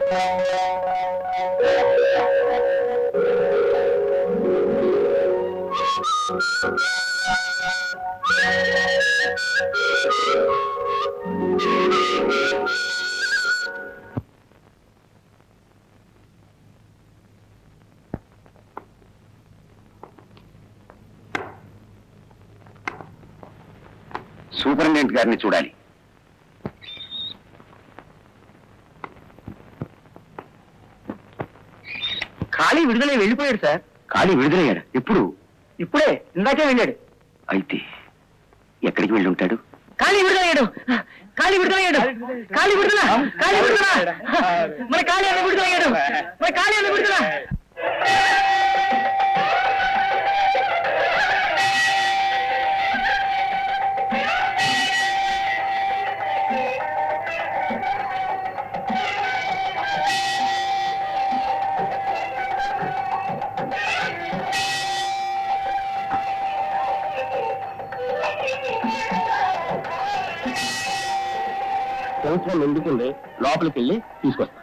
Superintendent గారిని చూడాలి ఖాళీ విడుదలై వెళ్ళిపోయాడు సార్ ఖాళీ విడుదలయ్యాడు ఎప్పుడు ఇప్పుడే ఇందాకే వెళ్ళాడు అయితే ఎక్కడికి వెళ్ళి ఉంటాడు ఖాళీ విడుదలయ్యాడు ఖాళీ విడుదలయ్యాడు ఖాళీ విడుదల ఖాళీ విడుదల మన ఖాళీ అన్న విడుదలయ్యాడు మన ఖాళీ అన్న విడుదల సంవత్సరం ఎందుకుంది లోపలికి వెళ్ళి తీసుకొస్తా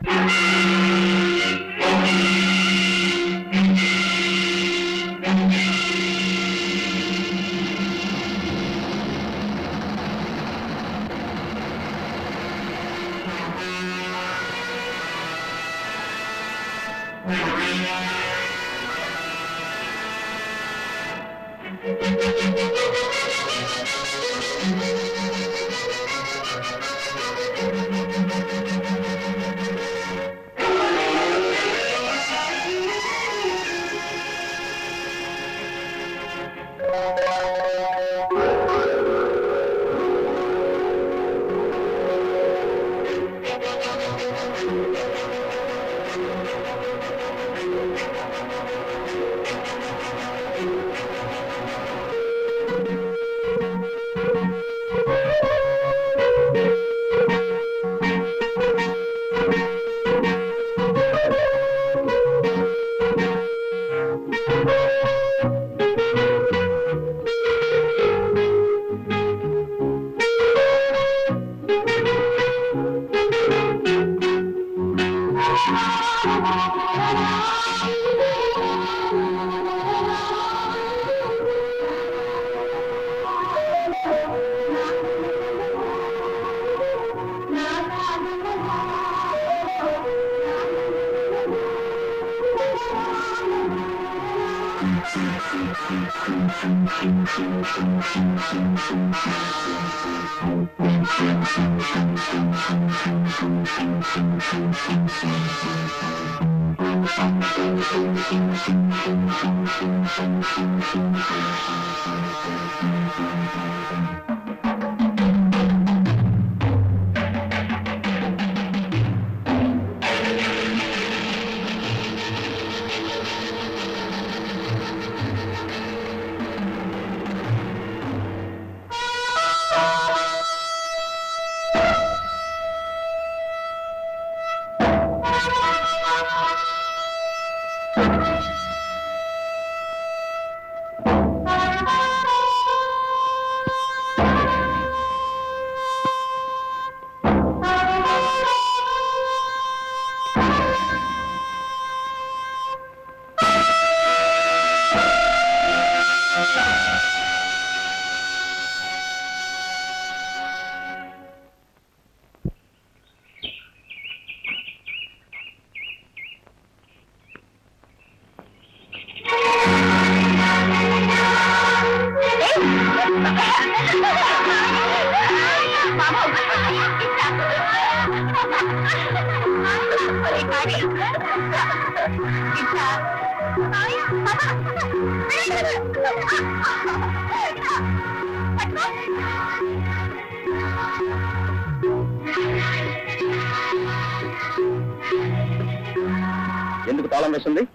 ఎందుకు తాళం వేసింది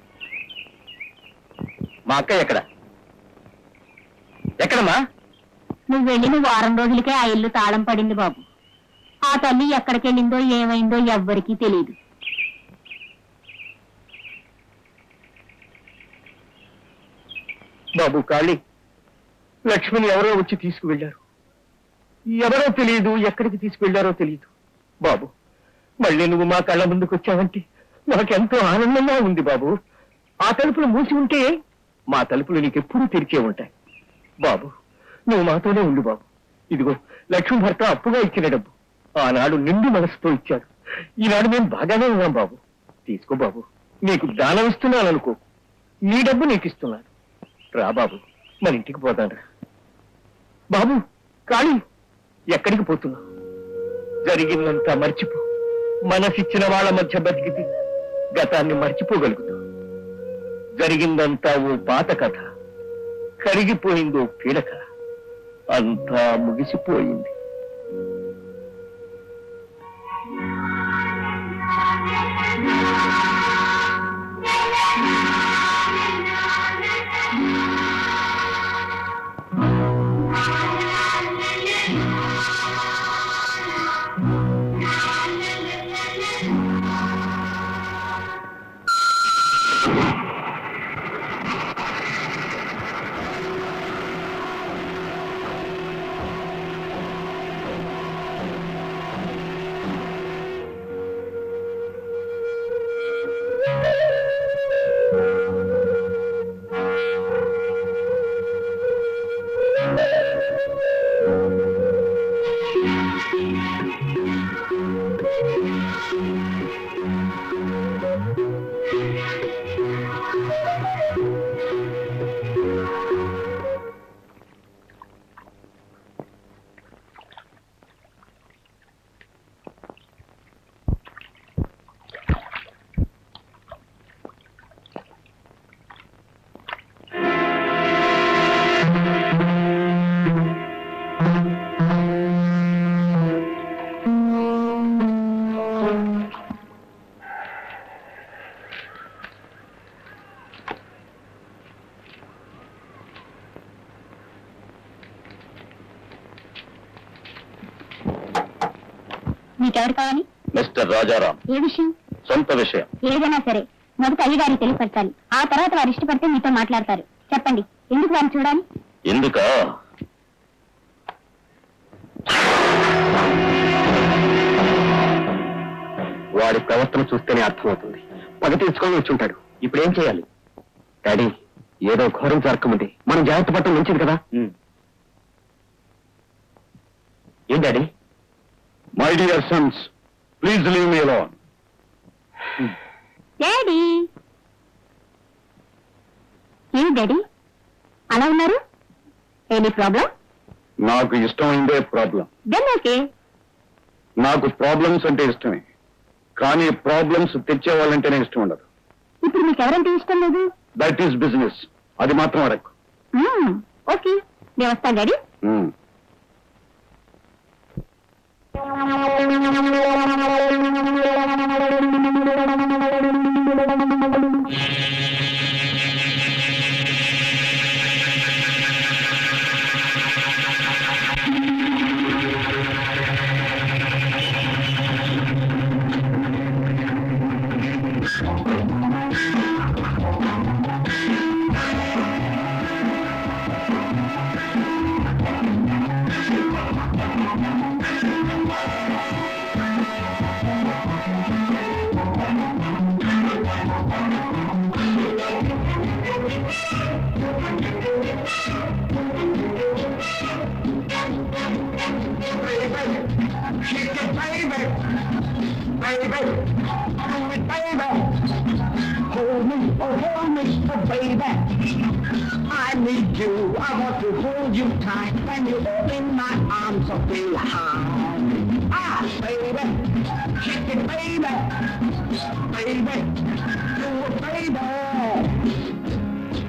మా అక్క ఎక్కడ ఎక్కడమ్మా నువ్వు వెళ్ళిన వారం రోజులకే ఆ ఇల్లు తాళం పడింది బాబు ఆ తల్లి ఎక్కడికెళ్ళిందో ఏమైందో ఎవ్వరికీ తెలియదు బాబు కాళీ లక్ష్మిని ఎవరో వచ్చి తీసుకువెళ్లారు ఎవరో తెలియదు ఎక్కడికి తీసుకువెళ్లారో తెలియదు బాబు మళ్ళీ నువ్వు మా కళ్ళ ముందుకు వచ్చావంటే నాకెంతో ఆనందంగా ఉంది బాబు ఆ తలుపులు మూసి ఉంటే మా తలుపులు నీకెప్పుడూ తెరిచే ఉంటాయి బాబు నువ్వు మాతోనే ఉండు బాబు ఇదిగో లక్ష్మీ భర్త అప్పుగా ఇచ్చిన డబ్బు ఆనాడు నిండు మనసుతో ఇచ్చాడు ఈనాడు మేము బాగానే ఉన్నాం బాబు తీసుకో బాబు నీకు దానం ఇస్తున్నాను అనుకో నీ డబ్బు నీకు ఇస్తున్నాను రా బాబు మన ఇంటికి పోతాను బాబు కాళీ ఎక్కడికి పోతున్నావు జరిగిందంతా మర్చిపో మనసిచ్చిన వాళ్ళ మధ్య బతికితే గతాన్ని మర్చిపోగలుగుతావు జరిగిందంతా ఓ పాత కథ కరిగిపోయిందో పీడక అంతా ముగిసిపోయింది మీకెవరు కావాలి మిస్టర్ రాజారాం ఏ విషయం సొంత విషయం ఏదైనా సరే మొదట అయ్యగారికి తెలియపరచాలి ఆ తర్వాత వారు ఇష్టపడితే మీతో మాట్లాడతారు చెప్పండి ఎందుకు వారిని చూడాలి ఎందుక వాడి ప్రవర్తన చూస్తేనే అర్థమవుతుంది పగ తీర్చుకొని వచ్చి ఉంటాడు ఇప్పుడు ఏం చేయాలి డాడీ ఏదో ఘోరం జరగకముందే మనం జాగ్రత్త పట్టడం మంచిది కదా ఏం daddy my dear sons please leave me alone daddy ఏమి డాడీ అలా ఉన్నారు ఎనీ ప్రాబ్లం నాకు ఇష్టమైందే ప్రాబ్లం దెన్ ఓకే నాకు ప్రాబ్లమ్స్ అంటే ఇష్టమే కానీ ప్రాబ్లమ్స్ తెచ్చే వాళ్ళంటేనే ఇష్టం ఉండదు ఇప్పుడు మీకు ఎవరంటే ఇష్టం లేదు దట్ ఈస్ బిజినెస్ అది మాత్రం అడగకు మ్మ్, ఓకే నేను వస్తాను daddy Hmm. I need you. I want to hold you tight. When you open my arms, I feel high. Ah, baby, kick it, baby, baby, do it, baby.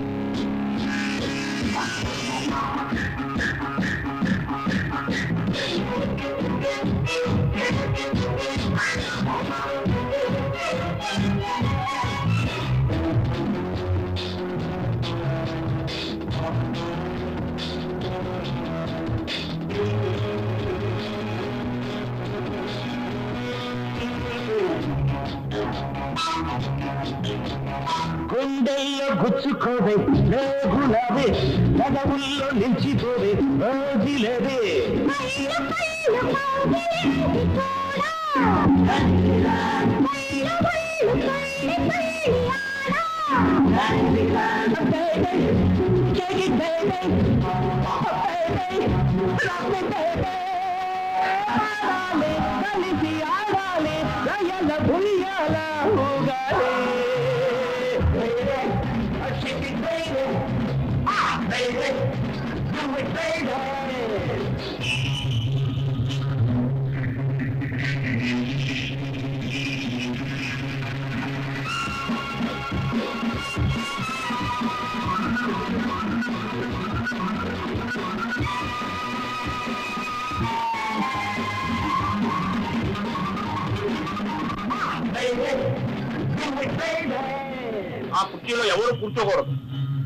గుండెల్లో గుచ్చుకోవే లేగులవే పెదవుల్లో నిలిచిపోవే రోజులవే ఆ కుర్చీలో ఎవరు కూర్చోకూడదు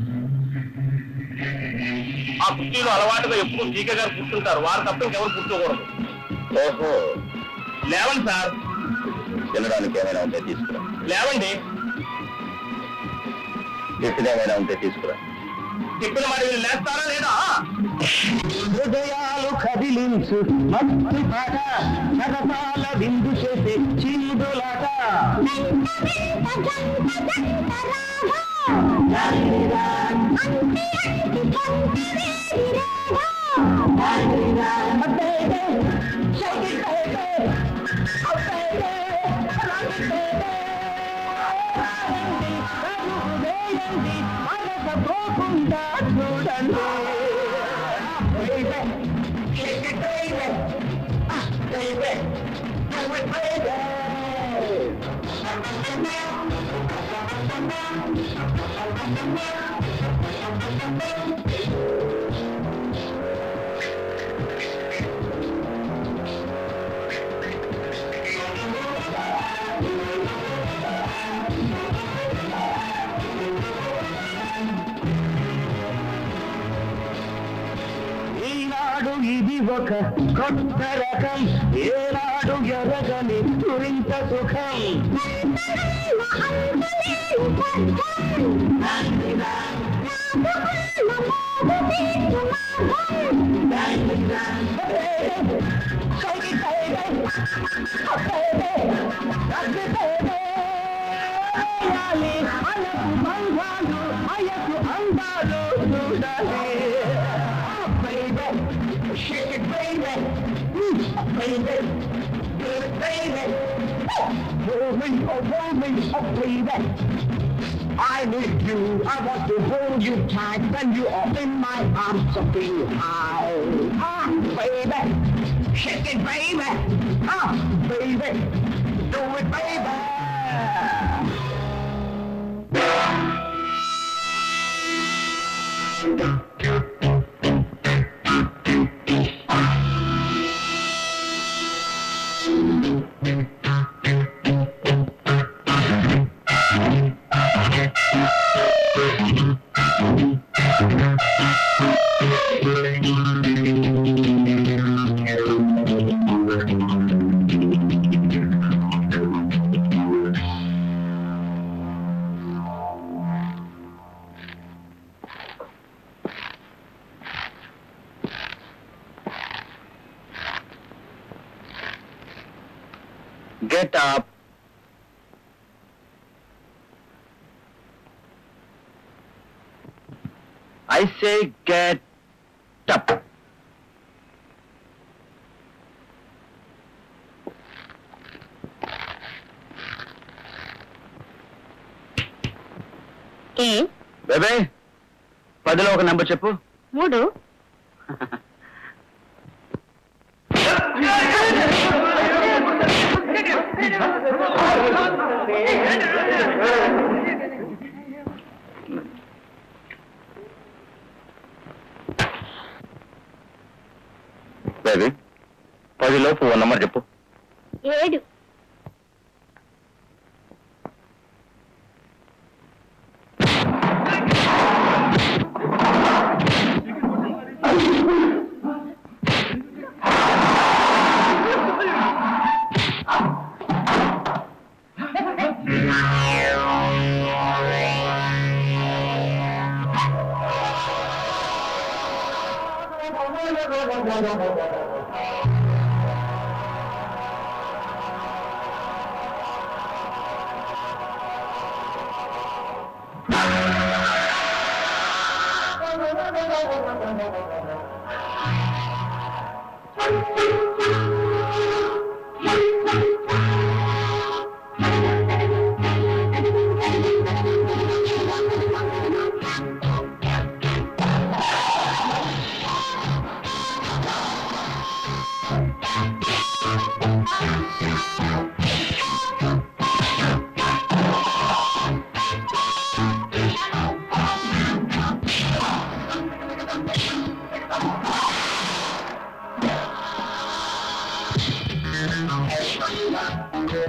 ఆ కుర్చీలో అలవాటుగా ఎప్పుడు జీకే గారు కూర్చుంటారు వారు తప్ప ఇంకెవరు కూర్చోకూడదు ఓహో లేవండి సార్ తినడానికి ఏమైనా ఉంటే తీసుకురా లేవండి టిఫిన్ ఏమైనా ఉంటే తీసుకురా చెప్పిన మాట వీళ్ళు లేస్తారా లేదా హృదయాలు కదిలించు మత్తు పాట సరసాల విందు చేసే చీదులాట పోకుండా చూడండి ఈనాడు ఇది ఒక కొత్త రకం ఏనాడు ఎరగని తురింత సుఖం అలకు బంధాలు అయకు అందాలు చూడాలి baby. Shake it, baby. Mm, baby. Do it, baby. Hold me, oh, hold me, oh, baby. I need you. I want to hold you tight when you are in my arms, so feel high. Ah, baby. Shake it, baby. Ah, baby. Do it, baby. Get up I say get up a baby పదిలో ఒక number చెప్పు మూడు baby పదిలోపు ఓ number చెప్పు ఏడు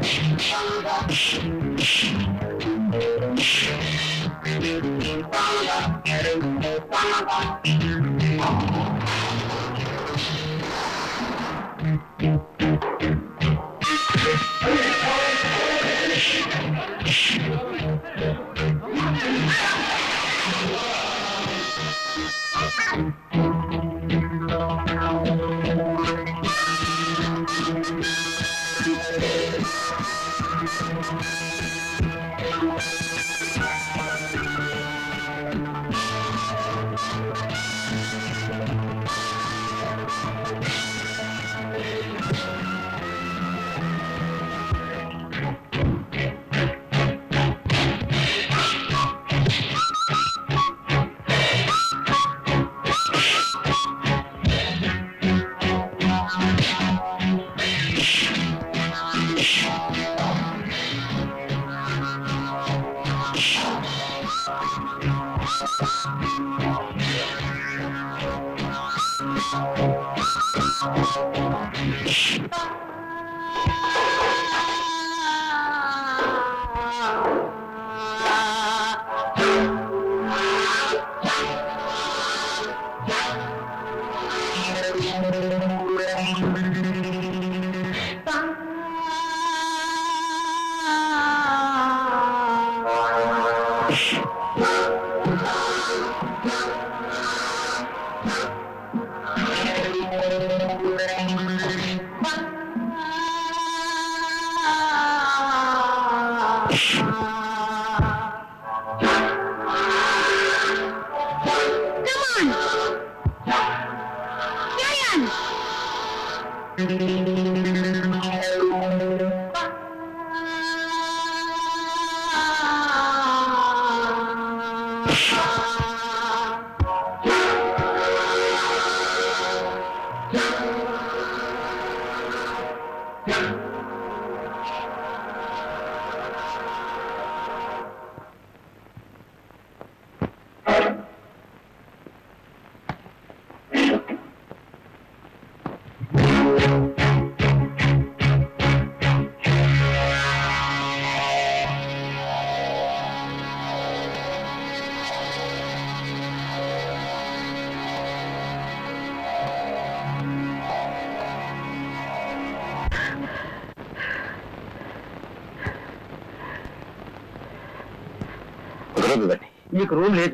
కుదరదు దాన్ని మీకు room లేదు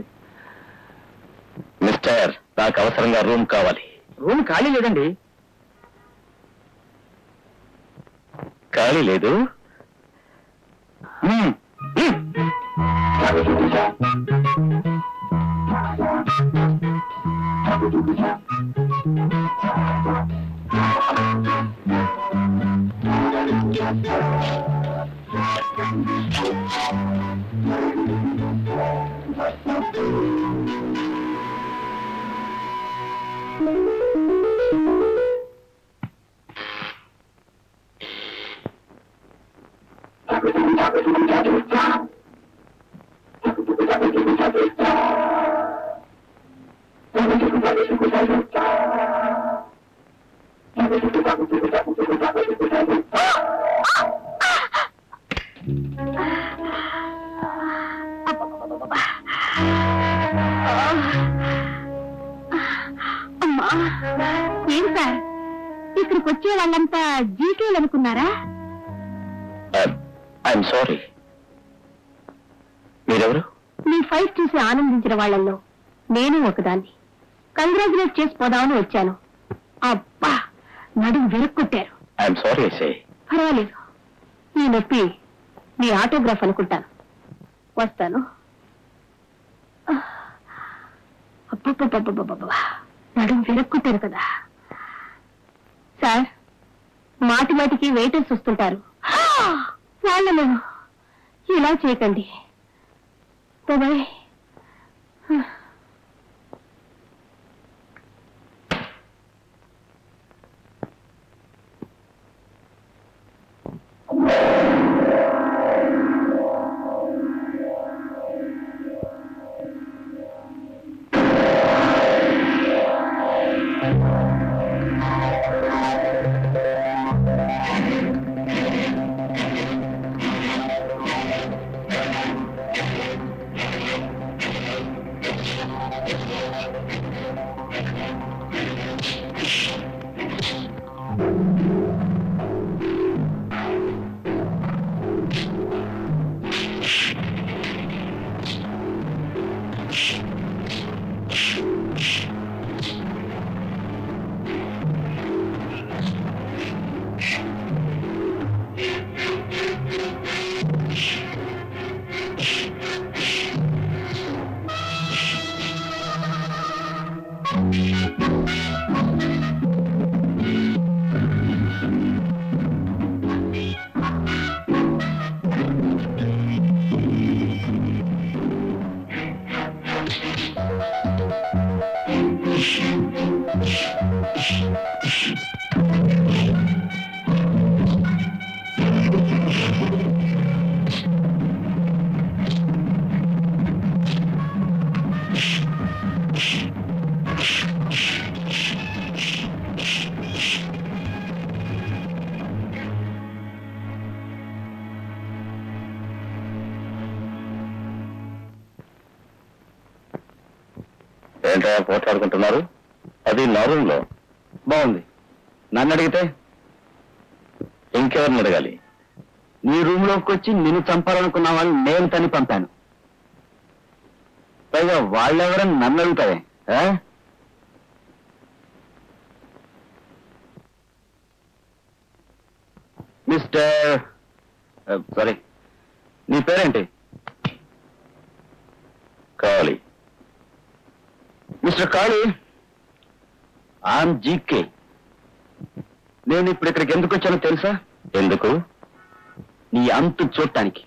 మిస్టర్ నాకు అవసరంగా రూమ్ కావాలి రూమ్ ఖాళీ లేదండి ఖాళీ లేదు మ్మ్. మ్మ్. అమ్మా ఏం సార్ ఇక్కడికి వచ్చే వాళ్ళంతా జీకేలు అనుకున్నారా ఐఎమ్ సారీ మీరెవరు మీ ఫైట్ చూసి ఆనందించిన వాళ్ళల్లో నేను ఒకదాన్ని కంగ్రాచులేట్ చేసి పోదామని వచ్చాను అబ్బా నడుము విరక్కొట్టారు ఐఎమ్ సారీ ఎస్ఐ పర్వాలేదు ఈ నొప్పి మీ ఆటోగ్రాఫ్ అనుకుంటాను వస్తాను అబ్బబ్బబ్బబ్బబ్బబ్బ. నడుము విరక్కొట్టారు కదా సార్ మాటి మాటికి వెయిటర్స్ వస్తుంటారు వాళ్ళను ఇలా చేయకండి బాబాయ్ ఏంటో పోట్లాడుకుంటున్నారు అది నా రూమ్ లో బాగుంది నన్ను అడిగితే ఇంకెవరిని అడగాలి నీ రూమ్ లోకి వచ్చి నిన్ను చంపాలనుకున్న వాళ్ళని నేను తని పంపాను పైగా వాళ్ళెవరని నన్ను అడుగుతావే ఆ? మిస్టర్ సారీ నీ పేరేంటి Kali mister Kali I'm GK నేను ఇప్పుడు ఇక్కడికి ఎందుకు వచ్చానో తెలుసా ఎందుకు నీ అంతు చూడటానికి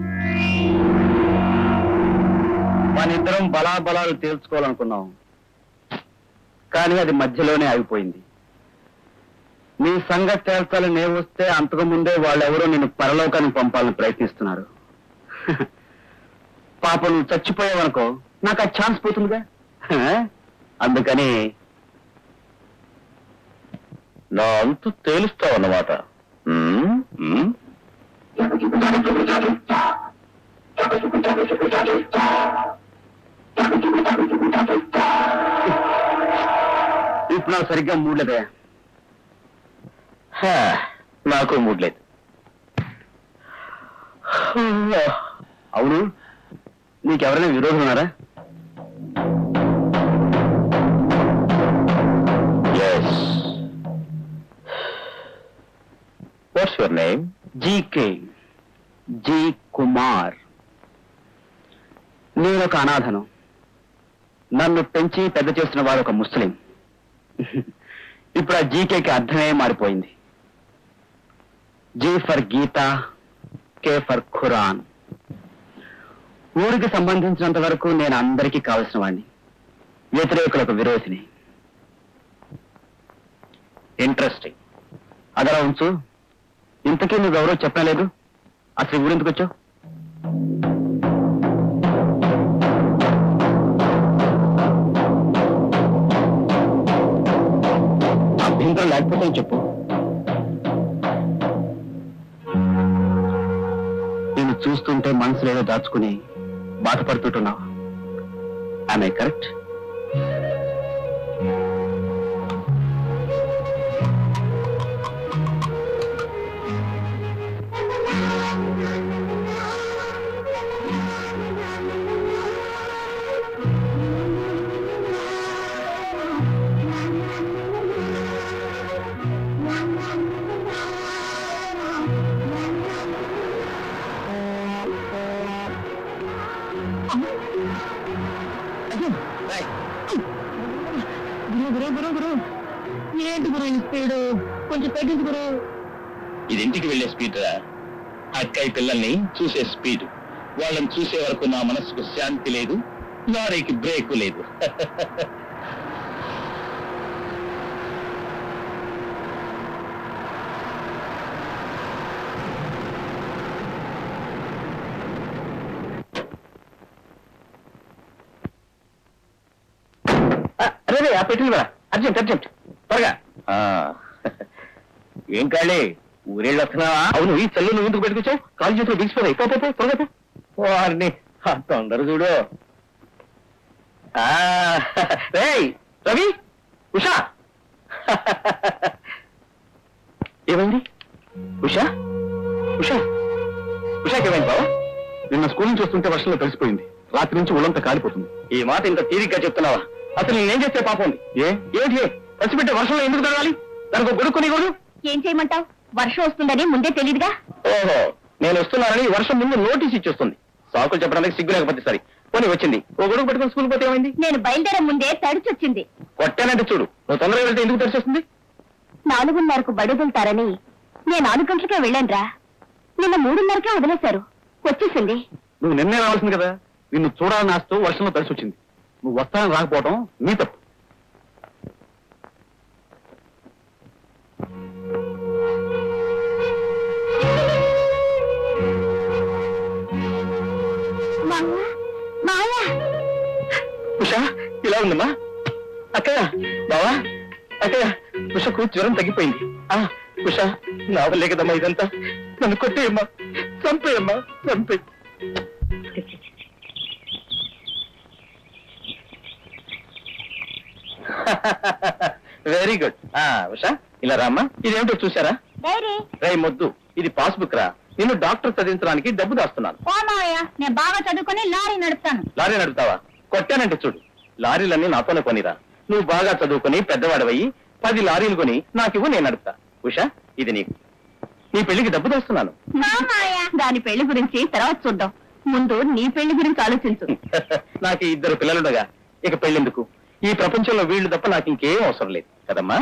మన ఇద్దరం బలాబలాలు తేల్చుకోవాలనుకున్నాం కానీ అది మధ్యలోనే ఆగిపోయింది నీ సంగతి తేల్చాలని నేను వస్తే అంతకు ముందే వాళ్ళెవరో నిన్ను పరలోకానికి పంపాలని ప్రయత్నిస్తున్నారు పాప నువ్వు చచ్చిపోయావనుకో నాకు ఆ ఛాన్స్ పోతుందిగా హ? అందుకని నా అంతు తేలుస్తావు అన్నమాట ఇప్పుడు నాకు సరిగ్గా మూడ్లేదే నాకు మూడ్లేదు అవును నీకెవరైనా విరోధం ఉన్నారా yes what's your name GK G Kumar నేను ఒక అనాథను నన్ను పెంచి పెద్ద చేసిన వాడు ఒక ముస్లిం ఇప్పుడు ఆ జీకేకి అర్థమే మారిపోయింది G for Gita K for Quran ఊరికి సంబంధించినంత వరకు నేను అందరికీ కావలసిన వాడిని వ్యతిరేకులకు విరోధిని ఇంట్రెస్టింగ్ అదలా ఉంచు ఇంతకీ నువ్వెవరో చెప్పలేదు అసలు ఈ ఊరెందుకు వచ్చావు అభ్యంతరం లేకపోతే చెప్పు నేను చూస్తుంటే మనసులో ఏదో దాచుకుని బాధపడుతుంటున్నావు ఆమె కరెక్ట్ గురు గురు గురు ఏంటి గురు ఈ స్పీడ్ కొంచెం తగ్గించు గురు ఇది ఇంటికి వెళ్లే స్పీడ్ రా అక్కయ్య పిల్లల్ని చూసే స్పీడ్ వాళ్ళని చూసే వరకు నా మనసుకు శాంతి లేదు లారీకి బ్రేక్ లేదు అరే ఆ పెట్టింది కదా అర్జెంట్ అర్జెంట్ త్వరగా ఏం కాళీ ఊరేళ్ళు వస్తున్నావా అవును ఈ చెల్లు నువ్వు ఎందుకు పెట్టుకొచ్చావు కాలు చేతులు బిగిసిపోతాయి పో, పో, పో, త్వరగా పో. వారిని ఆ తొందర చూడు ఆ, రేయ్ రవి ఉషా ఏమైంది ఉషా ఉషా ఉషాకి ఏమైంది బావా నిన్న స్కూల్ నుంచి వస్తుంటే వర్షంలో కలిసిపోయింది రాత్రి నుంచి ఒళ్ళంతా కాలిపోతుంది ఈ మాట ఇంత తీరిగ్గా చెప్తున్నావా అసలు నేనేం చేస్తే పాపం ఉంది ఏ ఏంటి ఏ? కలిసిపెట్టే వర్షంలో ఎందుకు తడవాలి దానికి ఒక గొడుక్కొని కూడా ఏం చేయమంటావు వర్షం వస్తుందని ముందే తెలియదుగా ఓహో నేను వస్తున్నానని ఈ వర్షం ముందు నోటీస్ ఇచ్చేస్తుంది సాకులు చెప్పడానికి సిగ్గు లేకపోతే సరి పోనీ వచ్చింది ఓ గొడుగు పెట్టుకుని స్కూల్ పోతే ఏమైంది నేను బయలుదేరే ముందే తడిచొచ్చింది కొట్టానంటే చూడు నువ్వు తొందరగా వెళ్తే ఎందుకు తెరిచేస్తుంది నాలుగున్నరకు బడుగులుతారని నేను నాలుగు గంటలకే వెళ్ళానురా నిన్న మూడున్నరకే వదిలేశారు వచ్చేసింది నువ్వు నిన్నే రావాల్సింది కదా నిన్ను చూడాలని ఆస్తూ వర్షంలో కలిసి వచ్చింది నువ్వు వస్తానని రాకపోవడం నీ తప్పు వెంకయ్య ఉషకు జ్వరం తగ్గిపోయింది ఆ ఉష నా వల్లే కదమ్మా ఇదంతా నన్ను కొట్టేయమ్మా చంపేయమ్మా చంపే వెరీ గుడ్ ఆ ఉష ఇలా రామ్మా ఇదేమిటో చూసారా డైరీ రై మొద్దు ఇది పాస్బుక్ రా నిన్ను డాక్టర్ చదివించడానికి డబ్బు దాస్తున్నాను ఓ మావయ్య నేను బాగా చదువుకొని లారీ నడుపుతాను లారీ నడుపుతావా కొట్టానంటే చూడు లారీలన్నీ నాతోనే కొనిరా నువ్వు బాగా చదువుకొని పెద్దవాడవయ్యి పది లారీలు కొని నాకివ్వు నేను నడుపుతా ఉషా ఇది నీకు నీ పెళ్లికి డబ్బు తెస్తున్నాను దాని పెళ్లి గురించి తర్వాత చూద్దాం ముందు నీ పెళ్లి గురించి ఆలోచించు నాకు ఈ ఇద్దరు పిల్లలుండగా ఇక పెళ్ళెందుకు ఈ ప్రపంచంలో వీళ్ళు తప్ప నాకు ఇంకేం అవసరం లేదు కదమ్మా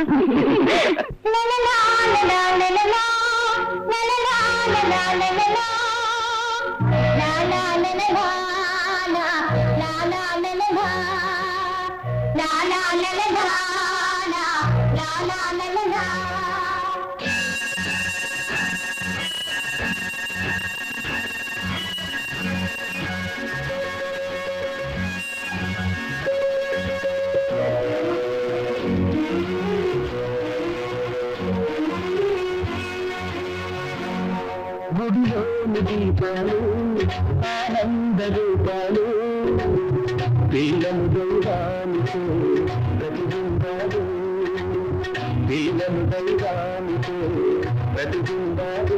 గుడిలోని దీపాలు ఆనంద రూపాలు పిల్లలు దైవానికి ప్రతిబింబాలు పిల్లలు దైవానికి ప్రతిబింబాలు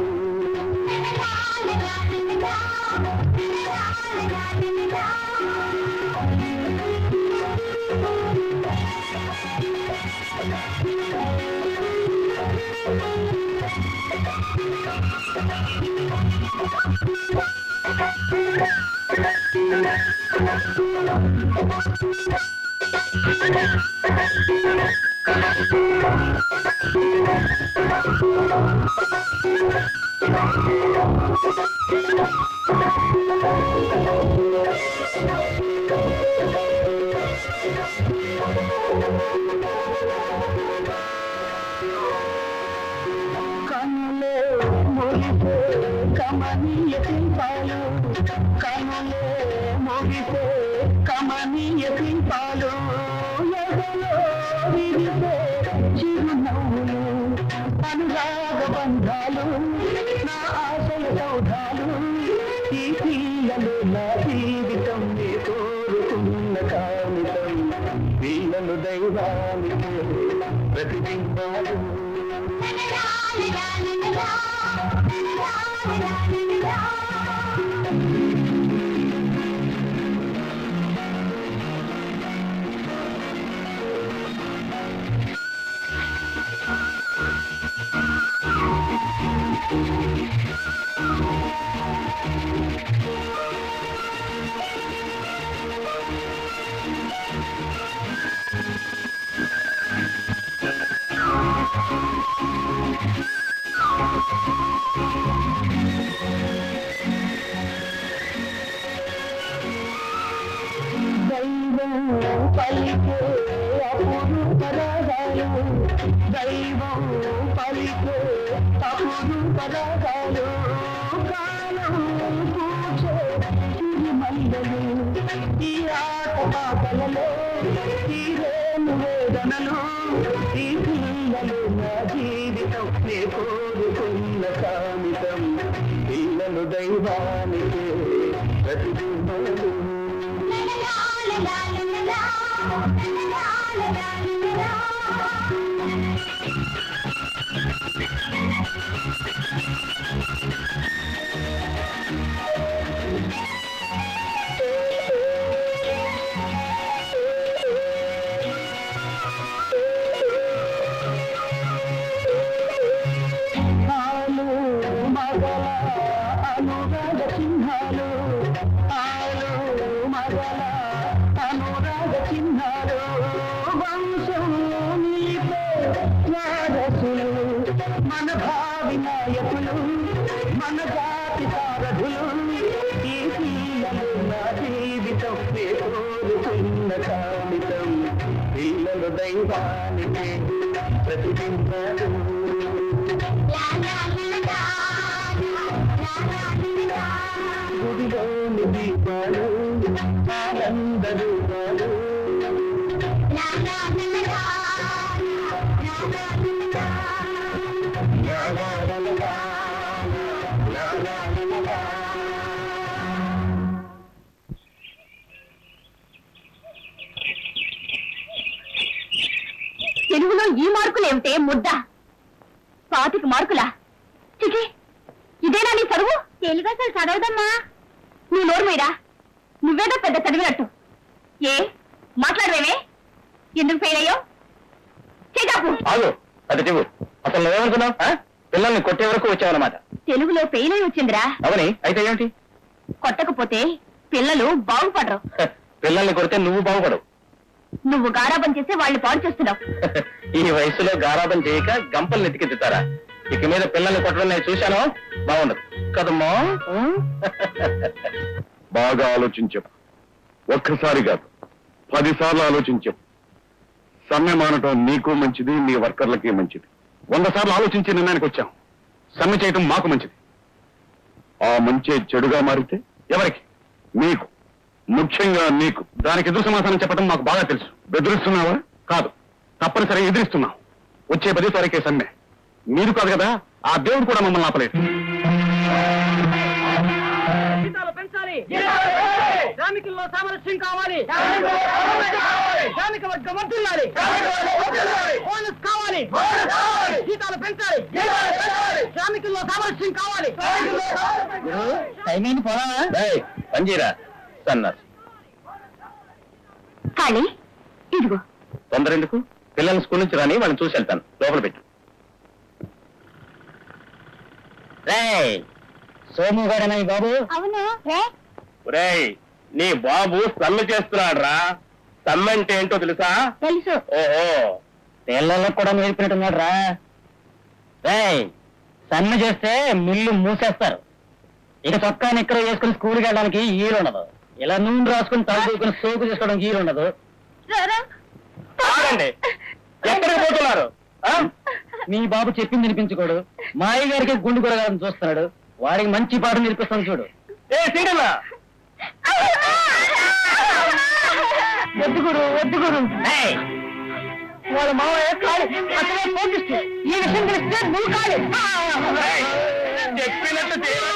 కనులే మురిసే కమనీయ శిల్పాలు కనులే మురిసే కమనీయ శిల్పాలు ఎదలో విరిసే చిరునవ్వులు అనురాగ బంధాలు నా ఆశల సౌధాలు ఈ పిల్లలు నా జీవితం నే కోరుకున్న కామితం పిల్లలు దైవానికి ప్రతిబింబాలు దైవం పలికే అపురూప రాగాలు దైవం పలికే అపురూప రాగాలు కాలం కూచే సిరిమల్లెలు ఈ ఆట పాటలలో ఈ రేణు వేదనలు ఈ పిల్లలు నా జీవితం నే కోరుకున్న కామితం పిల్లలు దైవానికి ప్రతిబింబలు ఆలు మగల అనురాగ చిహ్నాలు ఆలు మగల అనురాగ చిహ్నాలు వంశం నిలిపే వారసులు మన భావి నాయకులు మన జాతి సారథులు ఈ పిల్లలు నా జీవితం నే కోరుకున్న కామితం పిల్లలు దైవానికి ప్రతిబింబాలు గుడిలోని దీపాలు ఆనంద రూపాలు la la la la la తెలుగులో ఈ మార్కులు ఏమిటే ముద్ద పాతిక మార్కులా చిచి ఇదేనా నీ చదువు తెలుగు అసలు చదవదమ్మా నువ్వు నోరు మీరా నువ్వేదో పెద్ద చదివినట్టు ఏ మాట్లాడవేమే ఎందుకు ఫెయిల్ అయ్యో చేజాపు ఆగు అది చెవు అసలు నువ్వేమనుకున్నావు ఆ? పిల్లల్ని కొట్టే వరకు వచ్చావన్నమాట తెలుగులో ఫెయిల్ అయి వచ్చిందిరా అవని అయితే ఏమిటి కొట్టకపోతే పిల్లలు బాగుపడరు హ, పిల్లల్ని కొడితే నువ్వు బాగుపడవు నువ్వు గారాబం చేస్తే వాళ్ళు పాడు చేస్తున్నావు ఈ వయసులో గారాబం చేయక గంపలు నెత్తికెత్తుతారా ఇక మీద పిల్లల్ని కొట్టడం నేను చూశాను బాగుండదు కదమ్మా బాగా ఆలోచించాం ఒక్కసారి కాదు పదిసార్లు ఆలోచించాం సమ్మె మానటం నీకు మంచిది నీ వర్కర్లకి మంచిది వంద సార్లు ఆలోచించి నిర్ణయానికి వచ్చాం సమ్మె చేయటం మాకు మంచిది ఆ మంచి చెడుగా మారితే ఎవరికి నీకు ముఖ్యంగా నీకు దానికి ఎదురు సమాధానం చెప్పడం మాకు బాగా తెలుసు బెదిరిస్తున్నావా కాదు తప్పనిసరిగా ఎదిరిస్తున్నాం వచ్చే పది తారీఖే సమ్మె మీరు కాదు కదా ఆ దేవుడు కూడా మమ్మల్ని ఆపలేదు జీతాలు పెంచాలి శ్రామికుల్లో సామరస్యం కావాలి శ్రామిక వర్గం వర్ధిల్లాలి బోనస్ కావాలి జీతాలు పెంచాలి శ్రామికుల్లో సామరస్యం కావాలి టైం పోదా ఏయ్, పంజీరా సన్నారు కానీ ఇదిగో తొందర ఎందుకు పిల్లల్ని స్కూల్ నుంచి రాని వాళ్ళని చూసి వెళ్తాను లోపల పెట్టు సోము గారేనా ఈ బాబు అవును ఒరేయ్ నీ బాబు సమ్మె చేస్తున్నాడు రా సమ్మె అంటే ఏంటో తెలుసా తెలుసు ఓహో పిల్లలకు కూడా నేర్పినట్టున్నాడు రా రేయ్ సమ్మె చేస్తే మిల్లు మూసేస్తారు ఇక చొక్కా నిక్కర వేసుకుని స్కూల్కి వెళ్ళడానికి ఈలు ఉండదు ఇలా నూనె రాసుకుని తల సోకు చేసుకోవడానికి ఈలు ఉండదు ఆగండి ఎక్కడికి పోతున్నారు ఆ? మీ బాబు చెప్పింది వినిపించుకోడు మా అయ్య గారికి గుండు కొరగాలని చూస్తున్నాడు వాడికి మంచి పాఠం నేర్పిస్తాను చూడు ఏ సింగన్నా వద్దు గురు వద్దు గురు వాళ్ళ మావయ్య కాలి అసలే పోకిస్తూ ఈ విషయం తెలిస్తే నువ్వు కాలి చెప్పినట్టు చేయరా?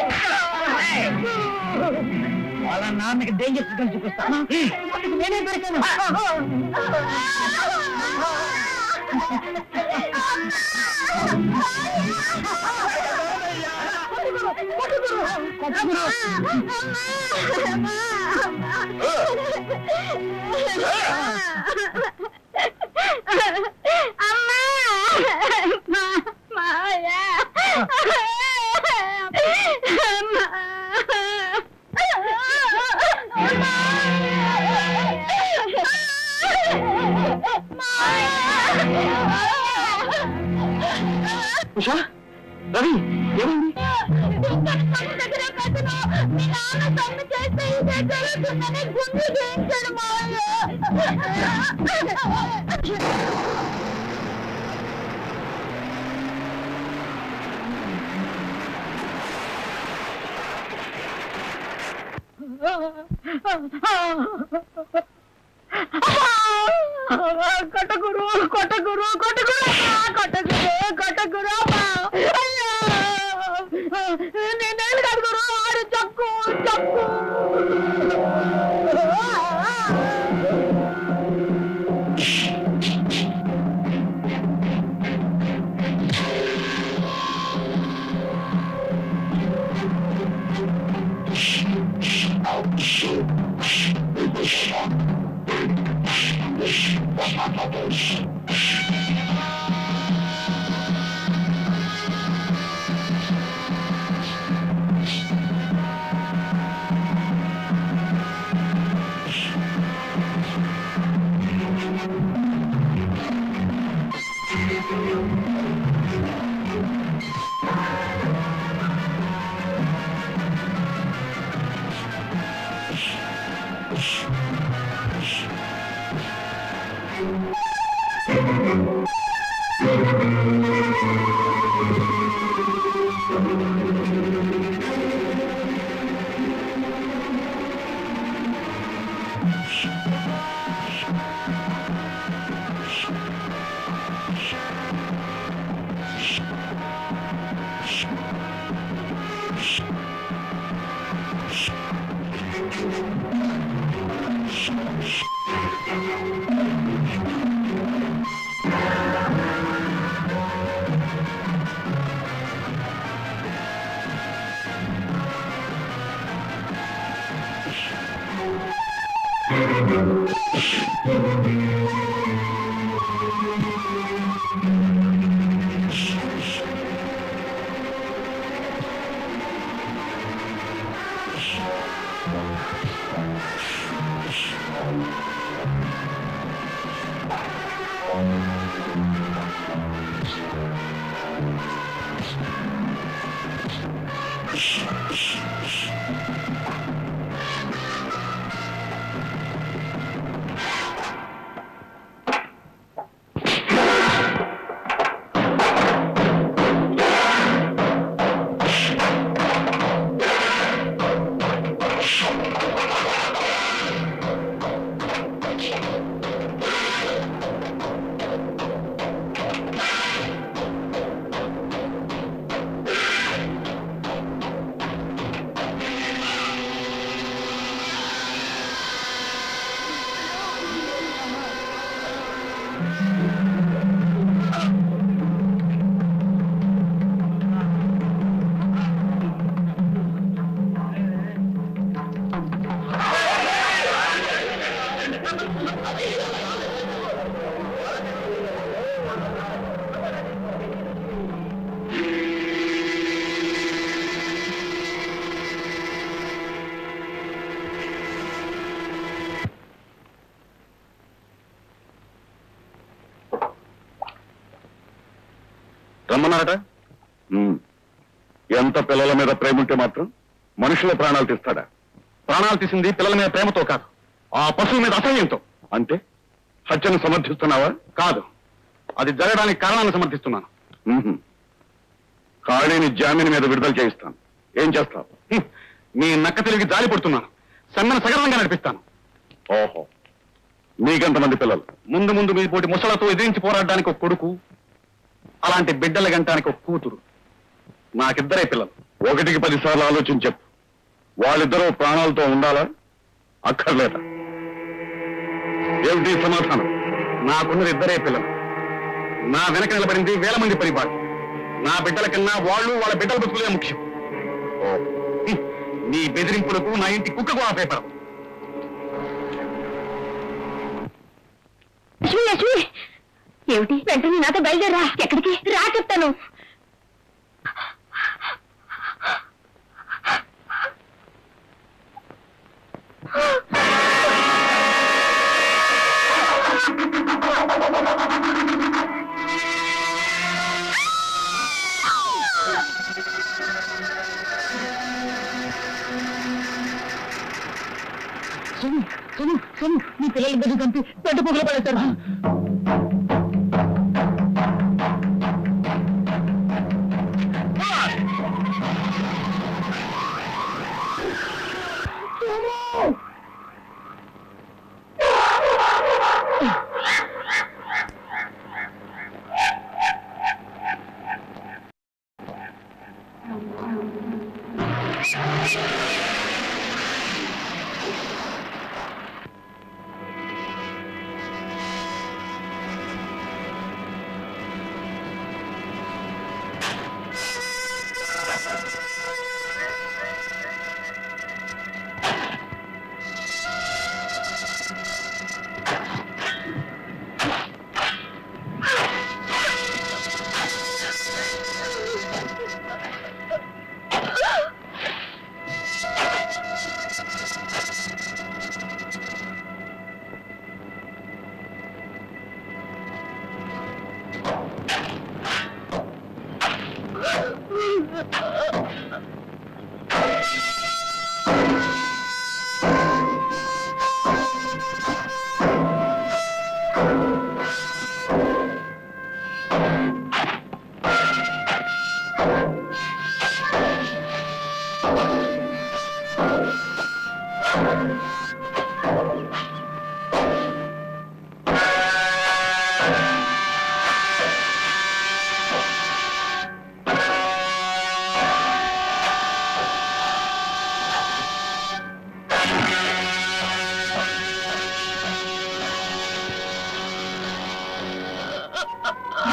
వాళ్ళ నాన్నకి డేంజర్ సిగ్నల్ చూపిస్తాను అందుకు నేనే దొరికాను ఉషా రవి ఏమైంది కొట్టగురు కొట్టగురు కొట్టగురు కొట్టగురు కొట్టగురు నేనేళ్ళు కడుగురు ఆడు చక్కు చక్కు రమ్మన్నారట ఉమ్. ఎంత పిల్లల మీద ప్రేమ ఉంటే మాత్రం మనుషుల ప్రాణాలు తీస్తాడా ప్రాణాలు తీసింది పిల్లల మీద ప్రేమతో కాదు ఆ పశువు మీద అసహ్యంతో అంటే హత్యను సమర్థిస్తున్నావా కాదు అది జరగడానికి కారణాన్ని సమర్థిస్తున్నాను ఉహుం. ఖాళీని జామీన్ మీద విడుదల చేయిస్తాను ఏం చేస్తావు హ్మ్. నీ నక్క తెలివికి జాలి పడుతున్నాను సమ్మెను సగర్వంగా నడిపిస్తాను ఓహో నీకెంతమంది పిల్లలు ముందు ముందు మీ పోటీ ముసలతో ఎదిరించి పోరాడడానికి ఒక కొడుకు అలాంటి బిడ్డల గంటానికి ఒక కూతురు నాకిద్దరే పిల్లలు ఒకటికి పది సార్లు ఆలోచించి చెప్పు వాళ్ళిద్దరూ ప్రాణాలతో ఉండాలా అక్కర్లేదా ఏమిటి సమాధానం నాకున్నది ఇద్దరే పిల్లలు నా వెనక నిలబడింది వేల మంది పరిపాటి నా బిడ్డల కన్నా వాళ్ళు వాళ్ళ బిడ్డల బతుకులే ముఖ్యం ఓ, హ్మ్. నీ బెదిరింపులకు నా ఇంటి కుక్క కూడా పేపర్ లక్ష్మి లక్ష్మి ఏమిటి వెంటనే నాతో బయలుదేరా ఎక్కడికి రా చెప్తాను నీ పిల్లలిద్దరిని చంపి పెద్ద పొగలు పడేశారు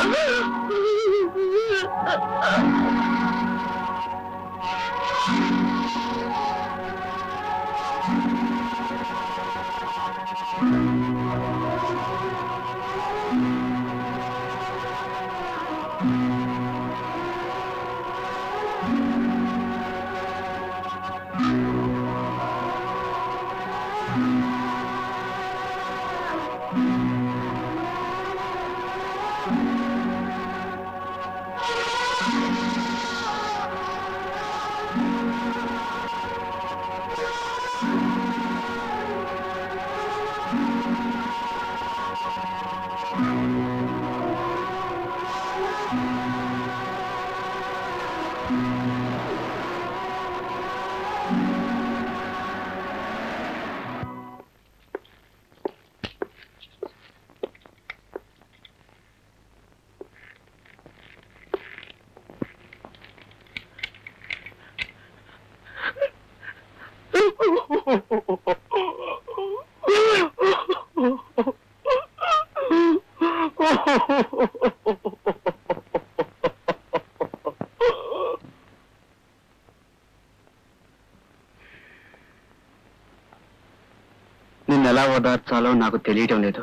నిన్నెలా ఓదార్చాలో నాకు తెలియటం లేదు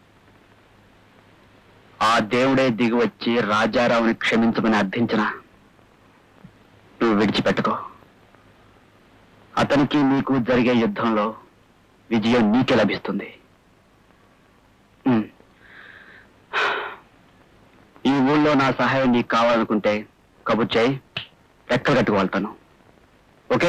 ఆ దేవుడే దిగి వచ్చి రాజారావుని క్షమించమని అర్థించిన నువ్వు విడిచిపెట్టుకో అతనికి నీకు జరిగే యుద్ధంలో విజయం నీకే లభిస్తుంది ఉమ్. ఈ ఊళ్ళో నా సహాయం నీకు కావాలనుకుంటే కబుర్ చేయి రెక్కలు కట్టుకోవాలతాను ఓకే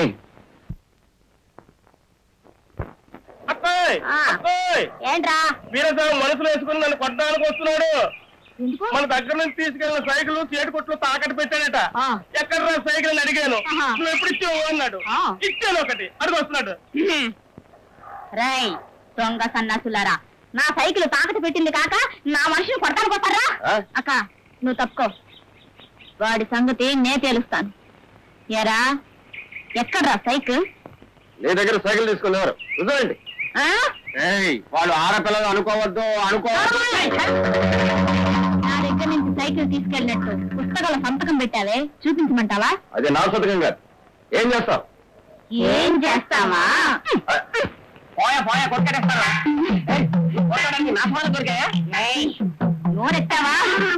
అబ్బాయి ఆ. అబ్బాయి ఏంట్రా వీరస్వామి మనసులో వేసుకుని నన్ను కొట్టడానికి వస్తున్నాడు ఎందుకు మన దగ్గర నుంచి తీసుకెళ్లిన సైకిల్ చేటు కొట్లో తాకట్టు పెట్టాడట ఆ. ఎక్కడ సైకిల్ అని అడిగాను ఆహా. నువ్వు ఎప్పుడు ఇచ్చావు అన్నాడు ఆ. ఇచ్చాను ఒకటి అడుగు వస్తున్నాడు రై దొంగ సన్నాసులారా నా సైకిల్ తాకట్టు పెట్టింది కాక నా మనిషిని కొట్టాలి కొట్టారా ఆ? అక్క నువ్వు తప్పుకో వాడి సంగతి నే తేలుస్తాను ఎరా ఎక్కడ్రా సైకిల్ నీ దగ్గర సైకిల్ తీసుకునేవారు చూడండి ఆ? వాళ్ళు ఆడపిల్లలు అనుకోవద్దు అనుకోవద్దు నా దగ్గర నుంచి సైకిల్ తీసుకెళ్ళినట్టు పుస్తకాల సంతకం పెట్టావే చూపించమంటావా అది నా సతకం కాదు ఏం చేస్తావు ఏం చేస్తావా పోయా పోయా కొట్టుకెట్టేస్తారా కొట్టడానికి నా ఫోన్ దొరికాయా ఏయ్, నోరెత్తావా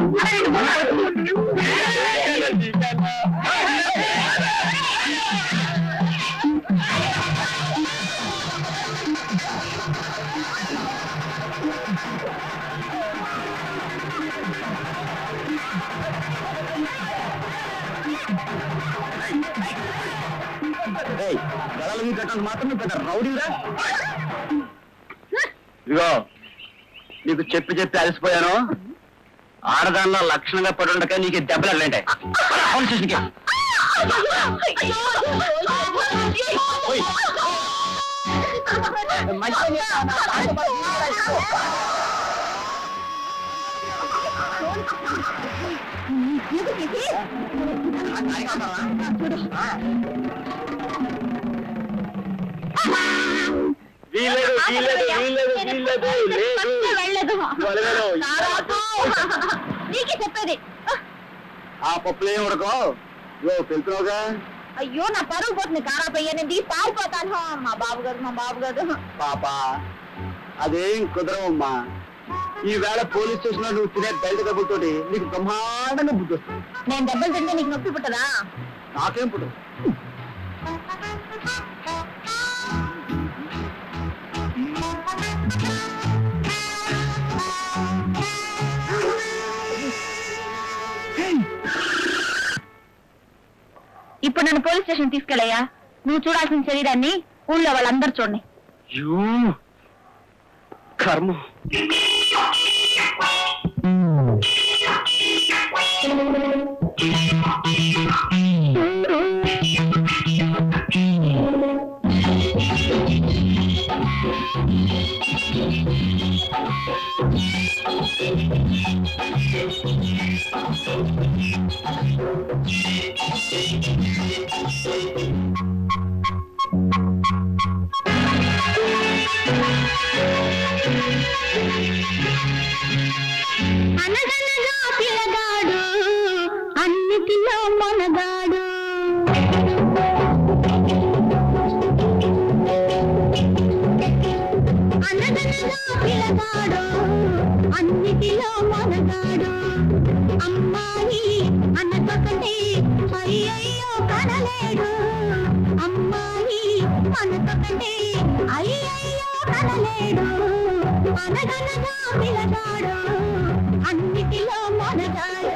గడలని కట్టడానికి మాత్రమే పెద్ద రౌడీరా ఇదిగో నీకు చెప్పి చెప్పి అలసిపోయాను ఆడదానిలో లక్షణంగా పడి ఉండక నీకు దెబ్బలు వెళ్ళంటాయి పోలీస్ స్టేషన్కి ఓయ్. వీల్లేదు వీల్లేదు వీల్లేదు వీల్లేదు లేదు వెళ్ళదు వెళ్ళను. నీకే చెప్పేది ఆ పప్పులు ఏం ఉడకో ఇగో తెలుతున్నావుగా అయ్యో నా పరువు పోతుంది కారాపయ్యానండి పారిపోతాను మా బాబు గారు మా బాబు గారు పాప అదేం కుదరవమ్మా ఈ వేళ పోలీస్ స్టేషన్ లో నువ్వు తినే బయట దెబ్బలతోటి నీకు బ్రహ్మాండంగా బుద్ధి వస్తుంది నేను దెబ్బలు తింటే నీకు నొప్పి పుట్టదా నాకేం పుట్టు ఇప్పుడు నన్ను పోలీస్ స్టేషన్ తీసుకెళ్ళయ్యా నువ్వు చూడాల్సిన శరీరాన్ని ఊళ్ళో వాళ్ళందరూ చూడండి యూ కర్మ అనగనగా పిల్లగా పిలగాడు అన్నిటిలో మొనగాడు అమ్మాయి అన్నకొకటి అయ్యయ్యో కనలేడు అమ్మాయి అన్నకొకటి అయ్యయ్యో కనలేడు అనగనగా పిలగాడు అన్నిటిలో మొనగాడు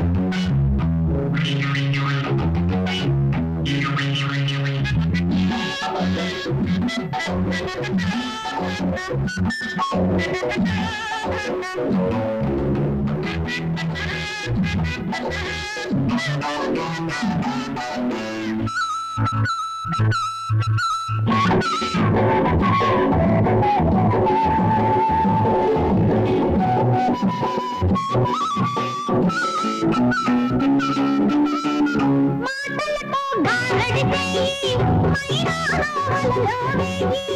మాటలతో గారడి చెయ్యి మైనా వలలో వెయ్యి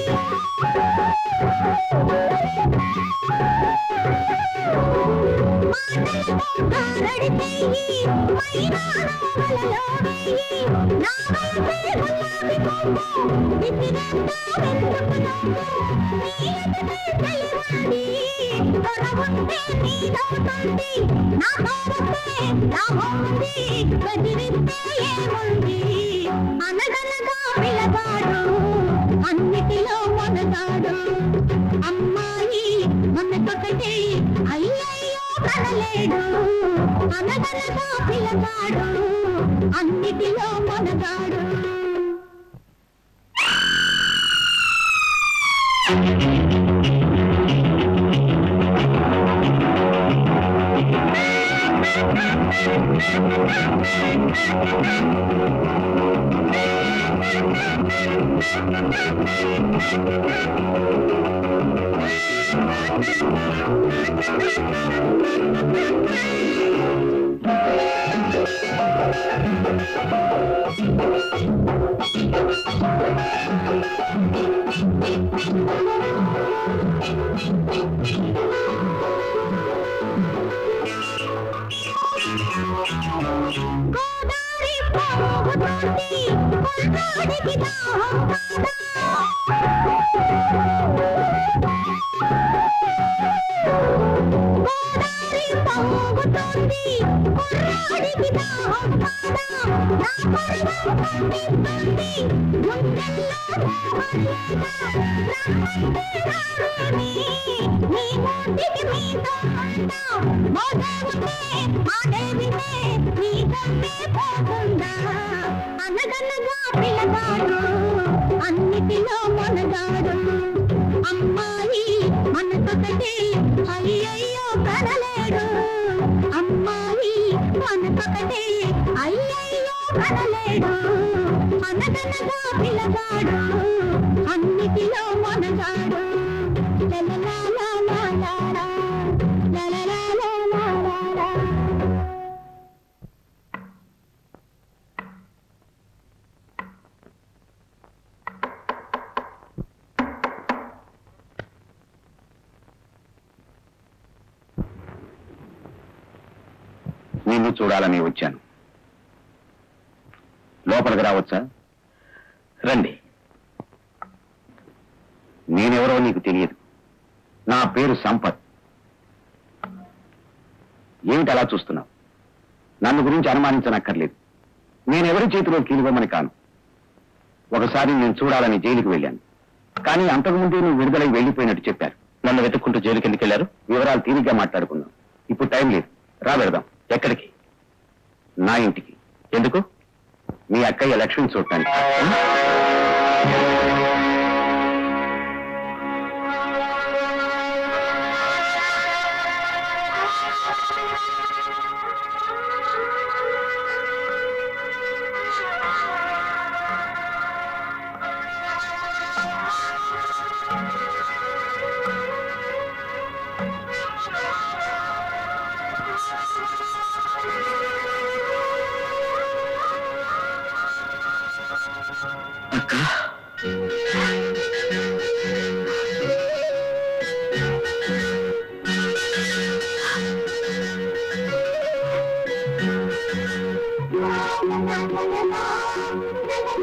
మాటలతో గారడి చెయ్యి మైనా వలలో వెయ్యి నా వైపే గులాబీ పువ్వు విసిరేస్తా వెతుకుతున్నావు నీ ఎదుటే చెలివాడి తొడవుంటే నీదవుతుంది నా తోడుతే లాభముంది బెదిరిస్తే ఏముంది అనగనగా పిలగాడు అన్నిటిలో మొనగాడు అమ్మాయి మొన్నకొకటి అయ్యయ్యో కనలేడు అనగనగా పిలగాడు అన్నిటిలో మొనగాడు గోదారి పోగుతోంది కొల్లాడికి దాహం కాదా గోదారి పొంగుతోంది కుర్రాడికి దాహం కాదా నా పరువం పండిస్తుంది గుండెల్లో దేవలేదా రమ్మంటే రావేమి నీ మూటికి మీతో ఉంటా మోదేవుతే మాదేవితే నీ తప్పే పోకుండా అనగనగా పిలగాడు అన్నిటిలో మొనగాడు అమ్మాయి మనకొకటి అయ్యయ్యో కనలేడు అమ్మాయి మనకొకటి అయ్యయ్యో కనలేడు అనగనగా పిలగాడు అన్నిటిలో మొనగాడు లలలాలాలాలా, లలలాలాలాలా. నిన్ను చూడాలని వచ్చాను లోపలికి రావచ్చా రండి నేనెవరో నీకు తెలియదు నా పేరు సంపత్ ఏమిటి అలా చూస్తున్నావు నన్ను గురించి అనుమానించనక్కర్లేదు నేనెవరి చేతిలో కీలుగొమ్మని కాను ఒకసారి నేను చూడాలని జైలుకి వెళ్ళాను కానీ అంతకుముందే నువ్వు విడుదలై వెళ్ళిపోయినట్టు చెప్పారు నన్ను వెతుక్కుంటూ జైలుకి ఎందుకు వెళ్ళారు వివరాలు తీరిగ్గా మాట్లాడుకుందాం ఇప్పుడు టైం లేదు రా వెళదాం ఎక్కడికి నా ఇంటికి ఎందుకు మీ అక్కయ్య లక్ష్మిని చూడటానికి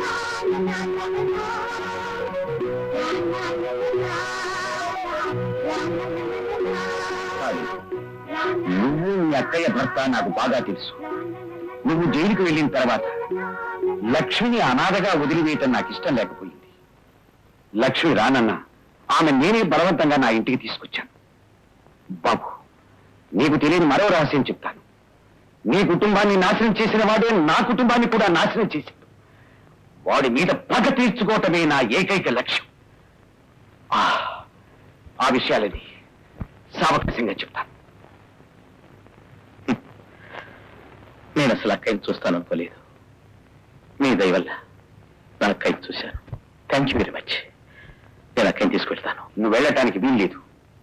La నువ్వు నీ అక్కయ్య భర్త నాకు బాగా తెలుసు నువ్వు జైలుకు వెళ్ళిన తర్వాత లక్ష్మిని అనాథగా వదిలివేయటం నాకు ఇష్టం లేకపోయింది లక్ష్మి రానన్నా ఆమె నేనే బలవంతంగా నా ఇంటికి తీసుకొచ్చాను బాబు నీకు తెలియని మరో రహస్యం చెప్తాను నీ కుటుంబాన్ని నాశనం చేసిన వాడే నా కుటుంబాన్ని కూడా నాశనం చేశాడు వాడి మీద పగ తీర్చుకోవటమే నా ఏకైక లక్ష్యం ఆ, ఆ విషయాలని సావకాశంగా చెప్తాను నేను అసలు అక్కయ్యని చూస్తాను అనుకోలేదు మీ దయ వల్ల నా అక్కయ్యని చూశాను థ్యాంక్ యూ వెరీ మచ్ నేను అక్కయ్యని తీసుకెళ్తాను నువ్వు వెళ్ళటానికి వీలు లేదు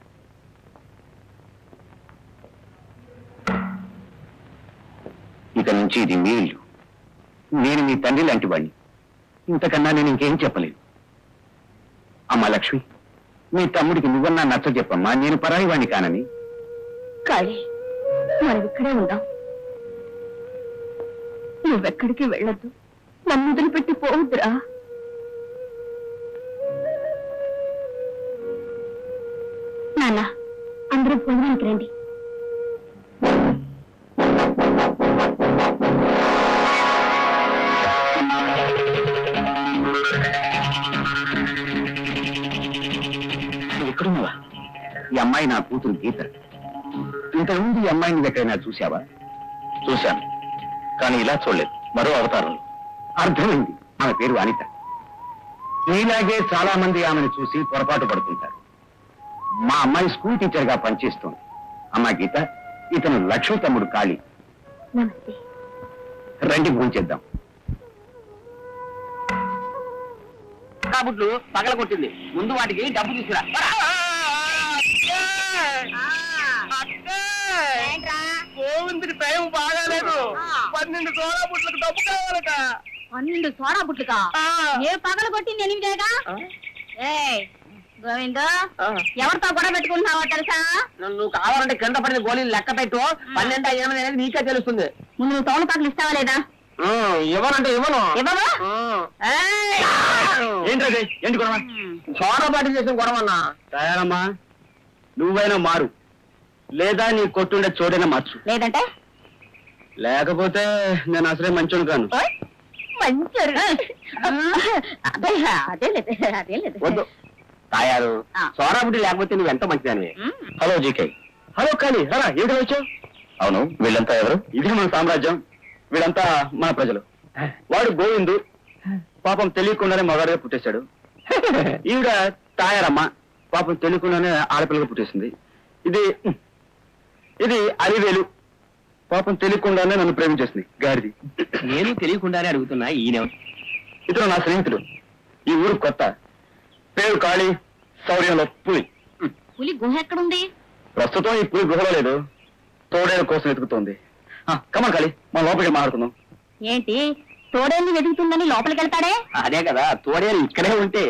ఇక నుంచి ఇది మీ ఇల్లు నేను మీ తండ్రి లాంటి వాడిని ఇంతకన్నా నేను ఇంకేం చెప్పలేను అమ్మా లక్ష్మి మీ తమ్ముడికి నువ్వన్నా నచ్చ చెప్పమ్మా నేను పరాయి వాణ్ణి కానని కాళీ మనం ఇక్కడే ఉందాం నువ్వెక్కడికి వెళ్ళొద్దు నన్ను వదిలిపెట్టి పోవద్దురా నాన్న అందరూ భోజనానికి రండి నువ్వు ఎక్కడున్నావా ఈ అమ్మాయి నా కూతురు గీత ఇంతకుముందు ఈ అమ్మాయిని నువ్వు ఎక్కడైనా చూశావా చూశాను కానీ ఇలా చూడలేదు మరో అవతారంలో అర్థమైంది ఆమె పేరు అనిత నీలాగే చాలా మంది ఆమెను చూసి పొరపాటు పడుతుంటారు మా అమ్మాయి స్కూల్ టీచర్ గా పనిచేస్తోంది అమ్మా గీత ఇతను లక్ష్మి తమ్ముడు కాళీ నమస్తే రండి భోజనం చేద్దాం కాబుట్లు పగల కొట్టింది ముందు వాటికి డబ్బు తీసుకురా గోవిందుడి టైం బాగాలేదు పన్నెండు సోడా బుట్లకు డబ్బు కావాలట పన్నెండు సోడా బుట్లుగా ఆ. ఏ పగలు కొట్టింది ఎనిమిదేగా ఏయ్ గోవిందో ఆ. ఎవరితో గొడవ పెట్టుకుంటున్నావో తెలుసా నువ్వు కావాలంటే కింద పడిన గోళీలు లెక్క పెట్టు పన్నెండు ఎనిమిది అనేది నీకే తెలుస్తుంది ముందు నువ్వు తోమ పగలు ఇస్తావా లేదా ఇవ్వనంటే ఇవ్వను ఇవ్వవా ఏయ్! ఏంటది ఏంటి గొడవ సోడా బాటి చేసిన గొడవన్నా తయారమ్మా నువ్వైనా మారు లేదా నీ కొట్టుండే చోటైనా మార్చు లేదంటే లేకపోతే నేను అసలే మంచోడు కాను ఓయ్, మంచోరు అదే అదే లేదు అదే లేదు వద్దు తాయారు ఆ. సోడా బుడ్డి లేకపోతే నువ్వు ఎంత మంచిదానివి మ్మ్. హలో జీకే హలో కాళీ రా ఏమిటి వచ్చావు అవును వీళ్ళంతా ఎవరు ఇదే మన సామ్రాజ్యం వీళ్ళంతా మన ప్రజలు వాడు గోవిందు పాపం తెలియకుండానే మగాడుగా పుట్టేశాడు ఈవిడ తాయారమ్మ పాపం తెలియకుండానే ఆడపిల్లగా పుట్టేసింది ఇది ఇది అలివేలు పాపం తెలియకుండానే నన్ను ప్రేమించేసింది గాడిది నేను తెలియకుండానే అడుగుతున్నా ఈయన ఇతను నా స్నేహితుడు ఈ ఊరు కొత్త పేరు కాళీ శౌర్యంలో పులి పులి గుహ ఎక్కడుంది ప్రస్తుతం ఈ పులి గుహలో లేదు తోడేల కోసం వెతుకుతోంది కమా కాళీ మన లోపలికి మాట్లాడుకుందాం ఏంటి తోడేంది వెతుకుతుందని లోపలికి వెళ్తాడే అదే కదా తోడేలు ఇక్కడే ఉంటే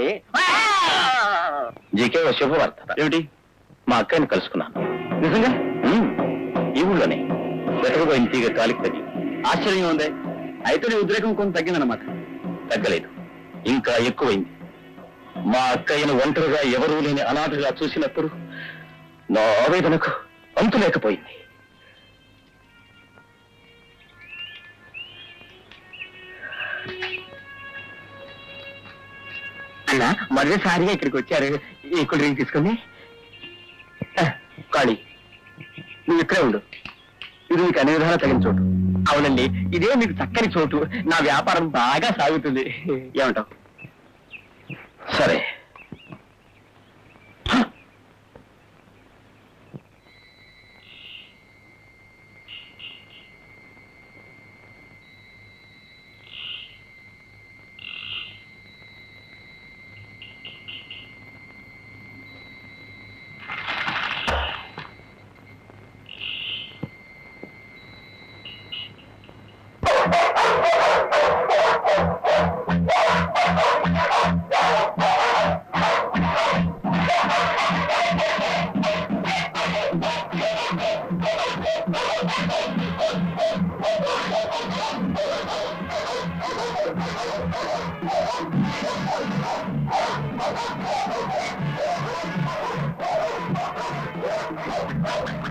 జీకే ఓ శుభవార్త ఏమిటి మా అక్కని కలుసుకున్నాను నిజంగా ఈ ఊళ్ళోనే వెతకపోయిన తీగ కాలికి తగ్గి ఆశ్చర్యం ఉంది అయితే నీ ఉద్రేకం కొంత తగ్గిందన్నమాట తగ్గలేదు ఇంకా ఎక్కువైంది మా అక్కయ్యను ఒంటరిగా ఎవరూ లేని అనాథగా చూసినప్పుడు నా ఆవేదనకు అంతు లేకపోయింది అన్న మొదటిసారిగా ఇక్కడికి వచ్చారు ఈ కూల్ డ్రింక్ తీసుకుని కాళీ నువ్వు ఇక్కడే ఉండు ఇది నీకు అన్ని విధాలా తగిన చోటు అవునండి ఇదే మీకు చక్కని చోటు నా వ్యాపారం బాగా సాగుతుంది ఏమంటావు సరే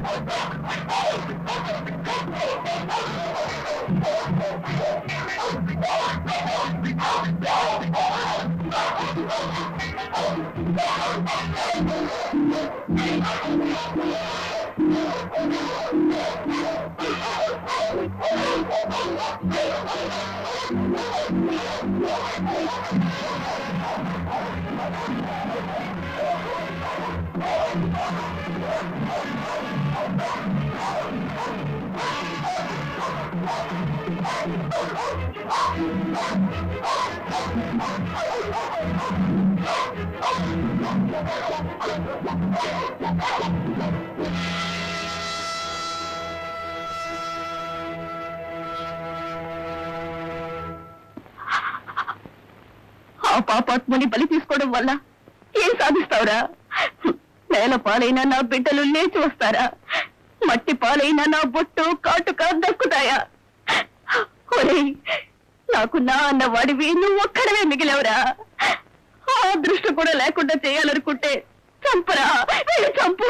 ఆ పాపాత్ముని బలి తీసుకోవడం వల్ల ఏం సాధిస్తావురా నేల పాలైన నా బిడ్డలు లేచి వస్తారా మట్టి పాలైన నా బొట్టు కాటుక దక్కుతాయా ఒరేయ్ నాకు నా అన్న వాడివి నువ్వు ఒక్కడవే మిగిలేవురా ఆ అదృష్టం కూడా లేకుండా చేయాలనుకుంటే చంపరా వీడు చంపు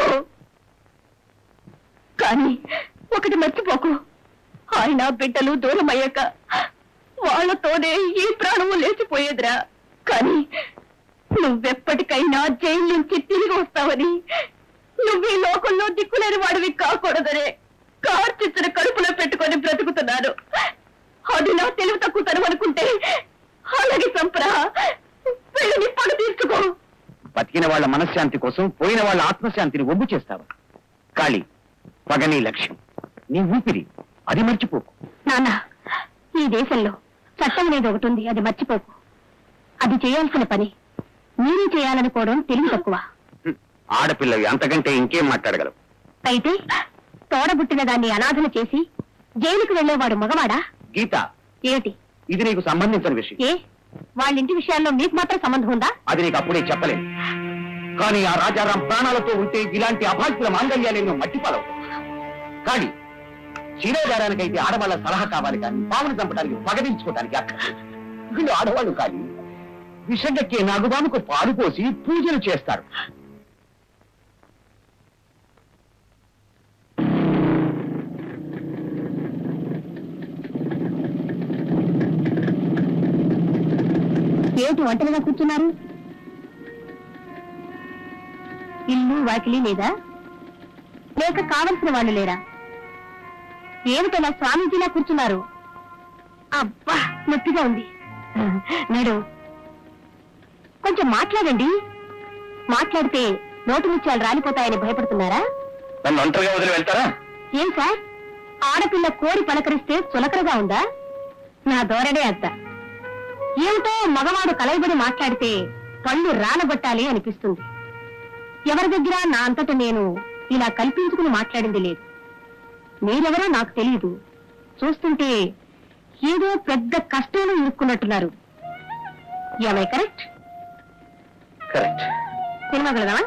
కానీ ఒకటి మర్చిపోకు ఆయన బిడ్డలు దూరం అయ్యాక వాళ్ళతోనే ఈ ప్రాణము లేచిపోయేదిరా కానీ నువ్వెప్పటికైనా జైలు నుంచి తిరిగి వస్తావని నువ్వు ఈ లోకంలో దిక్కులేని వాడివి కాకూడదనే కార్చిచ్చిన కడుపులో పెట్టుకొని బ్రతుకుతున్నాను అది నా తెలివి తక్కువ తరం అనుకుంటే అలాగే చంపరా వీళ్ళని పడు తీసుకో బతికిన వాళ్ళ మనశ్శాంతి కోసం పోయిన వాళ్ళ ఆత్మశాంతిని ఒగ్గు చేస్తావు కాళీ పగ నీ లక్ష్యం నీ ఊపిరి అది మర్చిపోకు నాన్న ఈ దేశంలో చట్టం అనేది ఒకటి ఉంది అది మర్చిపోకు అది చేయాల్సిన పని మీరు చేయాలనుకోవడం తెలివి తక్కువ హ్మ్. ఆడపిల్లవి అంతకంటే ఇంకేం మాట్లాడగలవు అయితే తోడబుట్టిన దాన్ని అనాథన చేసి జైలుకు వెళ్లేవాడు మగవాడా గీత ఏమిటి ఇది నీకు సంబంధించిన విషయం ఏ వాళ్ళింటి విషయాల్లో మీకు మాత్రం సంబంధం ఉందా అది నీకు అప్పుడే చెప్పలేదు కానీ ఆ రాజారాం ప్రాణాలతో ఉంటే ఇలాంటి అభాగ్యుల మాంగళ్యాలెన్నో మట్టిపాలవు కానీ శిరోధారానికైతే ఆడవాళ్ళ సలహా కావాలి కానీ పావును చంపడానికి పగదించుకోవడానికి అక్కర్లేదు వీళ్ళు ఆడవాళ్ళు కానీ విషగక్కే నాగుబాముకు పాలు పోసి పూజలు చేస్తారు ఏమిటి ఒంటరిగా కూర్చున్నారు ఇల్లు వాకిలి లేదా లేక కావలసిన వాళ్ళు లేరా ఏమిటలా స్వామీజీలా కూర్చున్నారు అబ్బా నొప్పిగా ఉంది నడు కొంచెం మాట్లాడండి మాట్లాడితే నోటి ముత్యాలు రాలిపోతాయని భయపడుతున్నారా నన్ను ఒంటరిగా వదిలి వెళ్తారా ఏం సార్ ఆడపిల్ల కోరి పలకరిస్తే చులకరగా ఉందా నా ధోరణే అంత ఏమిటో మగవాడు కలయబడి మాట్లాడితే కళ్ళు రాలగొట్టాలి అనిపిస్తుంది ఎవరి దగ్గర నా అంతట నేను ఇలా కల్పించుకుని మాట్లాడింది లేదు మీరెవరో నాకు తెలియదు చూస్తుంటే ఏదో పెద్ద కష్టంలో ఇరుక్కున్నట్టున్నారు ఏమై కరెక్ట్ కరెక్ట్ సినిమా వెళదామా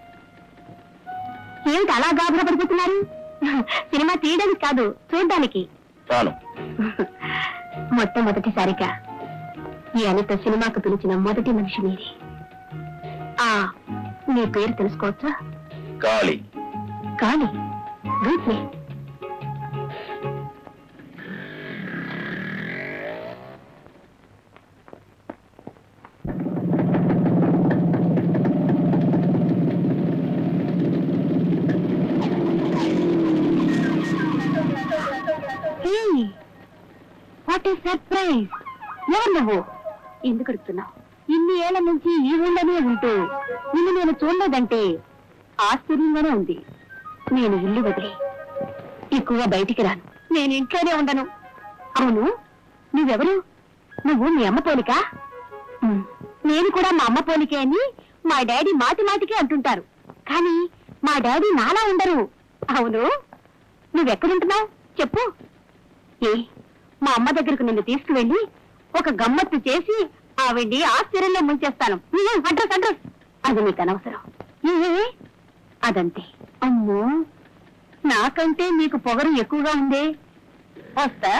ఏమిటి అలా గాబరా పడిపోతున్నారు సినిమా తీయడానికి కాదు చూడడానికి చాలు మొట్టమొదటిసారిగా ఈ అనిత సినిమాకు పిలిచిన మొదటి మనిషి మీరే ఆ మీ పేరు తెలుసుకోవచ్చా కాళీ కానీ good name what is surprise ఎవరు నువ్వు ఎందుకు అడుగుతున్నావు ఇన్ని ఏళ్ల నుంచి ఈ ఊళ్ళోనే ఉంటూ నిన్ను నేను చూడలేదంటే ఆశ్చర్యంగానే ఉంది నేను ఇల్లు వదిలి ఎక్కువగా బయటికి రాను నేను ఇంట్లోనే ఉండను అవును నువ్వెవరు నువ్వు మీ అమ్మ పోలికా ఉమ్, నేను కూడా మా అమ్మ పోలికే అని మా డాడీ మాటి మాటికి అంటుంటారు కానీ మా డాడీ నాలా ఉండరు అవును నువ్వెక్కడుంటున్నావు చెప్పు ఏ మా అమ్మ దగ్గరకు నిన్ను తీసుకువెళ్ళి ఒక గమ్మత్తు చేసి ఆవిడ్ని ఆశ్చర్యంలో ముంచేస్తాను ఉహు, అడ్రస్ అడ్రస్ అది నీకు అనవసరం ఏ అదంతే అమ్మో నాకంటే నీకు పొగరు ఎక్కువగా ఉందే వస్తా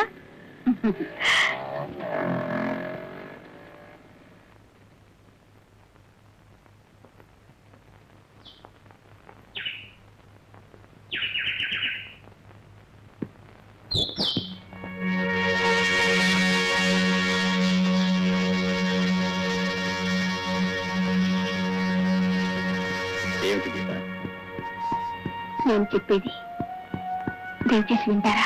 నేను చెప్పేది దయచేసి వింటారా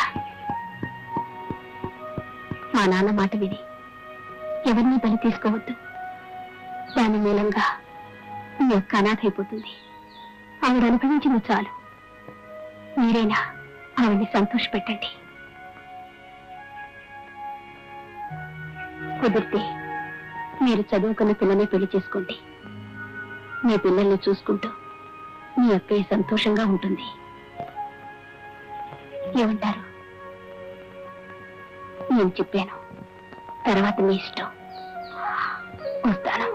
మా నాన్న మాట విని ఎవరిని బలి తీసుకోవద్దు దాని మూలంగా మీ యొక్క అనాథ అయిపోతుంది ఆవిడ అనుభవించింది చాలు మీరైనా ఆవిడ్ని సంతోష పెట్టండి కుదిరితే మీరు చదువుకున్న పిల్లనే పెళ్లి చేసుకోండి మీ పిల్లల్ని చూసుకుంటూ మీ అక్కయ్య సంతోషంగా ఉంటుంది ఏమంటారు నేను చెప్పాను తర్వాత మీ ఇష్టం వస్తాను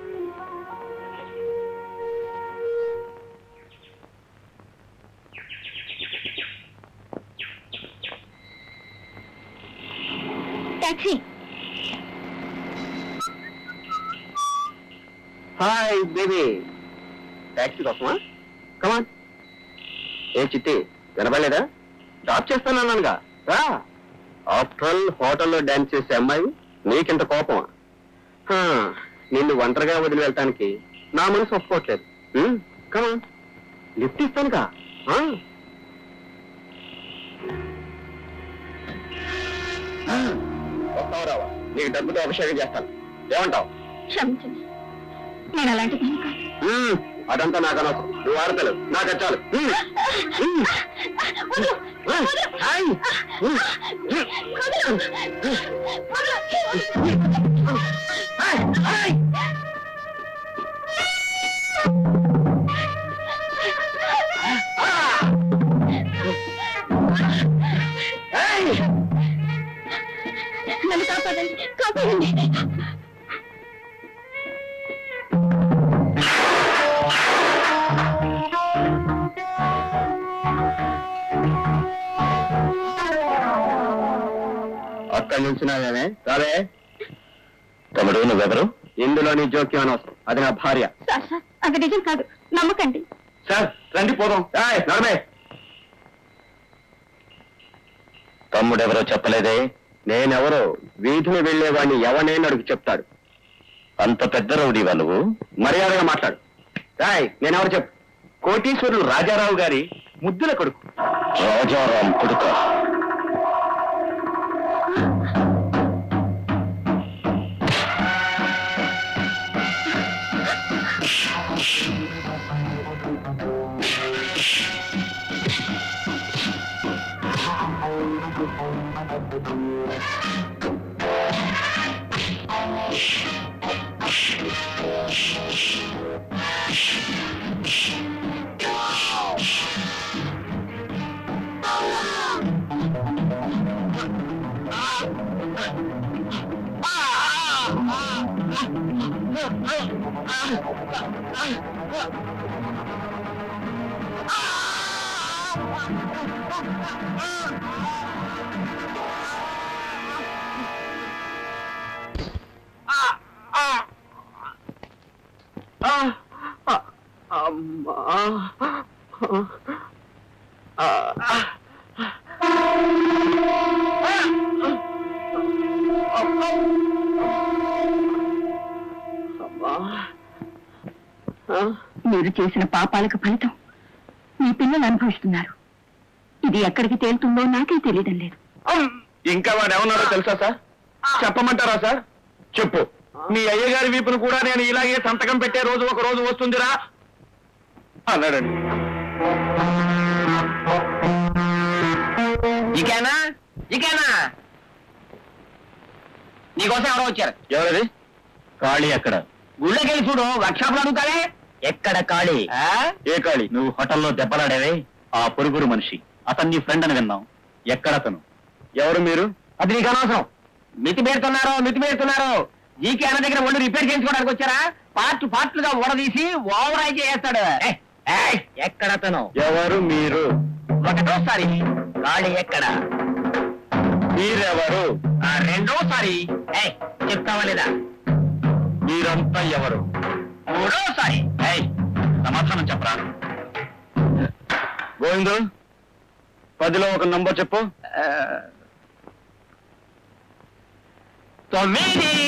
టాక్సీ హాయ్ బేబీ ట్యాక్సీ కోసమా కమాన్ ఏ చిట్టి వినబడలేదా డ్రాప్ చేస్తానన్నానుగా రా ఆఫ్టర్ ఆల్ హోటల్లో డాన్స్ చేసే అమ్మాయి నీకింత కోపమా హా, నిన్ను ఒంటరిగా వదిలి వెళ్ళటానికి నా మనసు ఒప్పుకోవట్లేదు కమాన్ లిఫ్ట్ ఇస్తానుగా ఆ. వస్తావా రావా నీకు డబ్బుతో అభిషేకం చేస్తాను ఏమంటావు క్షమించండి నేను అలాంటి దాన్ని కాదు మ్మ్. అదంతా నాకు అనవసరం నువ్వు ఆడతలు నాకు వచ్చాలు మ్మ్. మ్మ్. వదలు, మ్మ్. వదలు. హాయ్. మ్మ్. వదలు. హాయ్. హాయ్. హాయ్. నన్ను కాపాడండి కాపాడండి అక్కడి నుంచి నావేమే రావే తమ్ముడు నువ్వెవరు ఇందులో నీ జోక్యం అనవసరం అది నా భార్య సార్ సార్ అది నిజం కాదు నమ్మకండి సార్ రండి పోదాం నడమే తమ్ముడెవరో చెప్పలేదే నేనెవరో వీధిని వెళ్లేవాడిని ఎవనే అడుగు చెప్తాడు అంత పెద్ద రౌడీవా నువ్వు మర్యాదగా మాట్లాడు రాయ్ నేనెవరు చెప్పు కోటీశ్వరులు రాజారావు గారి ముద్దుల కొడుకు రాజారాం కొడుక మీరు చేసిన పాపాలకు ఫలితం మీ పిల్లలు అనుభవిస్తున్నారు ఇది ఎక్కడికి తేలుతుందో నాకే తెలియడం లేదు ఇంకా వాడు ఏమన్నారో తెలుసా సార్ చెప్పమంటారా సార్ చెప్పు మీ అయ్యగారి వీపును కూడా నేను ఇలాగే సంతకం పెట్టే రోజు ఒక రోజు వస్తుందిరా అన్నాడండి ఇకేనా ఇకేనా నీకోసం ఎవరో వచ్చారు ఎవరది ఖాళీ ఎక్కడ గుళ్ళోకి వెళ్ళి చూడు వర్క్షాప్ లో అడుగుతావే ఎక్కడ ఖాళీ ఆ? ఏ ఖాళీ నువ్వు హోటల్లో దెబ్బలాడేవే ఆ పొరుగురు మనిషి అతన్ని నీ ఫ్రెండ్ అని విన్నాం ఎక్కడతను ఎవరు మీరు అది నీకు అనవసరం మితి పెడుతున్నారు మితి పెడుతున్నారు జీకే అన్న దగ్గర ఒళ్ళు రిపేర్ చేయించుకోవడానికి వచ్చారా పార్ట్ పార్ట్లుగా ఊడదీసి ఓవరాయ్ చేస్తాడు ఎక్కడతను ఎవరు మీరు ఒకటోసారి గాడి ఎక్కడ మీరెవరు ఆ రెండోసారి ఏయ్, చెప్తావా లేదా మీరంతా ఎవరు మూడోసారి ఏయ్, సమాధానం చెప్పరా గోవిందు పదిలో ఒక నంబర్ చెప్పు ఆ, తొమ్మిది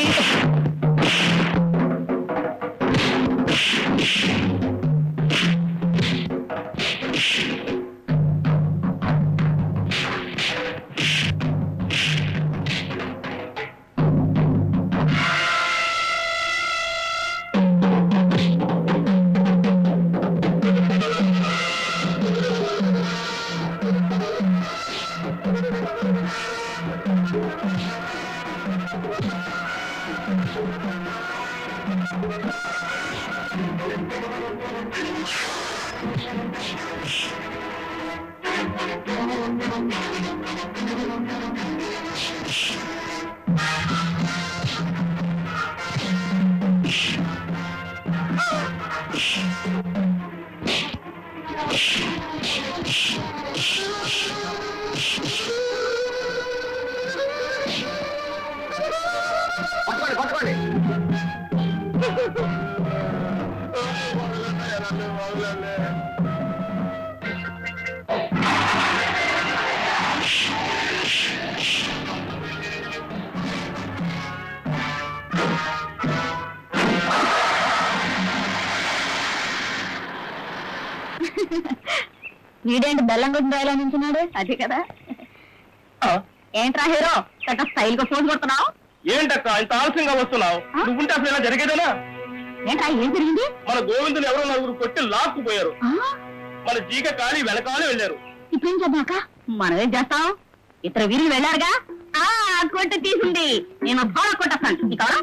పట్టుకోండి పట్టుకోండి వీడేంటి బెల్లం కొట్టిన రాయలా నించున్నాడు అదే కదా ఏంట్రా హీరో చక్క స్టైల్ గా ఫోన్ కొడుతున్నావు ఏంటక్క ఇంత ఆలస్యంగా వస్తున్నావు ఆ? నువ్వుంటే అసలు ఇలా జరిగేదేనా ఏంట్రా ఏం జరిగింది మన గోవిందుని ఎవరో నలుగురు కొట్టి లాక్కుపోయారు ఆ? మన జీక కాలి వెనకాలే వెళ్ళారు ఇప్పుడేం చేద్దాక మనం ఏం చేస్తాం ఇతర వీరులు వెళ్ళారుగా ఆ కొట్టు తీసింది నేను బాగా కొట్టేస్తాను నీకు అవరా?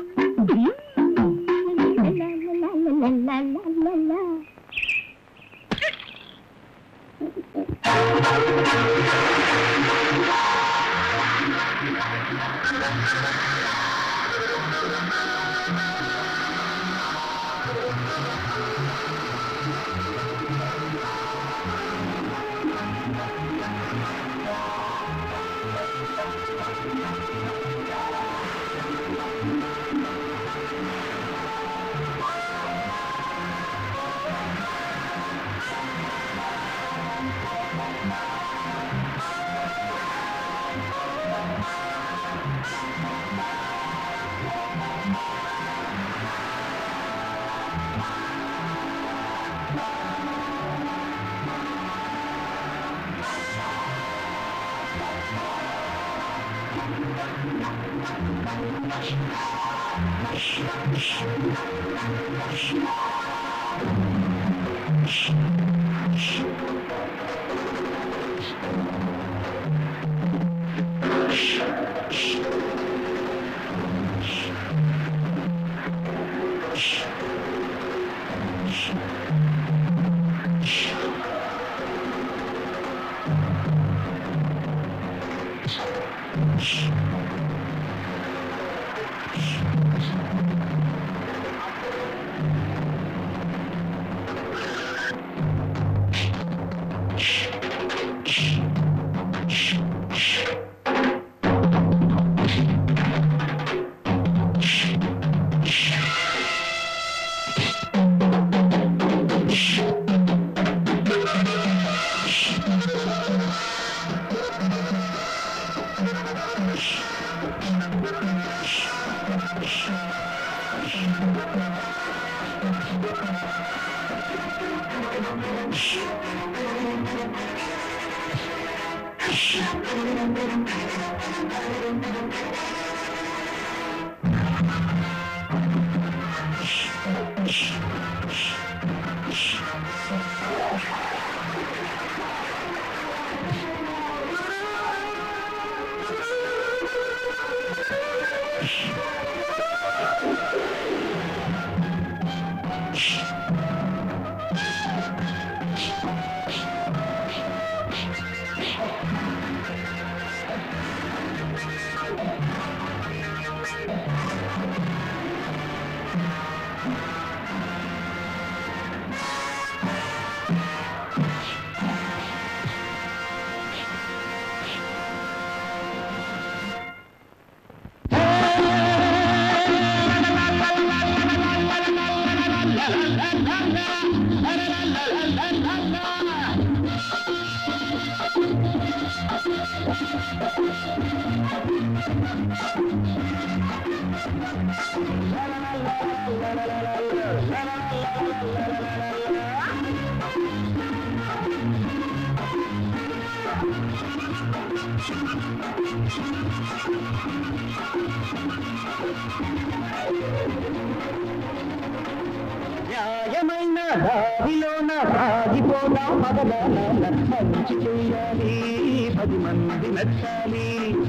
న్యాయమైన దారిలోన సాగిపోతా మగదాన మంచి చేయాలి పది మంది నచ్చాలి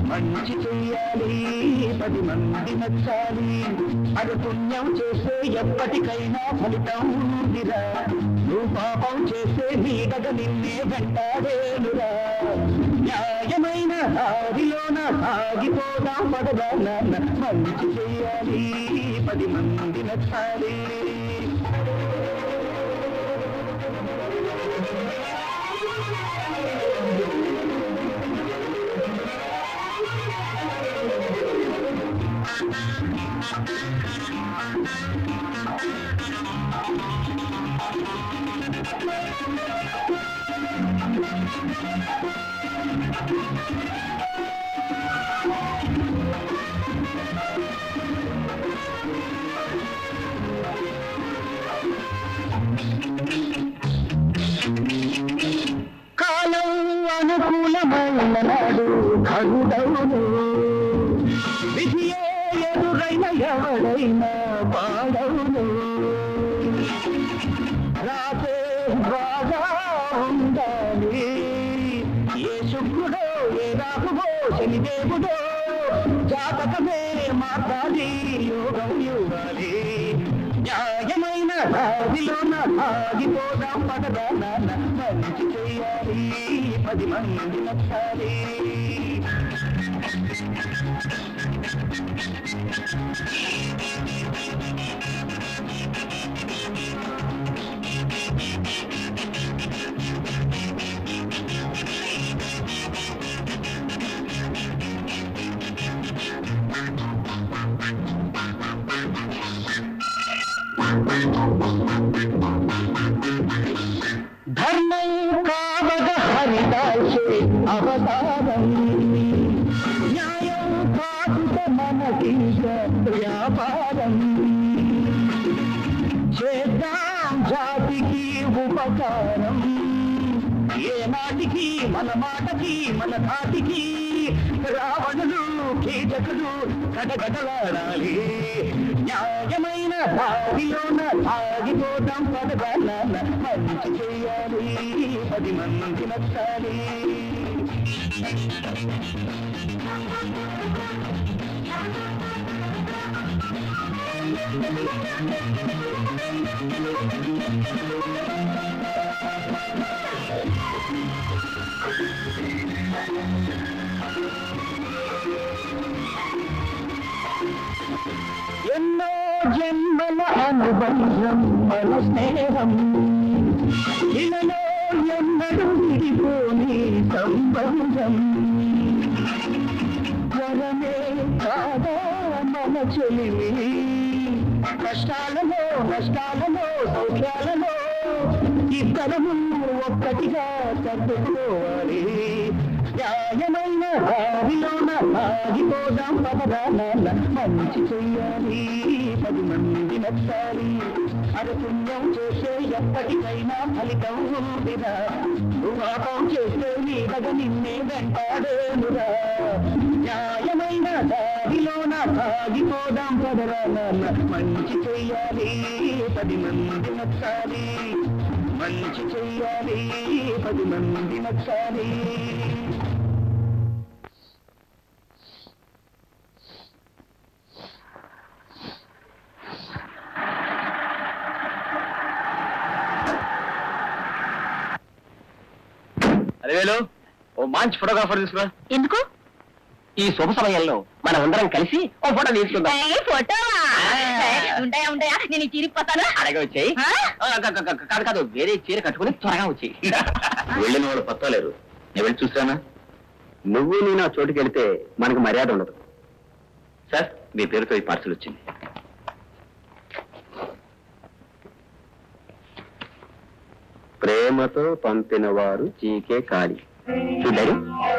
మంచి చెయ్యాలి పది మంది నచ్చాలి అది పుణ్యం చేస్తే ఎప్పటికైనా ఫలితం ఉందిరా నువ్వు పాపం చేస్తే నీడగ నిన్నే వెంటాడేనురా న్యాయమైన దారిలోన సాగిపోదాం పడగా నాన్న మంచి చెయ్యాలి పది మంది నచ్చాలి కాలం అనుకూలమైన నాడు ఖగుడవును విధియే ఎదురైన ఎవడైనా పాడవును రాతే బాగా ఉండాలి ఏ శుక్రుడో ఏ రాహువో శనిదేవుడో జాతకమే మాట్లాడి యోగం ఇవ్వాలి న్యాయమైన దారిలోన ఆగిపోదాం పడదా నాన్న మంచి చెయ్యాలి పది మంది నచ్చాలి ధర్మం కావగ హరిదాసే అవతారం న్యాయం కాదుట మనకింక వ్యాపారం చేద్దాం జాతికి ఉపకారం ఏ నాటికి మన మాటకి మన ధాటికి రావణులు కీచకులు కటకటలాడాలి న్యాయమైన దారిలోన సాగిపోదాం పదవాళ్ళ మంచి చేయాలి పది మంది నచ్చాలి ఎన్నో జన్మల అనుబంధం మన స్నేహం ఇలలో ఎన్నడూ విడిపోని సంబంధం వరమే కాదా మన చెలిమి కష్టాలలో నష్టాలలో సౌఖ్యాలలో ఇద్దరము ఒక్కటిగా సర్దుకోవాలి న్యాయమైన దారిలోన ఆగిపోదాం పదరాల మంచి చెయ్యాలి పది మంది నచ్చాలి అది పుణ్యం చేసే ఎప్పటికైనా ఫలితం ఉందిరా నువ్వు పాపం చేస్తే నీడగ నిన్నే వెంటాడేనురా న్యాయమైన దారిలోన సాగిపోదాం పదరాల మంచి చెయ్యాలి పది మంది నచ్చాలి మంచి చెయ్యాలి పది మంది నచ్చాలి అదేవేలు ఓ మంచి ఫోటోగ్రాఫర్ తీసుకురా ఎందుకు ఈ శుభ సమయంలో మనం అందరం కలిసి ఓ ఫోటో తీసుకుందాం ఫోటో ఆ. ఉంటాయా ఉంటాయా నేను చిరిగిపోతాను అలాగే వచ్చాయి ఆ? కాదు కాదు వేరే చీర కట్టుకుని త్వరగా వచ్చాయి వెళ్ళిన వాళ్ళు పత్తలేరు నేను వెళ్ళి చూసానా నువ్వు నేను ఆ చోటుకి వెళితే మనకు మర్యాద ఉండదు సార్ మీ పేరుతో ఈ పార్సల్ వచ్చింది ప్రేమతో పంపిన వారు చీకే కాళి చూడారు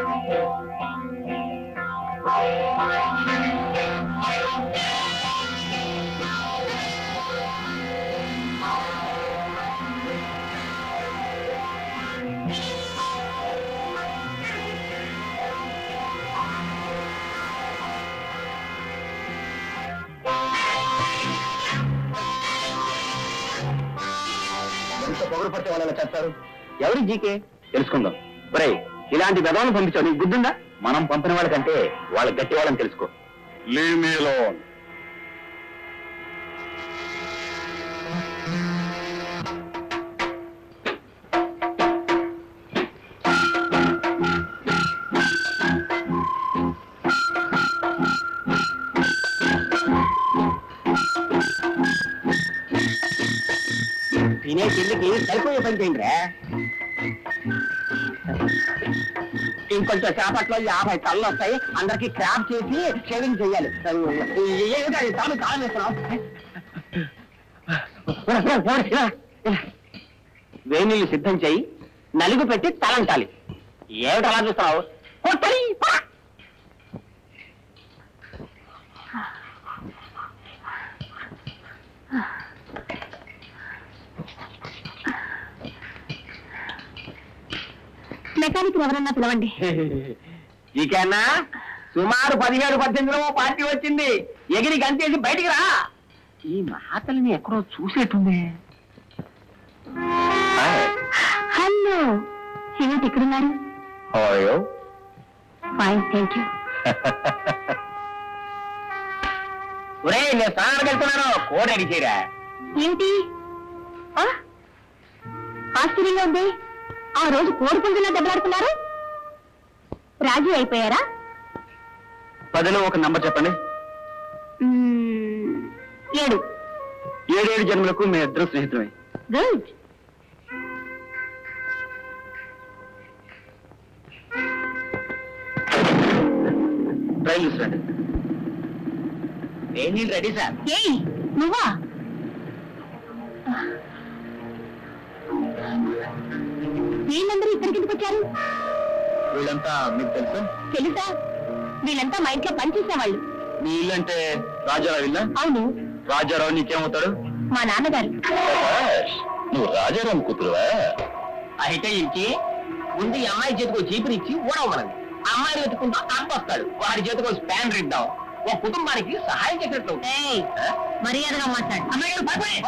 ఎంత పొగరు పడితే వాళ్ళని చేస్తారు ఎవరి జీకే తెలుసుకుందాం ఒరేయ్ ఇలాంటి వెధవలను పంపించావు నీకు గుర్తుందా మనం పంపిన వాళ్ళకంటే వాళ్ళ గట్టి వాళ్ళని తెలుసుకో లీవ్ మీ అలోన్ తినే తిండికి సరిపోయే పని చేయండి రా ఇంకొంచెం చేపట్లో యాభై కళ్ళు వస్తాయి అందరికి క్రాప్ చేసి షేవింగ్ చేయాలి ఏమిటి అది తాను కాలం వేస్తున్నావు వేడి నీళ్ళు సిద్ధం చేయి నలుగు పెట్టి తలంటాలి ఏమిటి అలా చూస్తున్నావు కొట్టలి పా! మెకానిక్ ఎవరన్నా పిలవండి ఇకన్నా సుమారు పదిహేడు పద్దెనిమిదిలో పార్టీ వచ్చింది ఎగిరి గంతేసి బయటికి రా ఈ మాటల్ని ఎక్కడో చూసేటుంది హలో ఏమిటి ఇక్కడున్నారు ఫైన్ థ్యాంక్ యూ ఒరే నేను స్నానానికి వెళ్తున్నాను కోడ్ రెడీ చేయరా ఏమిటి ఆ? ఆశ్చర్యంగా ఉంది ఆ రోజు కోడి పుంజులా దెబ్బలాడుకున్నారు రాజీ అయిపోయారా పదిలో ఒక నంబర్ చెప్పండి మ్మ్, ఏడు ఏడేడు జన్మలకు మీ ఇద్దరు స్నేహితులమే గుడ్ ట్రైల్ చూసండి నేను రెడీ సార్ ఏయ్ నువ్వా వీళ్ళందరూ ఇక్కడికి ఎందుకు వచ్చారు వీళ్ళంతా మీకు తెలుసా తెలుసా వీళ్ళంతా మా ఇంట్లో పనిచేసేవాళ్ళు మీ ఇల్లు అంటే రాజారావు ఇల్లా అవును రాజారావు నీకేమవుతాడు మా నాన్నగారు నువ్వు రాజారావు కూతురువా అయితే ఇంటి ముందు ఈ అమ్మాయి చేతికి చీపునిచ్చి ఊడవమనండి ఆ అమ్మాయిని వెతుకుంటూ అబ్బ వస్తాడు వాడి చేతికి స్పాన్ ఇద్దాం ఒక కుటుంబానికి సహాయం చేసినట్లు ఏయ్, మర్యాదగా మాట్లాడు అమ్మాయి గారు భయపడి.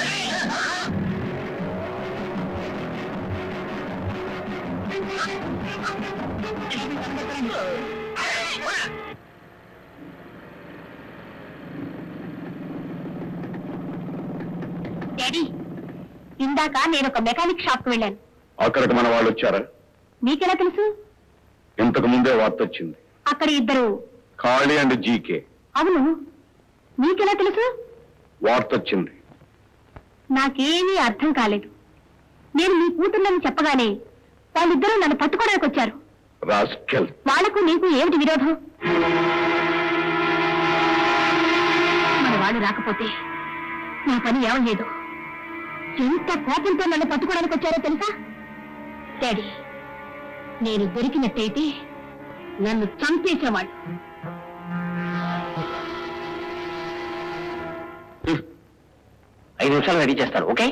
డాడీ ఇందాక నేను ఒక మెకానిక్ షాప్ కు వెళ్ళాను అక్కడికి మన వాళ్ళు వచ్చారా మీకెలా తెలుసు ఇంతకు ముందే వార్త వచ్చింది అక్కడ ఇద్దరు ఖాళీ అండ్ జీకే అవును మీకెలా తెలుసు వార్త వచ్చింది నాకేమీ అర్థం కాలేదు నేను మీ కూతుర్నని చెప్పగానే వాళ్ళిద్దరూ నన్ను పట్టుకోవడానికి వచ్చారు రాస్కెల్ వాళ్లకు నీకు ఏమిటి విరోధం మన వాళ్ళు రాకపోతే నా పని ఏమయ్యేదు ఎంత కోపంతో నన్ను పట్టుకోవడానికి వచ్చారో తెలుసా డాడీ నేను దొరికినట్టయితే నన్ను చంపేసేవాడు ఐదు నిమిషాలు రెడీ చేస్తాను ఓకే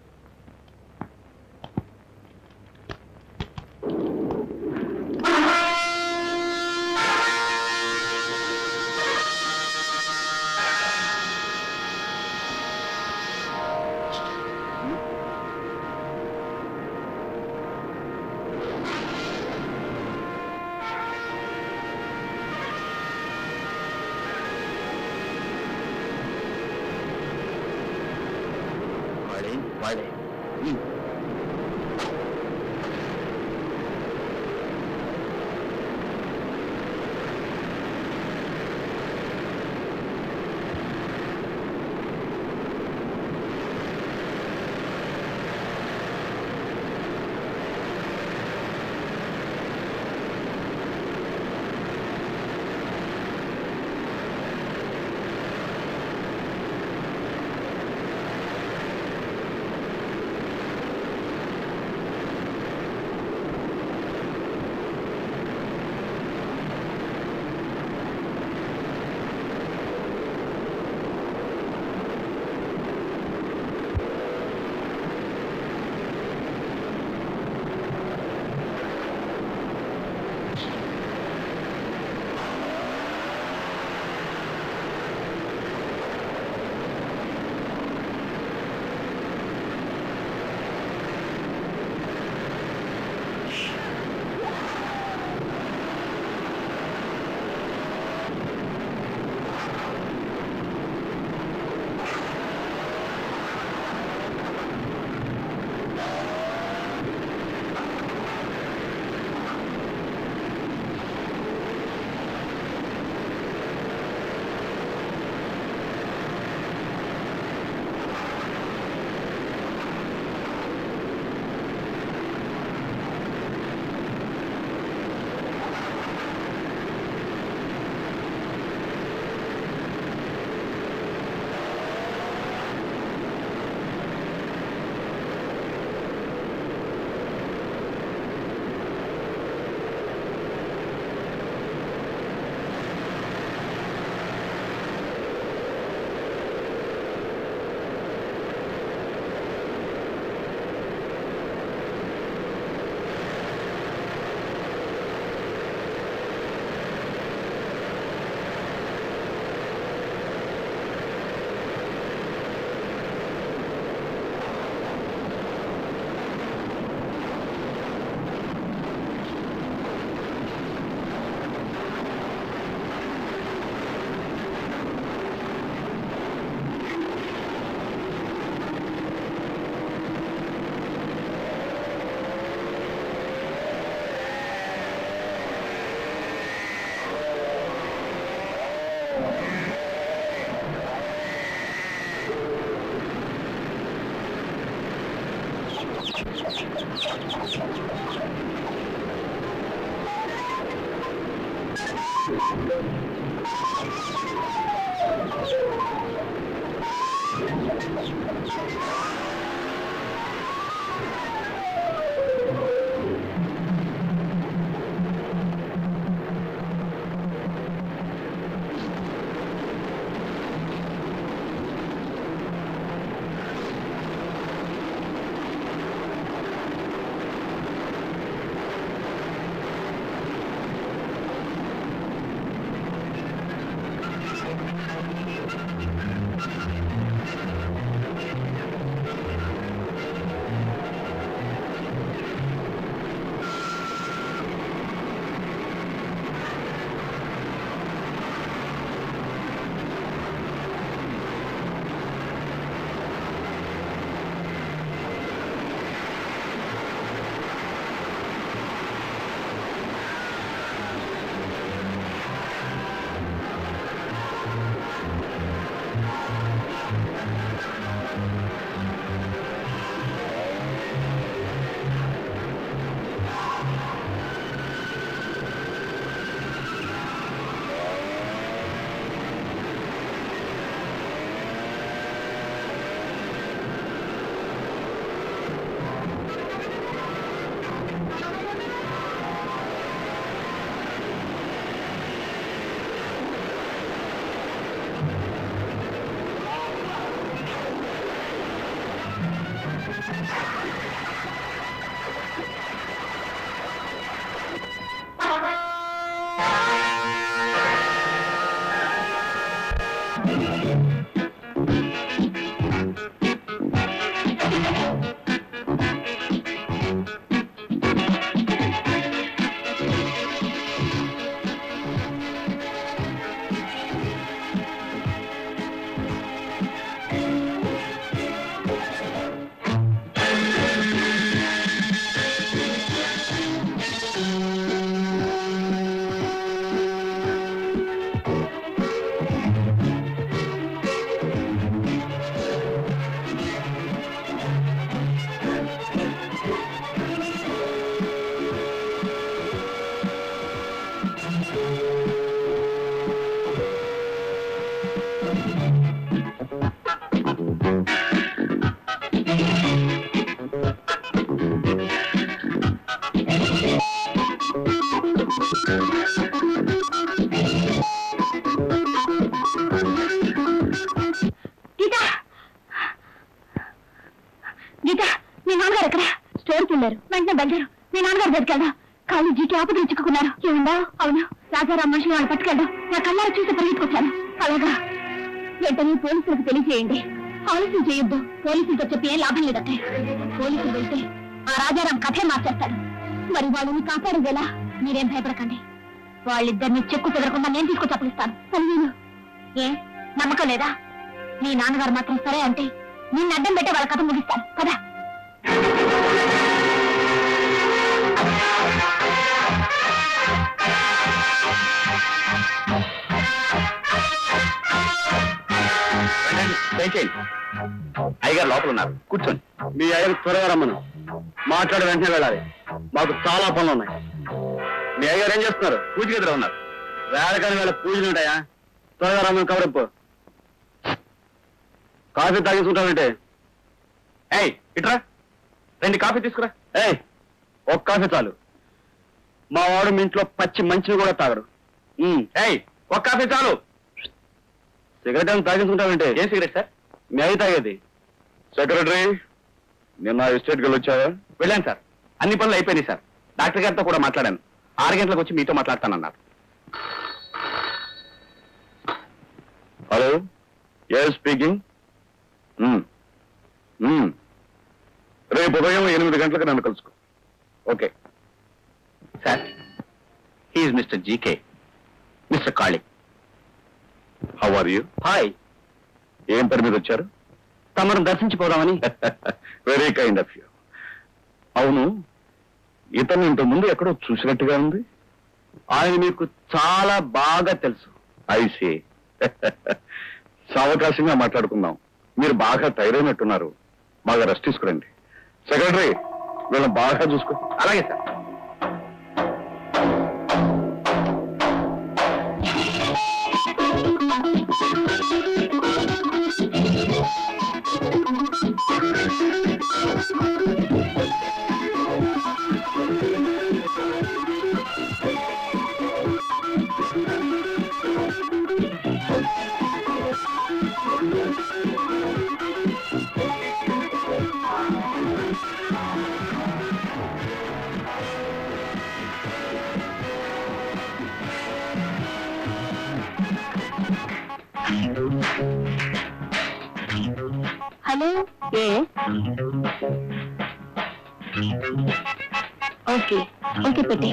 వాడే వాడే గీత గీత మీ నాన్నగారు ఎక్కడ స్టోర్కి వెళ్ళారు వెంటనే బయలుదేరు మీ నాన్నగారు బయటకెళ్దాం కాళ్ళు జీకి ఆపదలు చిక్కుకున్నారు ఏముందా అవును రాజారాం మనుషులు వాళ్ళు పట్టుకెళ్దాం నా కళ్ళారా చూసి పరిగెత్తుకొచ్చాను అలాగా వెంటనే పోలీసులకు తెలియజేయండి ఆలస్యం చేయొద్దు పోలీసులతో చెప్పి ఏం లాభం లేదటే పోలీసులు వెళ్తే ఆ రాజారాం కథే మార్చేస్తాడు మరి వాళ్ళని కాపాడేదేలా మీరేం భయపడకండి వాళ్ళిద్దరిని చెక్కు చెదరకుండా నేను తీసుకొచ్చి అప్పగిస్తాను పదివేలు ఏ నమ్మకం లేదా మీ నాన్నగారు మాత్రం సరే అంటే నిన్ను అడ్డం పెట్టే వాళ్ళ కథ ముగిస్తాను కదా దయచేయండి అయ్యగారు లోపల ఉన్నారు కూర్చోండి మీ అయ్యగారు త్వరగా రమ్మను మాట్లాడి వెంటనే వెళ్ళాలి మాకు చాలా పనులు ఉన్నాయి మీ అయ్యగారు ఏం చేస్తున్నారు పూజ గదిలో ఉన్నారు వేళకాని వేళ పూజలు ఉంటాయా త్వరగా రమ్మని కవరప్పు కాఫీ తాగేసుకుంటామంటే ఏయ్ ఇట్రా రెండు కాఫీ తీసుకురా ఏయ్ ఒక కాఫీ చాలు మా వాడు మీ ఇంట్లో పచ్చి మంచిని కూడా తాగడు ఉమ్, ఏయ్ ఒక కాఫీ చాలు సిగరెట్ ఏమైనా తాగించుకుంటావంటే ఏం సిగరెట్ సార్ మీ అవి తాగేది సెక్రటరీ నిన్న ఎస్టేట్ కి వచ్చావా వెళ్ళాను సార్ అన్ని పనులు అయిపోయినాయి సార్ డాక్టర్ గారితో కూడా మాట్లాడాను ఆరు గంటలకు వచ్చి మీతో మాట్లాడతానన్నారు హలో ఏ స్పీకింగ్ రేపు ఉదయం ఎనిమిది గంటలకు నన్ను కలుసుకో ఓకే సార్ హీఈ్ mister GK mister Kali how are you hi ఏం పని మీద వచ్చారు తమను దర్శించిపోదామని వెరీ కైండ్ ఆఫ్ యూ అవును ఇతను ఇంత ముందు ఎక్కడో చూసినట్టుగా ఉంది ఆయన మీకు చాలా బాగా తెలుసు ఐసి సావకాశంగా మాట్లాడుకుందాం మీరు బాగా తయారైనట్టున్నారు బాగా రెస్ట్ తీసుకురండి సెక్రటరీ వీళ్ళని బాగా చూసుకో అలాగే సార్ హలో ఏ ఓకే ఓకే పెట్టే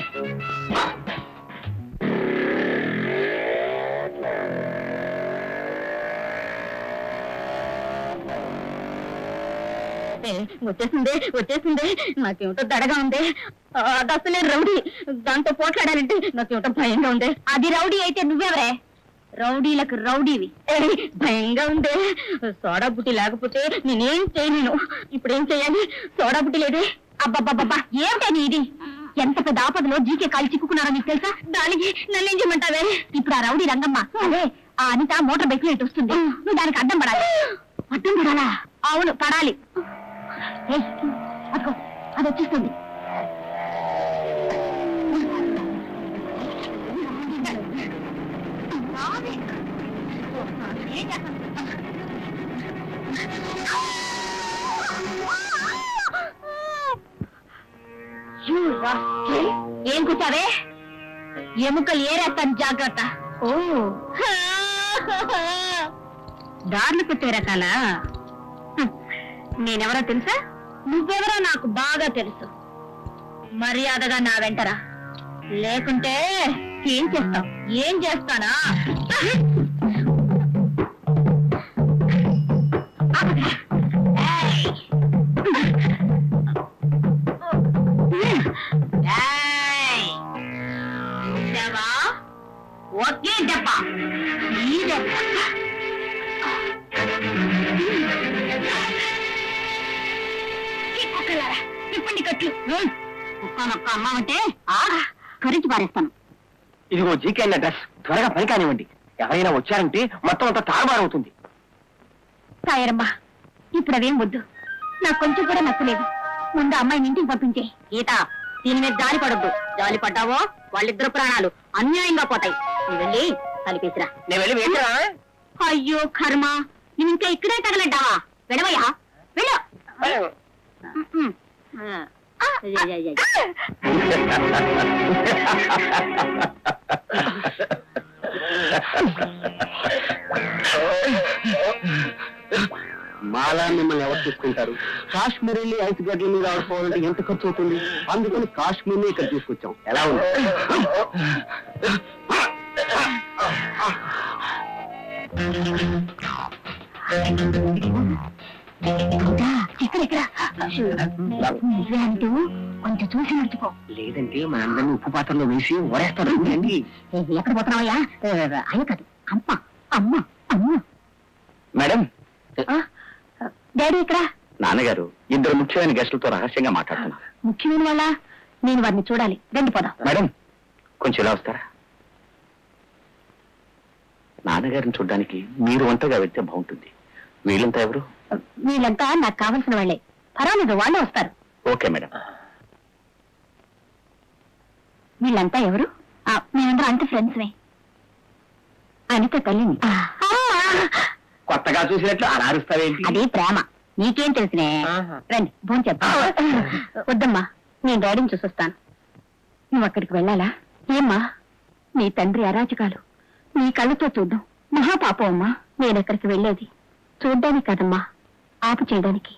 వచ్చేసింది వచ్చేసింది నాకేమిటో దడగా ఉంది ఆ, అది అసలే రౌడీ దాంతో పోట్లాడాలంటే నాకేమిటో భయంగా ఉంది అది రౌడీ అయితే నువ్వెవరే రౌడీలకు రౌడీవి ఏయ్, భయంగా ఉందే సోడా బుట్టి లేకపోతే నేనేం చేయలేను ఇప్పుడు ఏం చేయాలి సోడా బుట్టి లేదే అబ్బబ్బబ్బబ్బా ఏమిటని ఇది ఎంత పెద్ద ఆపదలో జీకే కాలు చిక్కుకున్నారో నీకు తెలుసా దానికి నన్ను ఏం చేయమంటావే ఇప్పుడు ఆ రౌడీ రంగమ్మ అదే ఆ అనిత మోటార్ బైక్ లో ఇటు వస్తుంది నువ్వు దానికి అడ్డం పడాలి అడ్డం పడాలా అవును పడాలి ఏయ్, అదిగో అది వచ్చేస్తుంది You rascal. ఏం కూర్చావే ఎముకలు ఏరేస్తాను జాగ్రత్త ఓ దారులు పెట్టే రకాల నేనెవరో తెలుసా నువ్వెవరో నాకు బాగా తెలుసు మర్యాదగా నా వెంటరా లేకుంటే ఏం చేస్తావు ఏం చేస్తానా ఏయ్. ఏయ్. చూసావా? ఒకే దెబ్బ ఈ దెబ్బ ఈ కుక్కలారా, ఇప్పండి కట్లు కుక్కనొక్క అమ్మావంటే కరించి పారేస్తాను ఇదిగో జీకే అన్న డ్రెస్ త్వరగా పని కానివ్వండి ఎవరైనా వచ్చారంటే మొత్తం అంతా తారుమారవుతుంది సాయరమ్మా ఇప్పుడు అవేం వద్దు నాకు కొంచెం కూడా నచ్చలేదు ముందు అమ్మాయిని ఇంటికి పంపించే గీత దీని మీద జాలి పడద్దు జాలి పడ్డావో వాళ్ళిద్దరు ప్రాణాలు అన్యాయంగా పోతాయి నువ్వు వెళ్ళి కలిపేసిరా నేను వెళ్ళి వేసిరా అయ్యో కర్మ నేను ఇంకా ఇక్కడే తగలడ్డావా వెళ్ళవయ్యా వెళ్ళు ఉమ్మ్. ఆ, అయ్య, అయ్య, అయ్య. మాలా మిమ్మల్ని ఎవరు తీసుకుంటారు కాశ్మీర్ వెళ్ళి ఐస్ గడ్డల మీద ఆడుకోవాలంటే ఎంత ఖర్చు అవుతుంది అందుకని కాశ్మీర్ ని ఇక్కడ తీసుకొచ్చాం ఎలా ఉంది ఇంకా ఇక్కడ ఇక్కడ నువ్వే అంటూ కొంచెం చూసి నడుచుకో లేదంటే మన అందరినీ ఉప్పు పాత్రలో వేసి ఓరేస్తారు రండి. ఏ, ఎక్కడ పోతున్నావయ్యా అయ్య కాదు అమ్మ అమ్మ అమ్మ మేడం ఆ, డాడీ ఇక్కడ నాన్నగారు ఇద్దరు ముఖ్యమైన గెస్టులతో రహస్యంగా మాట్లాడుతున్నారు ముఖ్యమైన వాళ్ళ నేను వారిని చూడాలి రండి పోదాం మేడం కొంచెం ఇలా వస్తారా నాన్నగారిని చూడడానికి మీరు ఒంటరిగా వెళ్తే బాగుంటుంది వీళ్ళంతా ఎవరు వీళ్ళంతా నాకు కావలసిన వాళ్ళే పర్వాలేదు వాళ్ళే వస్తారు ఓకే మేడం వీళ్ళంతా ఎవరు ఆ, మేమందరం అంత ఫ్రెండ్స్మే అనిత తల్లిని కొత్తగా చూసినట్లు అలా అరుస్తావేంటి అది ప్రేమ నీకేం తెలిసినే ఆహా. రండి భోజనం చేద్దాం వద్దమ్మా నేను డాడీని చూసొస్తాను నువ్వు అక్కడికి వెళ్ళాలా ఏమ్మా నీ తండ్రి అరాచకాలు నీ కళ్ళతో చూద్దాం మహాపాపం అమ్మా నేను ఎక్కడికి వెళ్ళేది చూడ్డానికి కదమ్మా ఆపు చేయడానికి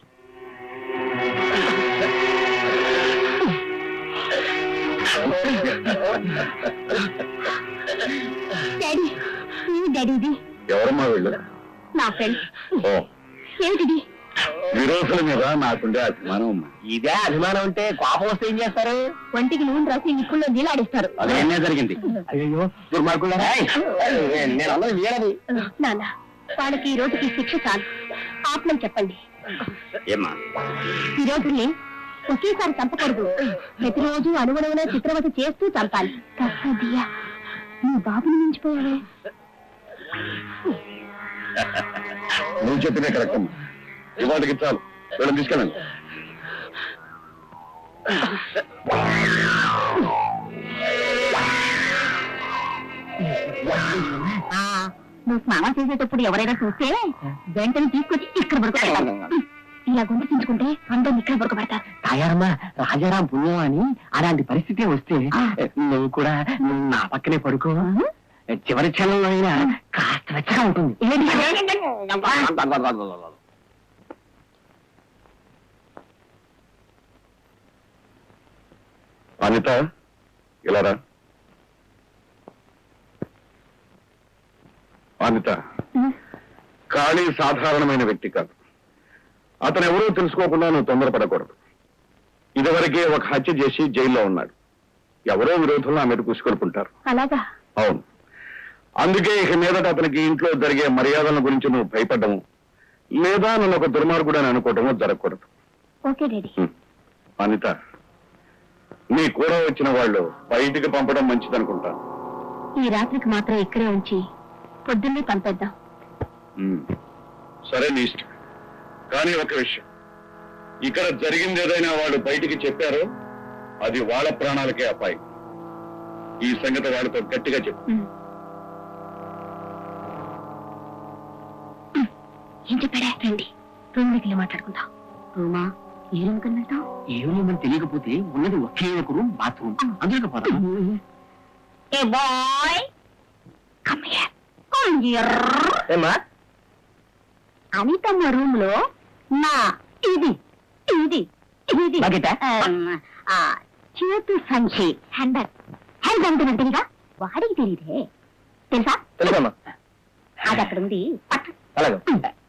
డాడీ ఈ డాడీది ఎవరమ్మా వీళ్ళు నా ఫ్రెండ్ ఓ ఏమిటిది విరోధుల మీద నాకుండే అభిమానం అమ్మా ఇదే అభిమానం అంటే కోపం వస్తే ఏం చేస్తారు ఒంటికి నూనె రాసి నిప్పుల్లో నీలాడిస్తారు అదేనే జరిగింది అయ్యో దుర్మార్గుడా నేను అన్నది వీడని నాన్న వాళ్ళకి ఈ రోజుకి శిక్ష చాలు ఆపమని చెప్పండి ఏమ్మా ఈ రోజుల్ని ఒకేసారి చంపకూడదు ప్రతిరోజు అనుగుణమైన చిత్రవత చేస్తూ చంపాలి కసదియా నీ బాబుని మించిపోయావే నువ్వు చెప్పినే కరెక్ట్ అమ్మా ఇవాటికి చాలు వీళ్ళని తీసుకెళ్ళండి నువ్వు స్నానం చేసేటప్పుడు ఎవరైనా చూస్తే వెంటనే తీసుకొచ్చి ఇక్కడ పడుకోబెడతారు ఇలా గొంతు చించుకుంటే అందరూ ఇక్కడ పడుకోబెడతారు తాయారమ్మా రాజారాం పుణ్యం అని అలాంటి పరిస్థితి వస్తే ఆ. నువ్వు కూడా నా పక్కనే పడుకో చివరి క్షణంలో అయినా కాస్త వెచ్చగా ఉంటుంది అనిత ఇలా రా అనిత ఖాళీ సాధారణమైన వ్యక్తి కాదు అతను ఎవరో తెలుసుకోకుండా నువ్వు తొందరపడకూడదు ఇదివరకే ఒక హత్య చేసి జైల్లో ఉన్నాడు ఎవరో విరోధంలో ఆమె కూసుకొలుపుంటారు అలాగా అవును అందుకే ఇక మీదట అతనికి ఇంట్లో జరిగే మర్యాదల గురించి నువ్వు భయపడ్డము లేదా నన్ను ఒక దుర్మార్గుడు అని అనుకోవటము జరగకూడదు ఓకే డాడీ హ్మ్. అనిత నీ కూడా వచ్చిన వాళ్ళు బయటికి పంపడం మంచిదనుకుంటా ఈ రాత్రికి మాత్రం ఇక్కడే ఉంచి పొద్దున్నే పంపేద్దాం హ్మ్. సరే నీ ఇష్టం కానీ ఒక విషయం ఇక్కడ జరిగింది ఏదైనా వాళ్ళు బయటికి చెప్పారో అది వాళ్ళ ప్రాణాలకే అపాయం ఈ సంగతి వాళ్ళతో గట్టిగా చెప్పు ఏం చెప్పాడా రండి రూమ్లోకి వెళ్ళి మాట్లాడుకుందాం రూమా ఏ రూమ్ కన్నా ఏమని తెలియకపోతే ఉన్నది ఒకే ఒక రూమ్ బాత్రూమ్ అందులో పోదాం hey boy come here come here ఏమా అనితమ్మ రూమ్ లో నా ఇది ఇది ఇది బకెటా? ఆమ్, ఆ, చేతు సంచి హ్యాండ్ బ్యాగ్ హ్యాండ్ బ్యాగ్ ఉంటుంది తెలీదా వాడికి తెలియదే తెలుసా తెలుసమ్మా అది అక్కడ ఉంది పట్టు. అలాగే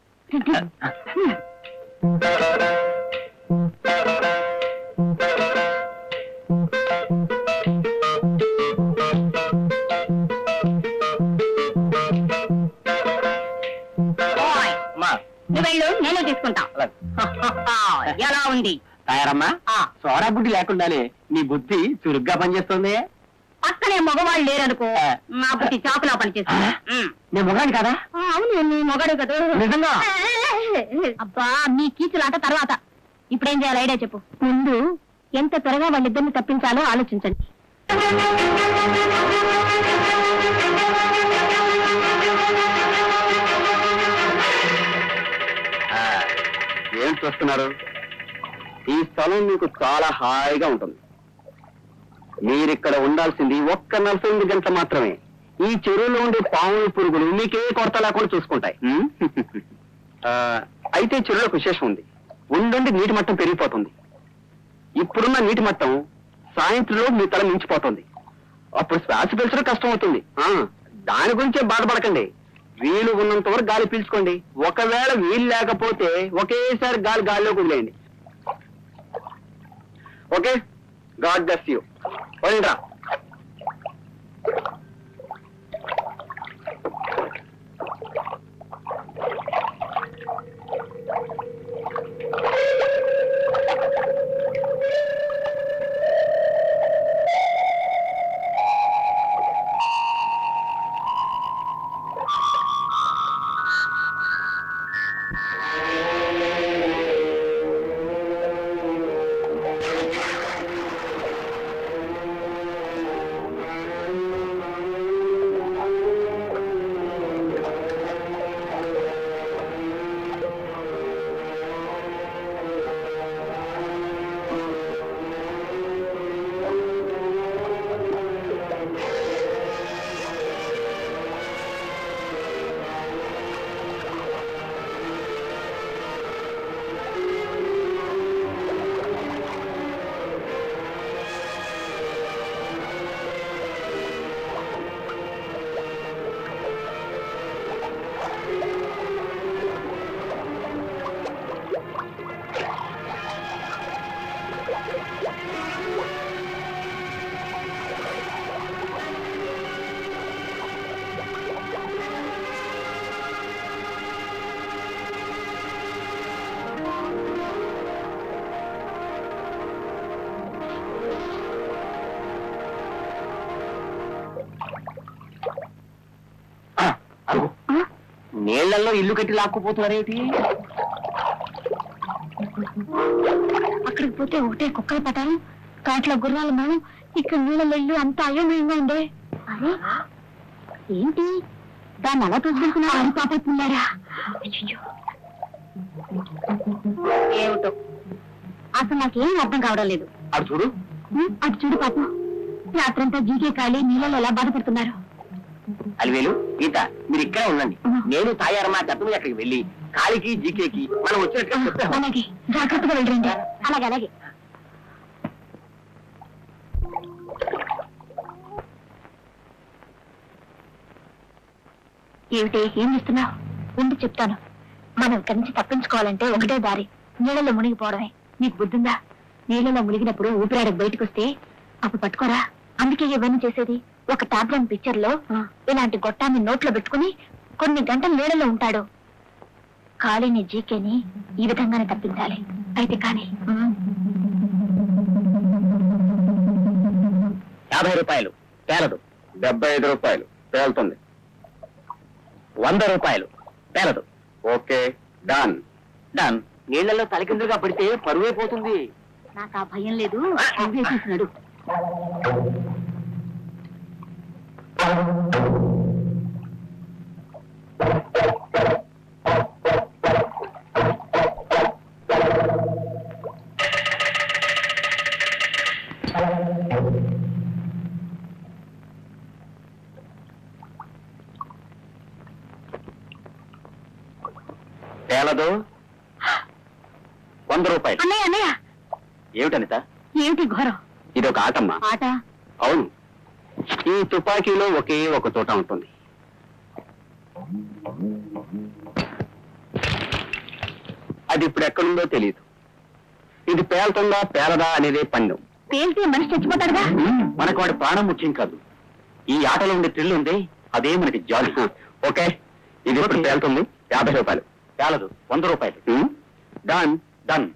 ఓయ్, అమ్మా నువ్వు వెళ్ళు నేనే తీసుకుంటా అలాగే ఎలా ఉంది తయారమ్మా ఆ, సోడా బుద్ధి లేకుండానే నీ బుద్ధి చురుగ్గా పనిచేస్తుంది పక్కనే మగవాళ్ళు లేరనుకో నా బుద్ధి చాకులా పనిచేస్తుంది ఉమ్. నేను మొగాని కదా ఆ, అవును నీ మొగడు కదా నిజంగా అబ్బా మీ కీచులాట తర్వాత ఇప్పుడేం చేయాలి ఐడియా చెప్పు ముందు ఎంత త్వరగా వాళ్ళిద్దరిని తప్పించాలో ఆలోచించండి ఏం చూస్తున్నారు ఈ స్థలం మీకు చాలా హాయిగా ఉంటుంది మీరిక్కడ ఉండాల్సింది ఒక్క నలభై ఎనిమిది గంటలు మాత్రమే ఈ చెరువులో ఉండే పాములు పురుగులు మీకే కొరత లేకుండా చూసుకుంటాయి ఉం? ఆ, అయితే చెరువులో ఒక విశేషం ఉంది ఉండండి నీటి మట్టం పెరిగిపోతుంది ఇప్పుడున్న నీటి మట్టం సాయంత్రంలో మీ తల మించిపోతుంది అప్పుడు శ్వాస పీల్చడం కష్టం అవుతుంది ఆ, దాని గురించే బాధపడకండి వీలు ఉన్నంత వరకు గాలి పీల్చుకోండి ఒకవేళ వీలు లేకపోతే ఒకేసారి గాలి గాలిలోకి వదిలేయండి ఓకే గాడ్ బ్లెస్ యూ రా అరుగు ఆ? నీళ్లలో ఇల్లు కట్టి లాక్కుపోతున్నారేమిటి అక్కడికి పోతే ఒకటే కుక్కల పటాలు కాట్ల గుర్రాల మనం ఇక్కడ నీళ్ళ ఇల్లు అంత అయోమయంగా ఉండే అరే ఏంటి దాన్ని అలా చూసుకుంటున్నా అని పాప పుల్లారా ఏమిటో అసలు నాకేం అర్థం కావడం లేదు అటు చూడు ఉం, అటు చూడు పాపం రాత్రంతా జీకే కాలి నీళ్ళలో ఎలా బాధపడుతున్నారు అలివేలు గీత మీరు ఇక్కడే ఉండండి నేను తాయారమ్మా గత మీద అక్కడికి వెళ్ళి కాలికి జీకేకి మనం వచ్చినట్టుగా చెప్తాను అలాగే జాగ్రత్తగా వెళ్ళండి అలాగే అలాగే ఏమిటి ఏం చేస్తున్నావు ఉండి చెప్తాను మనం ఇక్కడి నుంచి తప్పించుకోవాలంటే ఒకటే దారి నీళ్ళలో మునిగిపోవడమే నీకు బుద్ధిందా నీళ్ళలో మునిగినప్పుడు ఊపిరాడకు బయటకు వస్తే అప్పుడు పట్టుకోరా అందుకే ఇవన్నీ చేసేది ఒక టాబ్లెట్ పిక్చర్ లో ఇలాంటి గొట్టాన్ని నోట్లో పెట్టుకుని కొన్ని గంటలు నీళ్ళలో ఉంటాడు కాళీని జీకేని ఈ విధంగానే తప్పించాలి అయితే కానీ యాభై రూపాయలు పేలదు డెబ్బై ఐదు రూపాయలు పేలుతుంది వంద రూపాయలు పేలదు ఓకే డన్ డన్ నీళ్లలో తలకిందులుగా పడితే పరువైపోతుంది నాకు ఆ భయం లేదు నువ్వే చూసినాడు పేలదు వంద రూపాయలు అన్నయ్య అన్నయ్య ఏమిటనిత ఏమిటి ఘోరం ఇది ఒక ఆటమ్మా ఆట అవును ఈ తుపాకీలో ఒకే ఒక తోట ఉంటుంది అది ఇప్పుడు ఎక్కడుందో తెలియదు ఇది పేలుతుందా పేలదా అనేదే పందెం పేలితే మనిషి చచ్చిపోతాడుగా మనకు వాడి ప్రాణం ముఖ్యం కాదు ఈ ఆటలో ఉండే థ్రిల్ ఉంది అదే మనకి జాలి ఓకే ఇది ఇప్పుడు పేలుతుంది యాభై రూపాయలు పేలదు వంద రూపాయలు డన్ డన్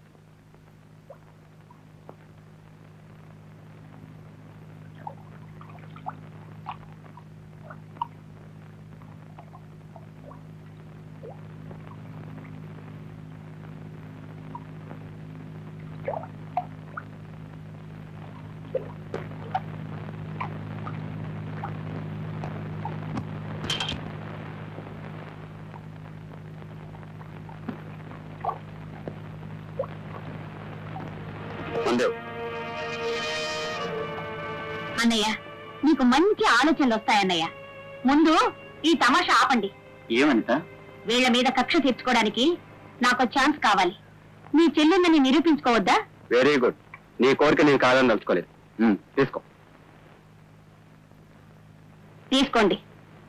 ముందు అన్నయ్య నీకు మంచి ఆలోచనలు వస్తాయన్నయ్య ముందు ఈ తమాషా ఆపండి ఏమనిత వీళ్ళ మీద కక్ష తీర్చుకోవడానికి నాకు ఛాన్స్ కావాలి నీ చెల్లెందని నిరూపించుకోవద్దా వెరీ గుడ్ నీ కోరిక నేను కాదని తలుచుకోలేదు ఉమ్, తీసుకో తీసుకోండి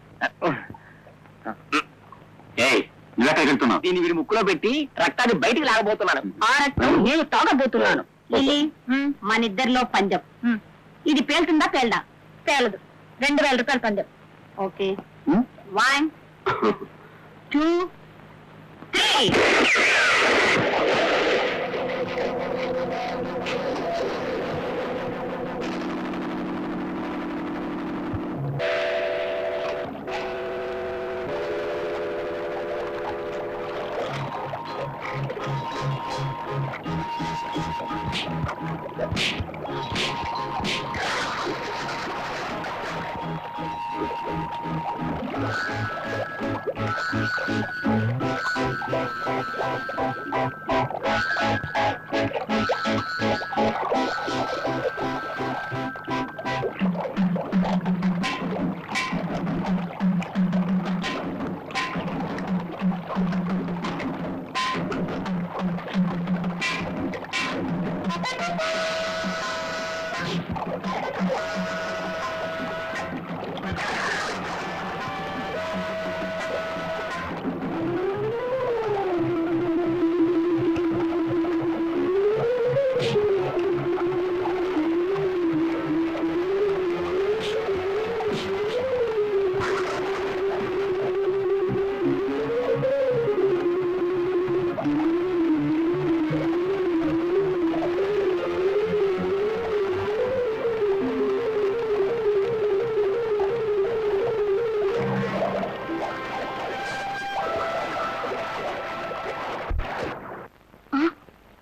ఏయ్ నువ్వెక్కడికి వెళ్తున్నావు దీన్ని వీరి ముక్కులో పెట్టి రక్తాన్ని బయటికి లాగబోతున్నాను ఆ రక్తం నేను తాగబోతున్నాను లిల్లీ, మ్, మనిద్దరిలో పందెం మ్, ఇది పేలుతుందా పేలదా పేలదు రెండు వేల రూపాయల పందెం ఓకే ఉమ్? వన్ టూ త్రీ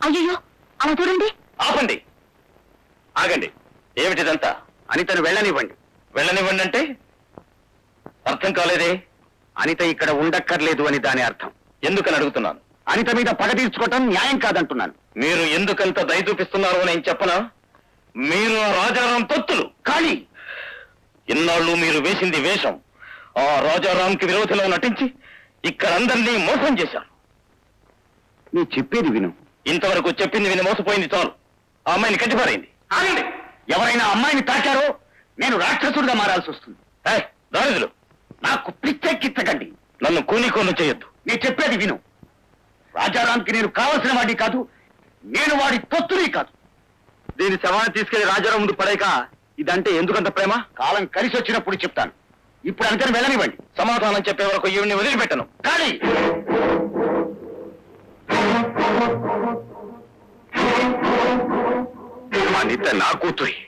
అయ్యో అలా చూడండి ఆపండి ఆగండి ఏమిటిదంతా అనితను వెళ్ళనివ్వండి వెళ్ళనివ్వండి అంటే అర్థం కాలేదే అనిత ఇక్కడ ఉండక్కర్లేదు అని దాని అర్థం ఎందుకని అడుగుతున్నాను అనిత మీద పగ తీర్చుకోవటం న్యాయం కాదంటున్నాను మీరు ఎందుకంత దయ చూపిస్తున్నారు అని నేను చెప్పనా మీరు ఆ రాజారాం తొత్తులు ఖాళీ ఇన్నాళ్ళు మీరు వేసింది వేషం ఆ రాజారాంకి విరోధిలో నటించి ఇక్కడ అందరినీ మోసం చేశారు నీ చెప్పేది విను ఇంతవరకు చెప్పింది విని మోసపోయింది చాలు ఆ అమ్మాయిని కట్టిపారైంది ఆగండి ఎవరైనా అమ్మాయిని తాకారో నేను రాక్షసుడిగా మారాల్సి వస్తుంది ఏయ్, దారిదులు నాకు పిచ్చెక్కిచ్చకండి నన్ను కూని కొను చేయొద్దు నేను చెప్పేది విను రాజారాంకి నేను కావలసిన వాడిని కాదు నేను వాడి తొత్తుని కాదు దీని శవాన్ని తీసుకెళ్లి రాజారాం ముందు పడేక ఇదంటే ఎందుకంత ప్రేమ కాలం కలిసి వచ్చినప్పుడు చెప్తాను ఇప్పుడు అంతని వెళ్ళనివ్వండి సమాధానం చెప్పే వరకు ఈవిని వదిలిపెట్టను కానీ అనిత నా కూతురి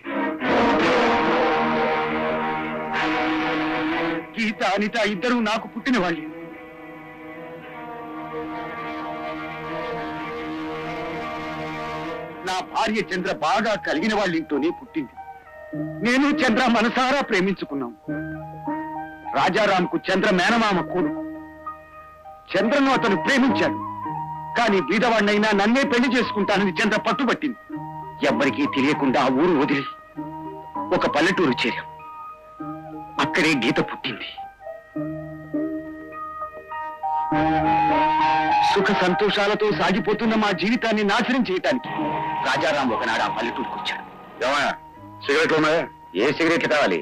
గీత అనిత ఇద్దరు నాకు పుట్టిన వాళ్ళు నా భార్య చంద్ర బాగా కలిగిన వాళ్ళ ఇంట్లోనే పుట్టింది నేను చంద్ర మనసారా ప్రేమించుకున్నాం రాజారాంకు చంద్ర మేనమామ కొడుకు చంద్రను అతను ప్రేమించాడు కానీ బీదవాణ్ణైనా నన్నే పెళ్లి చేసుకుంటానని చంద్ర పట్టుబట్టింది ఎవ్వరికీ తెలియకుండా ఆ ఊరు వదిలి ఒక పల్లెటూరు చేరాం అక్కడే గీత పుట్టింది సుఖ సంతోషాలతో సాగిపోతున్న మా జీవితాన్ని నాశనం చేయటానికి రాజారాం ఒకనాడు ఆ పల్లెటూరుకు వచ్చాడు సిగరెట్లు ఉన్నాయా ఏ సిగరెట్లు కావాలి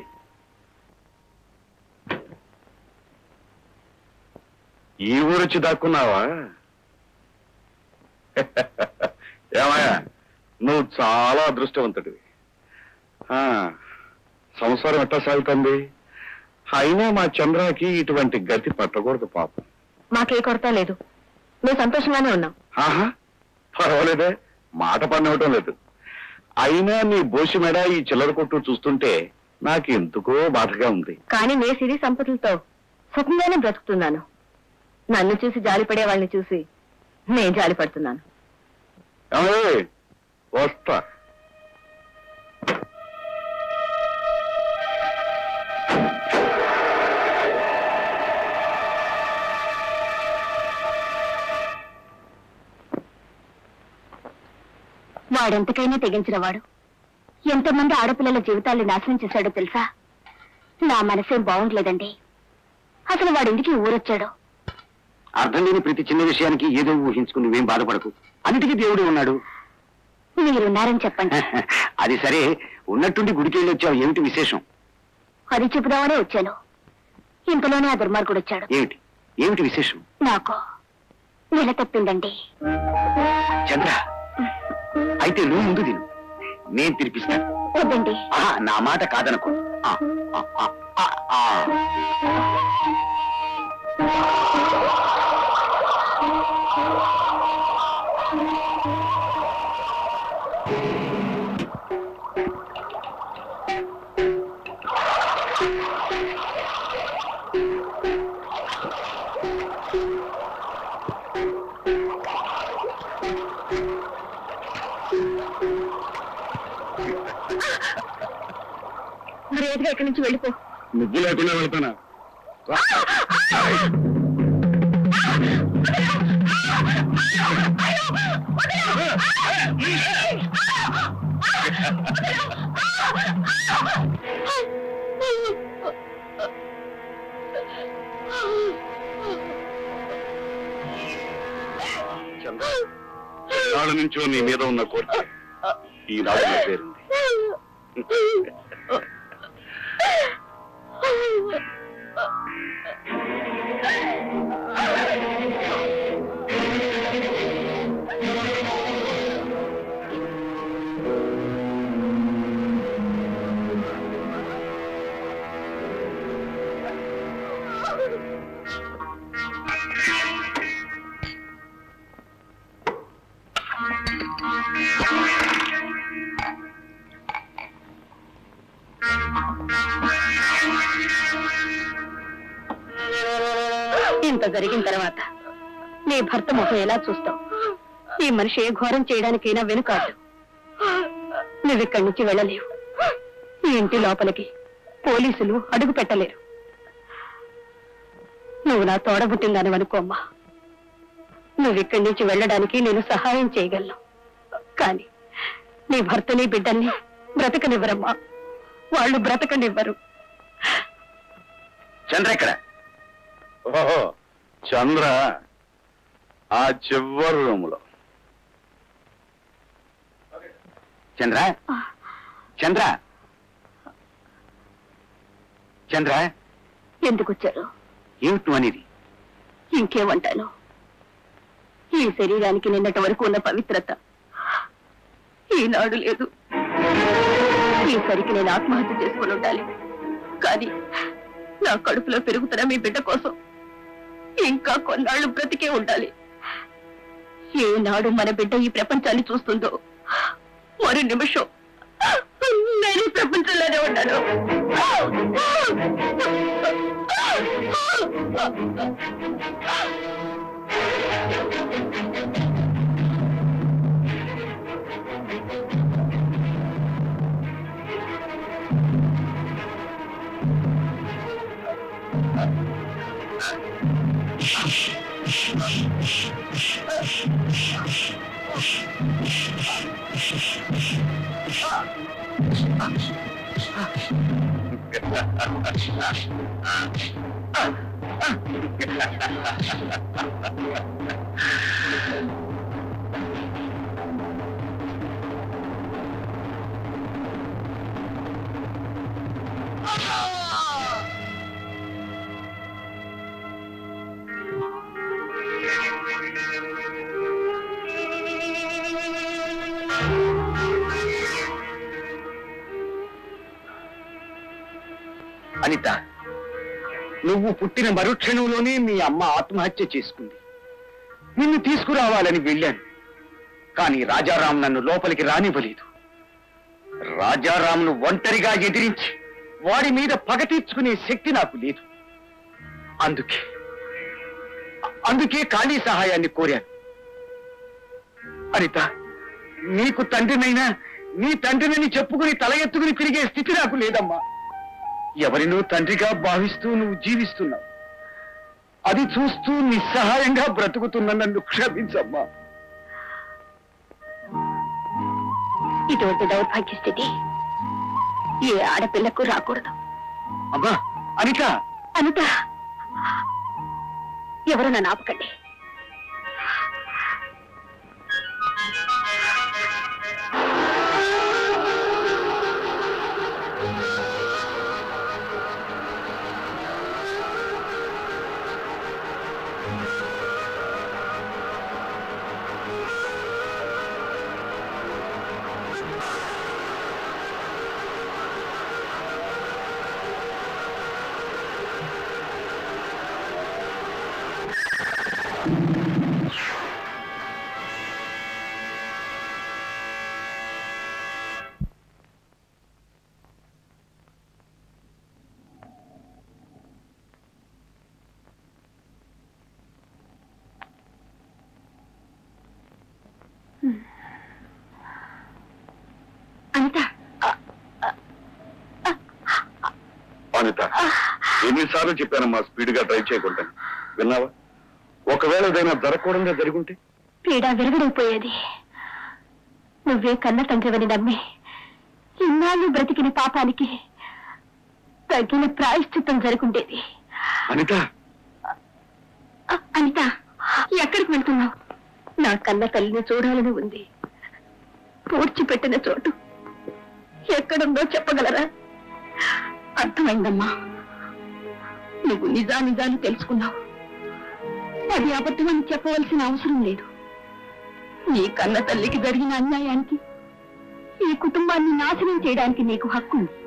ఈ ఊరొచ్చి దాక్కున్నావా ఏమయ్యా నువ్వు చాలా అదృష్టవంతుడివి ఆ, సంసారం ఎట్టా సాగుతుంది అయినా మా చంద్రకి ఇటువంటి గతి పట్టకూడదు పాపం మాకే కొరత లేదు మేము సంతోషంగానే ఉన్నాం ఆహా పర్వాలేదే మాట పనివ్వటం లేదు అయినా నీ బోసి మెడ ఈ చిల్లర కొట్టు చూస్తుంటే నాకు ఎందుకో బాధగా ఉంది కానీ నే సిరి సంపదలతో సుఖంగానే బ్రతుకుతున్నాను నన్ను చూసి జాలిపడే వాళ్ళని చూసి నేను జాలిపడుతున్నాను ఏమోయ్, వస్తా వాడెంతకైనా తెగించిన వాడు ఎంతమంది ఆడపిల్లల జీవితాల్ని నాశనం చేశాడో తెలుసా నా మనసేం బాగుండలేదండి అసలు వాడెందుకు ఈ ఊరొచ్చాడో అర్థం లేని ప్రతి చిన్న విషయానికి ఏదో ఊహించుకుని నువ్వేం బాధపడకు అన్నిటికీ దేవుడే ఉన్నాడు మీరున్నారని చెప్పండి అది సరే ఉన్నట్టుండి గుడికి వెళ్ళి వచ్చావు ఏమిటి విశేషం అది చెబుదామనే వచ్చాను ఇంతలోనే ఆ దుర్మార్గుడు వచ్చాడు ఏమిటి ఏమిటి విశేషం నాకు నెల తప్పిందండి చంద్ర అయితే నువ్వు ముందు తిను నేను తినిపిస్తాను వద్దండి ఆ, నా మాట కాదనుకో ఆ, ఆ, ఆ, ఆ, ఆ. మరి ఏదిగా ఇక్కడి నుంచి వెళ్ళిపో ముగ్గు లేకుండా వెళ్తానా చంద్ర నాడు నుంచో నీ మీద ఉన్న కోరిక ఈనాడు నెరవేరింది ఇంత జరిగిన తర్వాత నీ భర్త ముఖం ఎలా చూస్తావు ఈ మనిషి ఏ ఘోరం చేయడానికైనా వెనుకాడు నువ్వు ఇక్కడి నుంచి వెళ్ళలేవు ఈ ఇంటి లోపలికి పోలీసులు అడుగు పెట్టలేరు నువ్వు నా తోడబుట్టిందని అనుకోమ్మా నువ్వు ఇక్కడి నుంచి వెళ్ళడానికి నేను సహాయం చేయగలను కానీ నీ భర్తని బిడ్డల్ని బ్రతకనివ్వరమ్మా వాళ్ళు బ్రతకనివ్వరు చంద్ర ఎక్కడ ఓహో చంద్ర ఆ చివరి రూములో చంద్ర చంద్ర చంద్ర ఎందుకు వచ్చారు ఏమిటి నువ్వు అనేది ఇంకేమంటాను ఈ శరీరానికి నిన్నటి వరకు ఉన్న పవిత్రత ఈనాడు లేదు ఈసరికి నేను ఆత్మహత్య చేసుకుని ఉండాలి కానీ నా కడుపులో పెరుగుతున్న మీ బిడ్డ కోసం ఇంకా కొన్నాళ్ళు బ్రతికే ఉండాలి ఏనాడు మన బిడ్డ ఈ ప్రపంచాన్ని చూస్తుందో మరు నిమిషం నేను ఈ ప్రపంచంలోనే ఉన్నాను అనిత నువ్వు పుట్టిన మరుక్షణంలోనే మీ అమ్మ ఆత్మహత్య చేసుకుంది నిన్ను తీసుకురావాలని వెళ్ళాను కానీ రాజారాం నన్ను లోపలికి రానివ్వలేదు రాజారాంను ఒంటరిగా ఎదిరించి వాడి మీద పగ తీర్చుకునే శక్తి నాకు లేదు అందుకే అందుకే ఖాళీ సహాయాన్ని కోరాను అనిత నీకు తండ్రినైనా నీ తండ్రినని చెప్పుకుని తల ఎత్తుకుని తిరిగే స్థితి నాకు లేదమ్మా ఎవరినో తండ్రిగా భావిస్తూ నువ్వు జీవిస్తున్నావు అది చూస్తూ నిస్సహాయంగా బ్రతుకుతున్న నన్ను క్షమించమ్మా ఇటువంటి దౌర్భాగ్య స్థితి ఏ ఆడపిల్లకు రాకూడదు అమ్మా అనిత అనిత ఎవరు నన్ను ఆపకండి అనిత అనిత ఎన్నిసార్లు చెప్పానమ్మా స్పీడ్ గా డ్రైవ్ చేయకుండా విన్నావా ఒకవేళ ఏదైనా జరగకూడదే జరుగుంటే పీడ విరగడైపోయేది నువ్వే కన్న తండ్రివని నమ్మి ఇన్నాళ్ళు బ్రతికిన పాపానికి తగిన ప్రాయశ్చిత్తం జరుగుండేది అనిత అ- అనిత ఎక్కడికి వెళ్తున్నావు నా కన్న తల్లిని చూడాలని ఉంది పూడ్చిపెట్టిన చోటు ఎక్కడుందో చెప్పగలరా అర్థమైందమ్మా నువ్వు నిజానిజాలు తెలుసుకున్నావు అది అబద్ధమని చెప్పవలసిన అవసరం లేదు నీ కన్న తల్లికి జరిగిన అన్యాయానికి ఈ కుటుంబాన్ని నాశనం చేయడానికి నీకు హక్కు ఉంది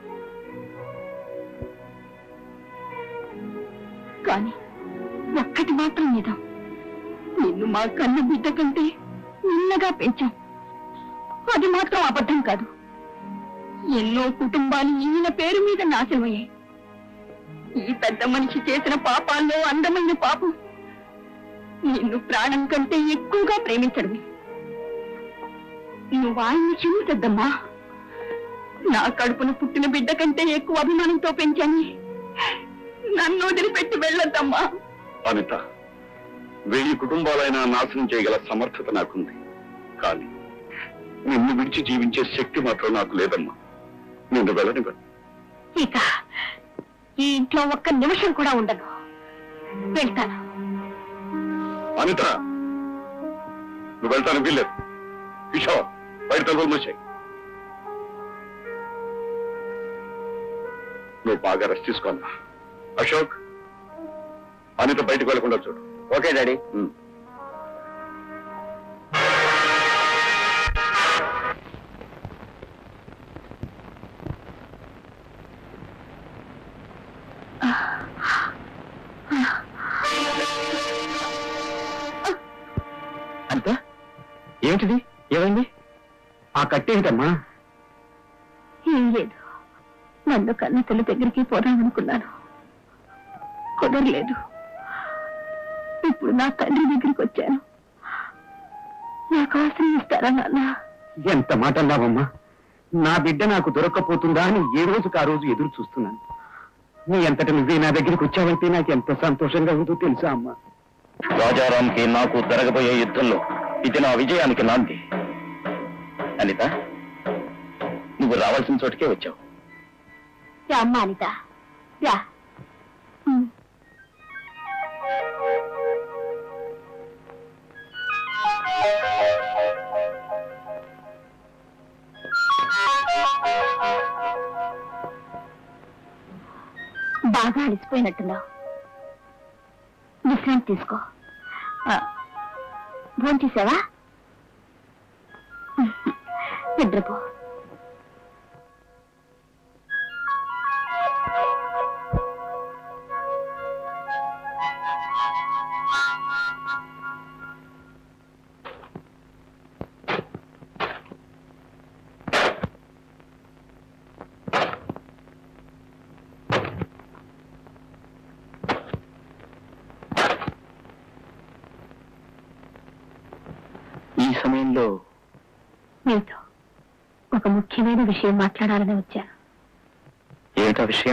కానీ ఒక్కటి మాత్రం నిజం నిన్ను మా కన్న బిడ్డ కంటే నిన్నగా పెంచాం అది మాత్రం అబద్ధం కాదు ఎన్నో కుటుంబాలు ఈయన పేరు మీద నాశనమయ్యాయి ఈ పెద్ద మనిషి చేసిన పాపాల్లో అందమైన పాపం నిన్ను ప్రాణం కంటే ఎక్కువగా ప్రేమించడమే నువ్వు ఆయన్ని క్షమించద్దమ్మా నా కడుపున పుట్టిన బిడ్డ కంటే ఎక్కువ అభిమానంతో పెంచాని నన్ను వదిలిపెట్టి వెళ్ళొద్దమ్మా అనిత వెయ్యి కుటుంబాలైనా నాశనం చేయగల సమర్థత నాకుంది కానీ నిన్ను విడిచి జీవించే శక్తి మాత్రం నాకు లేదమ్మా నిన్ను వెళ్ళనివ్వను ఇక ఈ ఇంట్లో ఒక్క నిమిషం కూడా ఉండను వెళ్తాను అనిత నువ్వు వెళ్తాను వీల్లేదు కిషోర్ బయట తలుపులు మూసాయి నువ్వు బాగా రెస్ట్ తీసుకోమ్మా అశోక్ అనిత బయటకు వెళ్ళకుండా చూడు ఓకే డాడీ అంత ఏమిటిది ఏమైంది ఆ కట్టేమిటమ్మా ఏం లేదు నన్ను కన్న తల్లి దగ్గరికి పోదామనుకున్నాను కుదరలేదు ఇప్పుడు నా తండ్రి దగ్గరికి వచ్చాను నాకు ఆశ్రయం ఇస్తారా నాన్న ఎంత మాట అన్నావమ్మా నా బిడ్డ నాకు దొరక్కపోతుందా అని ఏ రోజుకు ఆ రోజు ఎదురు చూస్తున్నాను నీ ఎంతటి నువ్వే నా దగ్గరికి వచ్చావంటే నాకు ఎంత సంతోషంగా ఉందో తెలుసా అమ్మా రాజారాంకి నాకు జరగబోయే యుద్ధంలో ఇది నా విజయానికి నాంది అనిత నువ్వు రావాల్సిన చోటుకే వచ్చావు రా అమ్మా అనిత రా ఉమ్. బాగా అలసిపోయినట్టున్నావు విశ్రాంతి తీసుకో ఫోన్ చేసావా నిద్రపో ఈ సమయంలో మీతో ఒక ముఖ్యమైన విషయం మాట్లాడాలని వచ్చాను ఏమిటా విషయం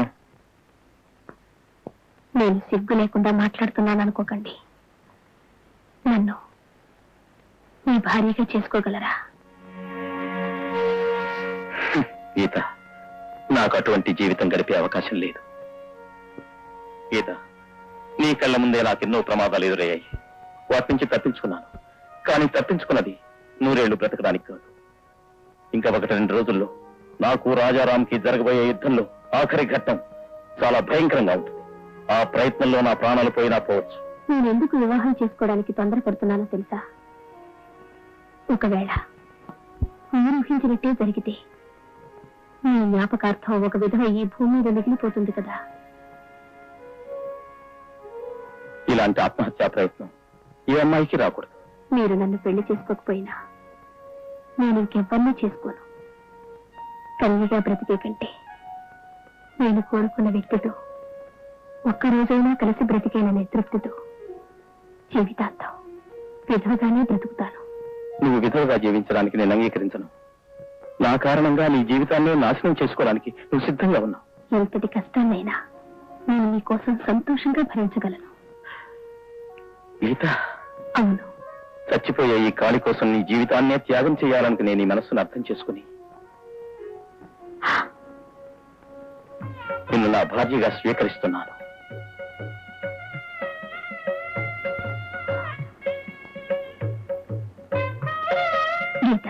నేను సిగ్గు లేకుండా మాట్లాడుతున్నాను అనుకోకండి నన్ను మీ భార్యగా చేసుకోగలరా గీత నాకు అటువంటి జీవితం గడిపే అవకాశం లేదు గీత నీ కళ్ళ ముందే నాకెన్నో ప్రమాదాలు ఎదురయ్యాయి వాటి నుంచి తప్పించుకున్నాను కానీ తప్పించుకున్నది నూరేళ్లు బ్రతకడానికి కాదు ఇంకా ఒకటి రెండు రోజుల్లో నాకు రాజారాంకి జరగబోయే యుద్ధంలో ఆఖరి ఘట్టం చాలా భయంకరంగా ఉంటుంది ఆ ప్రయత్నంలో నా ప్రాణాలు పోయినా పోవచ్చు నేను ఎందుకు వివాహం చేసుకోవడానికి తొందరపడుతున్నానో తెలుసా ఒకవేళ మీరు ఊహించినట్టే జరిగితే మీ జ్ఞాపకార్థం ఒక విధవ ఈ భూమి మీద మిగిలిపోతుంది కదా ఇలాంటి ఆత్మహత్యా ప్రయత్నం ఏ అమ్మాయికి రాకూడదు మీరు నన్ను పెళ్లి చేసుకోకపోయినా నేను ఇంకెవ్వరినీ చేసుకోను కన్యగా బ్రతికే కంటే నేను కోరుకున్న వ్యక్తితో ఒక్క రోజైనా కలిసి బ్రతికేననే తృప్తితో జీవితాంతం విధవగానే బ్రతుకుతాను నువ్వు విధవగా జీవించడానికి నేను అంగీకరించను నా కారణంగా నీ జీవితాన్ని నాశనం చేసుకోవడానికి నువ్వు సిద్ధంగా ఉన్నావు ఎంతటి కష్టాన్నైనా నేను మీకోసం సంతోషంగా భరించగలను గీత అవును చచ్చిపోయే ఈ కాళి కోసం నీ జీవితాన్నే త్యాగం చేయాలనుకునే నీ మనస్సును అర్థం చేసుకుని నిన్ను నా భార్యగా స్వీకరిస్తున్నాను గీత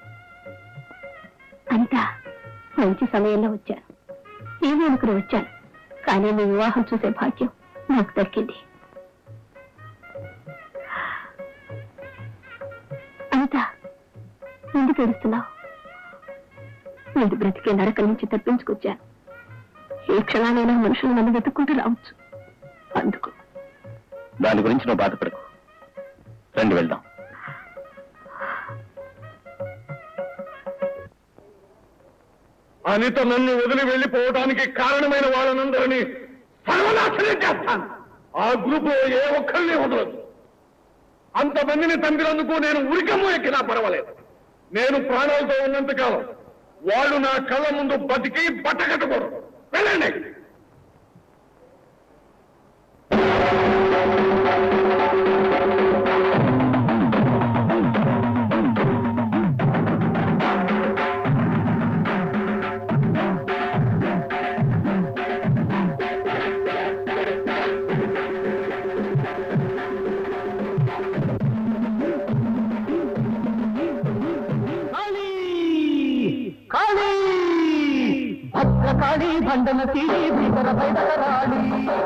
అనిత మంచి సమయంలో వచ్చాను ఏమో అనుకుని వచ్చాను కానీ మీ వివాహం చూసే భాగ్యం నాకు దక్కింది అనిత ఎందుకు ఏడుస్తున్నావు నేను బ్రతికే నరక నుంచి తప్పించుకొచ్చాను ఏ క్షణాలైనా మనుషులు నన్ను వెతుక్కుంటూ రావచ్చు అందుకు దాని గురించి నువ్వు బాధపడకు రండి వెళ్దాం అనిత నన్ను వదిలి వెళ్లిపోవడానికి కారణమైన వాళ్ళనందరినీ సర్వనాశనం చేస్తాను ఆ గ్రూప్ లో ఏ ఒక్కరిని వదలదు అంతమందిని తండ్రినందుకు నేను ఉరికము ఎక్కినా పర్వాలేదు నేను ప్రాణాలతో ఉన్నంత కాలం వాళ్ళు నా కళ్ళ ముందు బతికి బట్టకట్టుకోరు వెళ్ళండి కాళీ కాళీ భద్రకాళి బండన తీరి భీకర బయటరాడి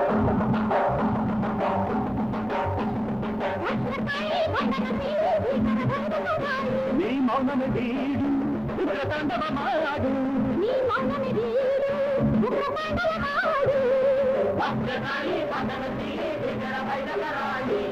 నీ మౌనమే వీడు ఉగ్రతాండవమాడు భద్రకాళి బండన తీరి భీకర బయటరాడి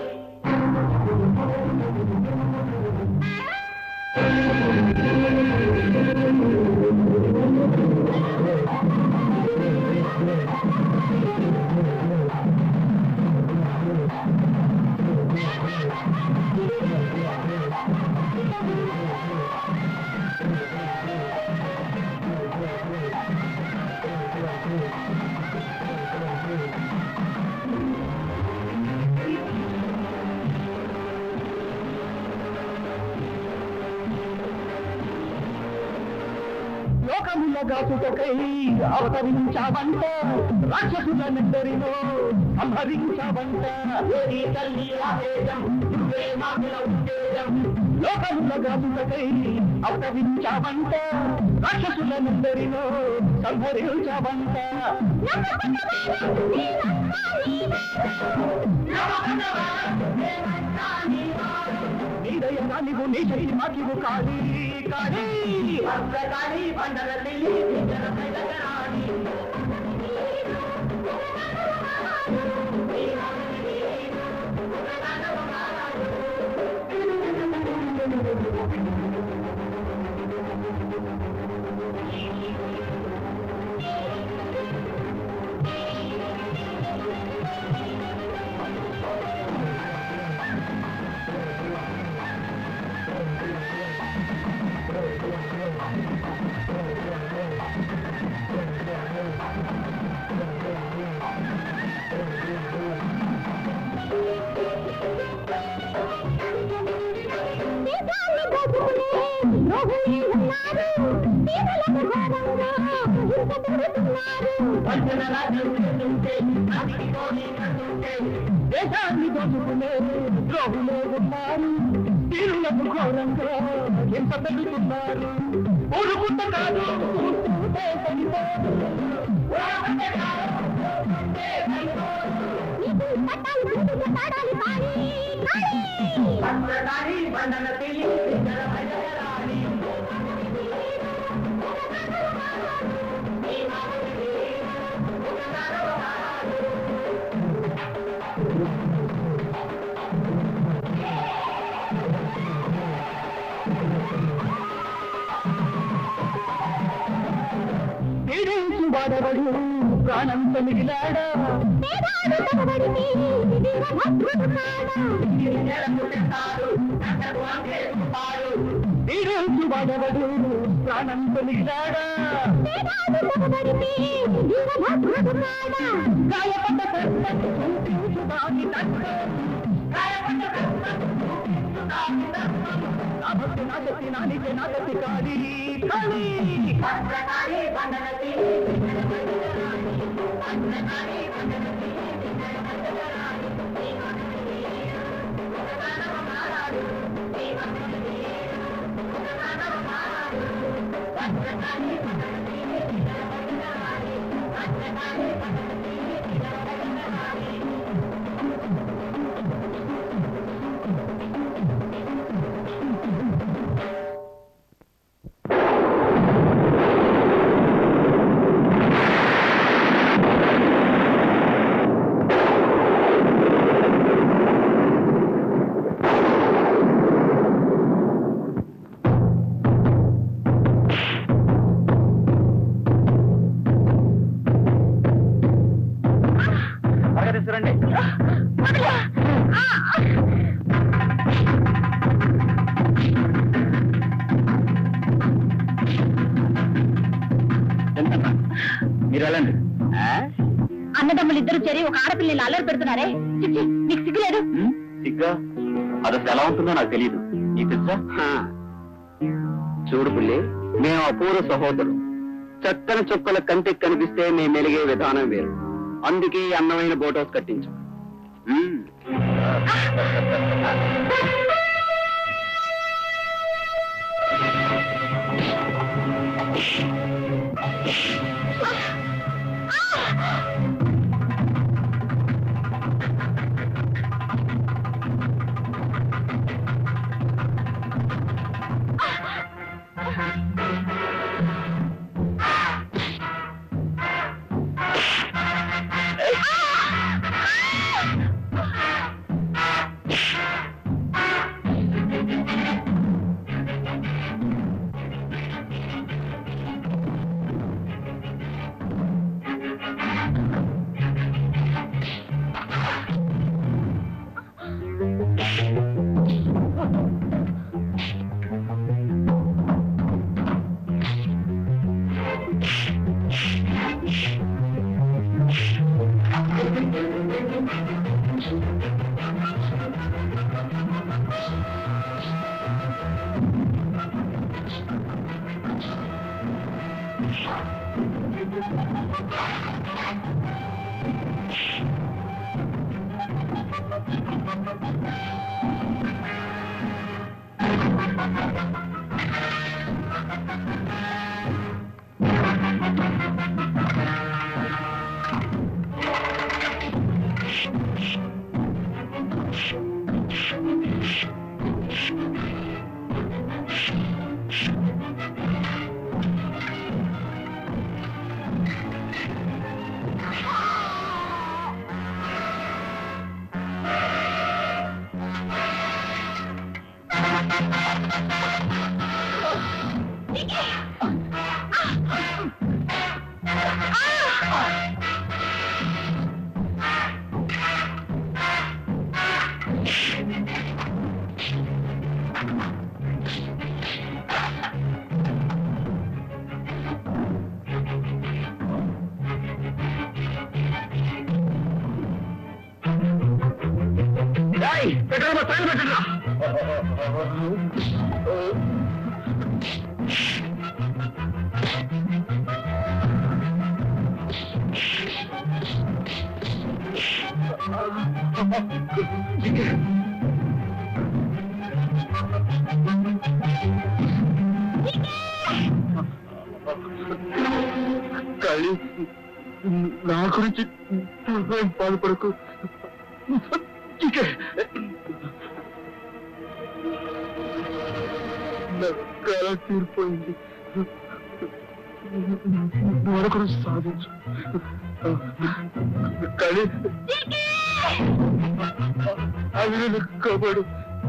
లోకములగాచుటకై అవతరించావంట రాక్షసులనిద్దరిలో సంహరించావంట ఈ తల్లి ఆవేశం నువ్వే మామిల ఉద్దేశం లోకములగాచుటకై అవతరించావంట రాక్షసులనిద్దరిలో సంహరించావంట నీదయ నీవు నీ శైలి మాకివు కాళీ కాళీ భద్రకాళి బండలల్లి దేశాన్ని దోచుకునే ద్రోహులే ఉన్నారు తీరులకు ఘోరంగా ఎంత తగ్గుతున్నారు ఊరుకుంట కాదు ఊరుకుంటే సరిపోదు. ఊరుకుంటే కాదు, ఊరుకుంటే సరిపోదు. భద్రకాళి బండన తెలి జల భజరాణి పీడించు వాడవడు ప్రాణంత మిగిలాడా పీడించు వాడవడు ప్రాణంత మిగిలాడా గాయపడ్డ కర్తకు కుంటించు దాని తత్వం. గాయపడ్డ కర్తకు కుంటించు దాని తత్వం. నా భక్తి నా శక్తి నా నిజ నా గతి కాళీ కాళీ భద్రకాళి బండనతి భద్రకాళి బండనతి వాళ్ళిద్దరూ చేరి ఒక ఆడపిల్లని అల్లరి పెడుతున్నారే చిచ్చి నీకు సిగ్గులేదు సిగ్గా అది అసలు ఎలా ఉంటుందో నాకు తెలియదు నీకు తెలుసా చూడు పుల్లి మేము అపూర్వ సహోదరులు చక్కని చుక్కల కంటికి కనిపిస్తే మేము మెలిగే విధానం వేరు అందుకే ఈ అందమైన బోట్ హౌస్ కట్టించాం మ్మ్. ఏయ్, పెట్టండి, పైన పెట్టండి. కళి నా గురించి నువ్వేం బాధపడకు చికే నా కళ తీరిపోయింది మరొకరు సాధించు కళి అవి నన్ను కాపాడు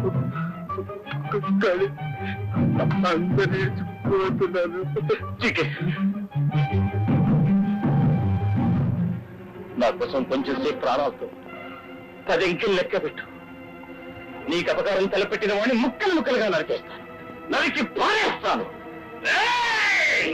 కళి అందరినీ కోరుతున్నాను చికే నా కోసం కొంచెం సేపు ప్రాణాలతో పది ఇంకిలు లెక్క పెట్టు నీకు అపకారం తలపెట్టిన వాడిని ముక్కలు ముక్కలుగా నరికేస్తాను నరికి పారేస్తాను ఏయ్!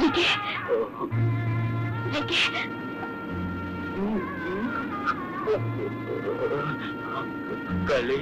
వికీ వికీ కలి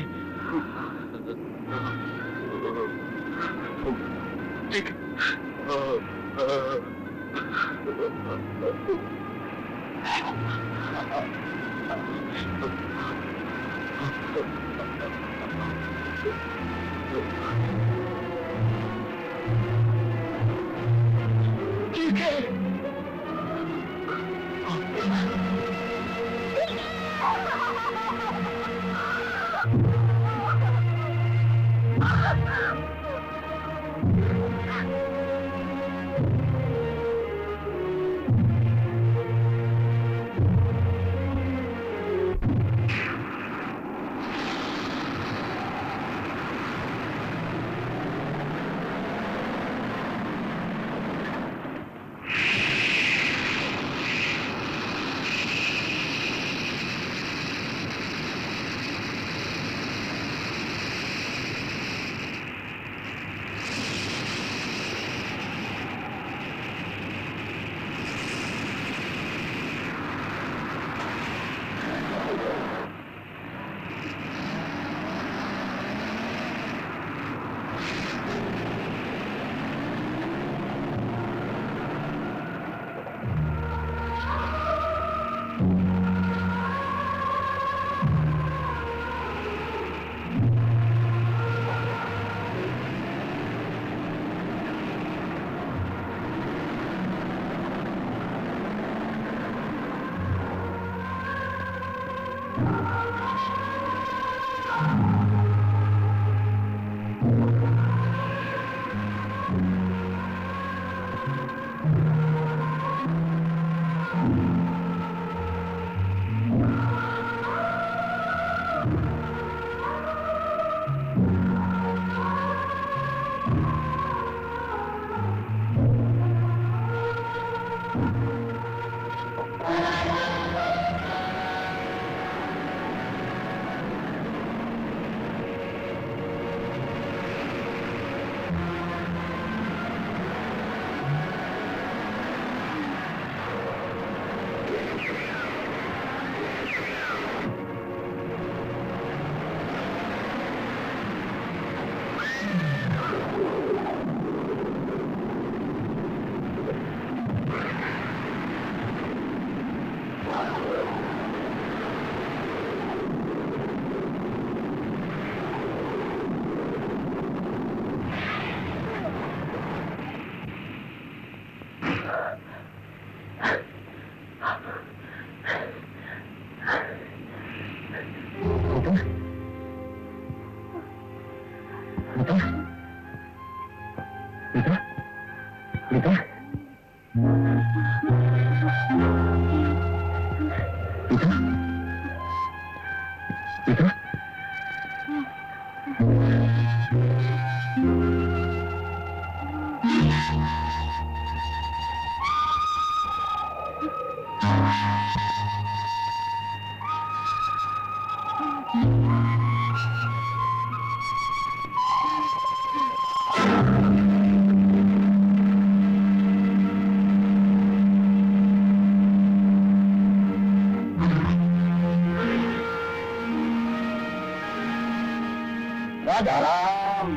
రాజారాం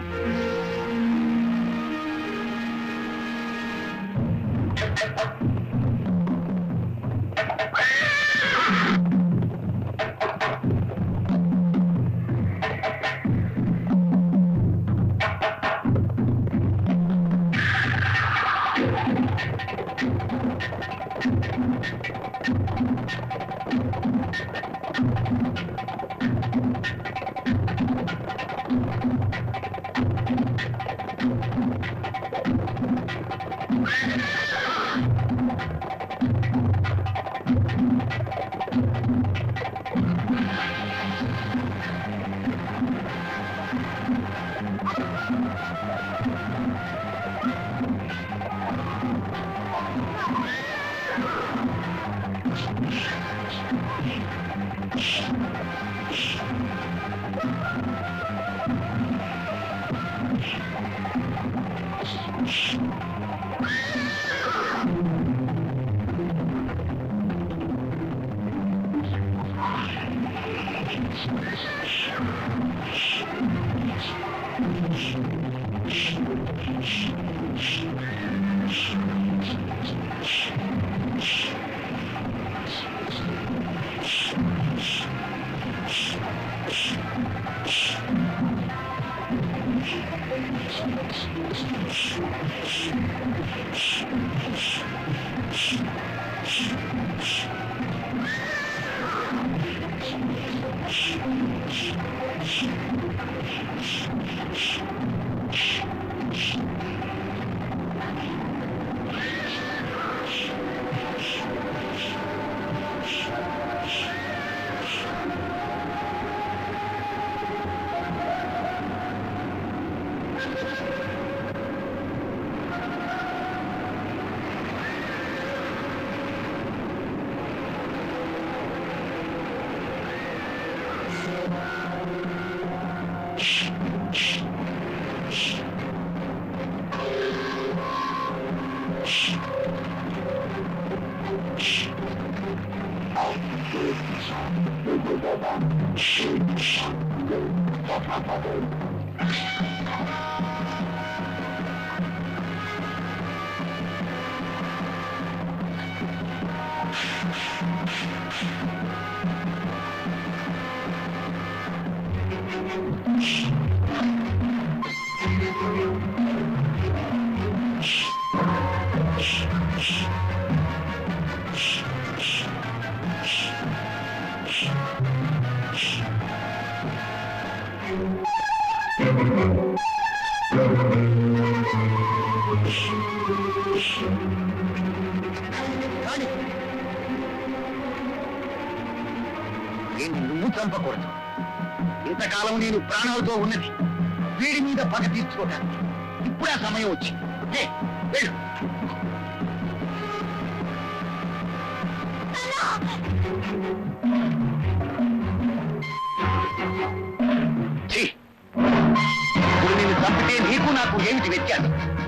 దీన్ని నువ్వు చంపకూడదు ఇంతకాలం నేను ప్రాణాలతో ఉన్నది వీడి మీద పగ తీర్చుకోవడానికి ఇప్పుడే ఆ సమయం వచ్చి ఏ, వెళ్ళు ఛీ! ఇప్పుడు నేను చంపితే నీకు నాకు ఏమిటి వ్యత్యాసం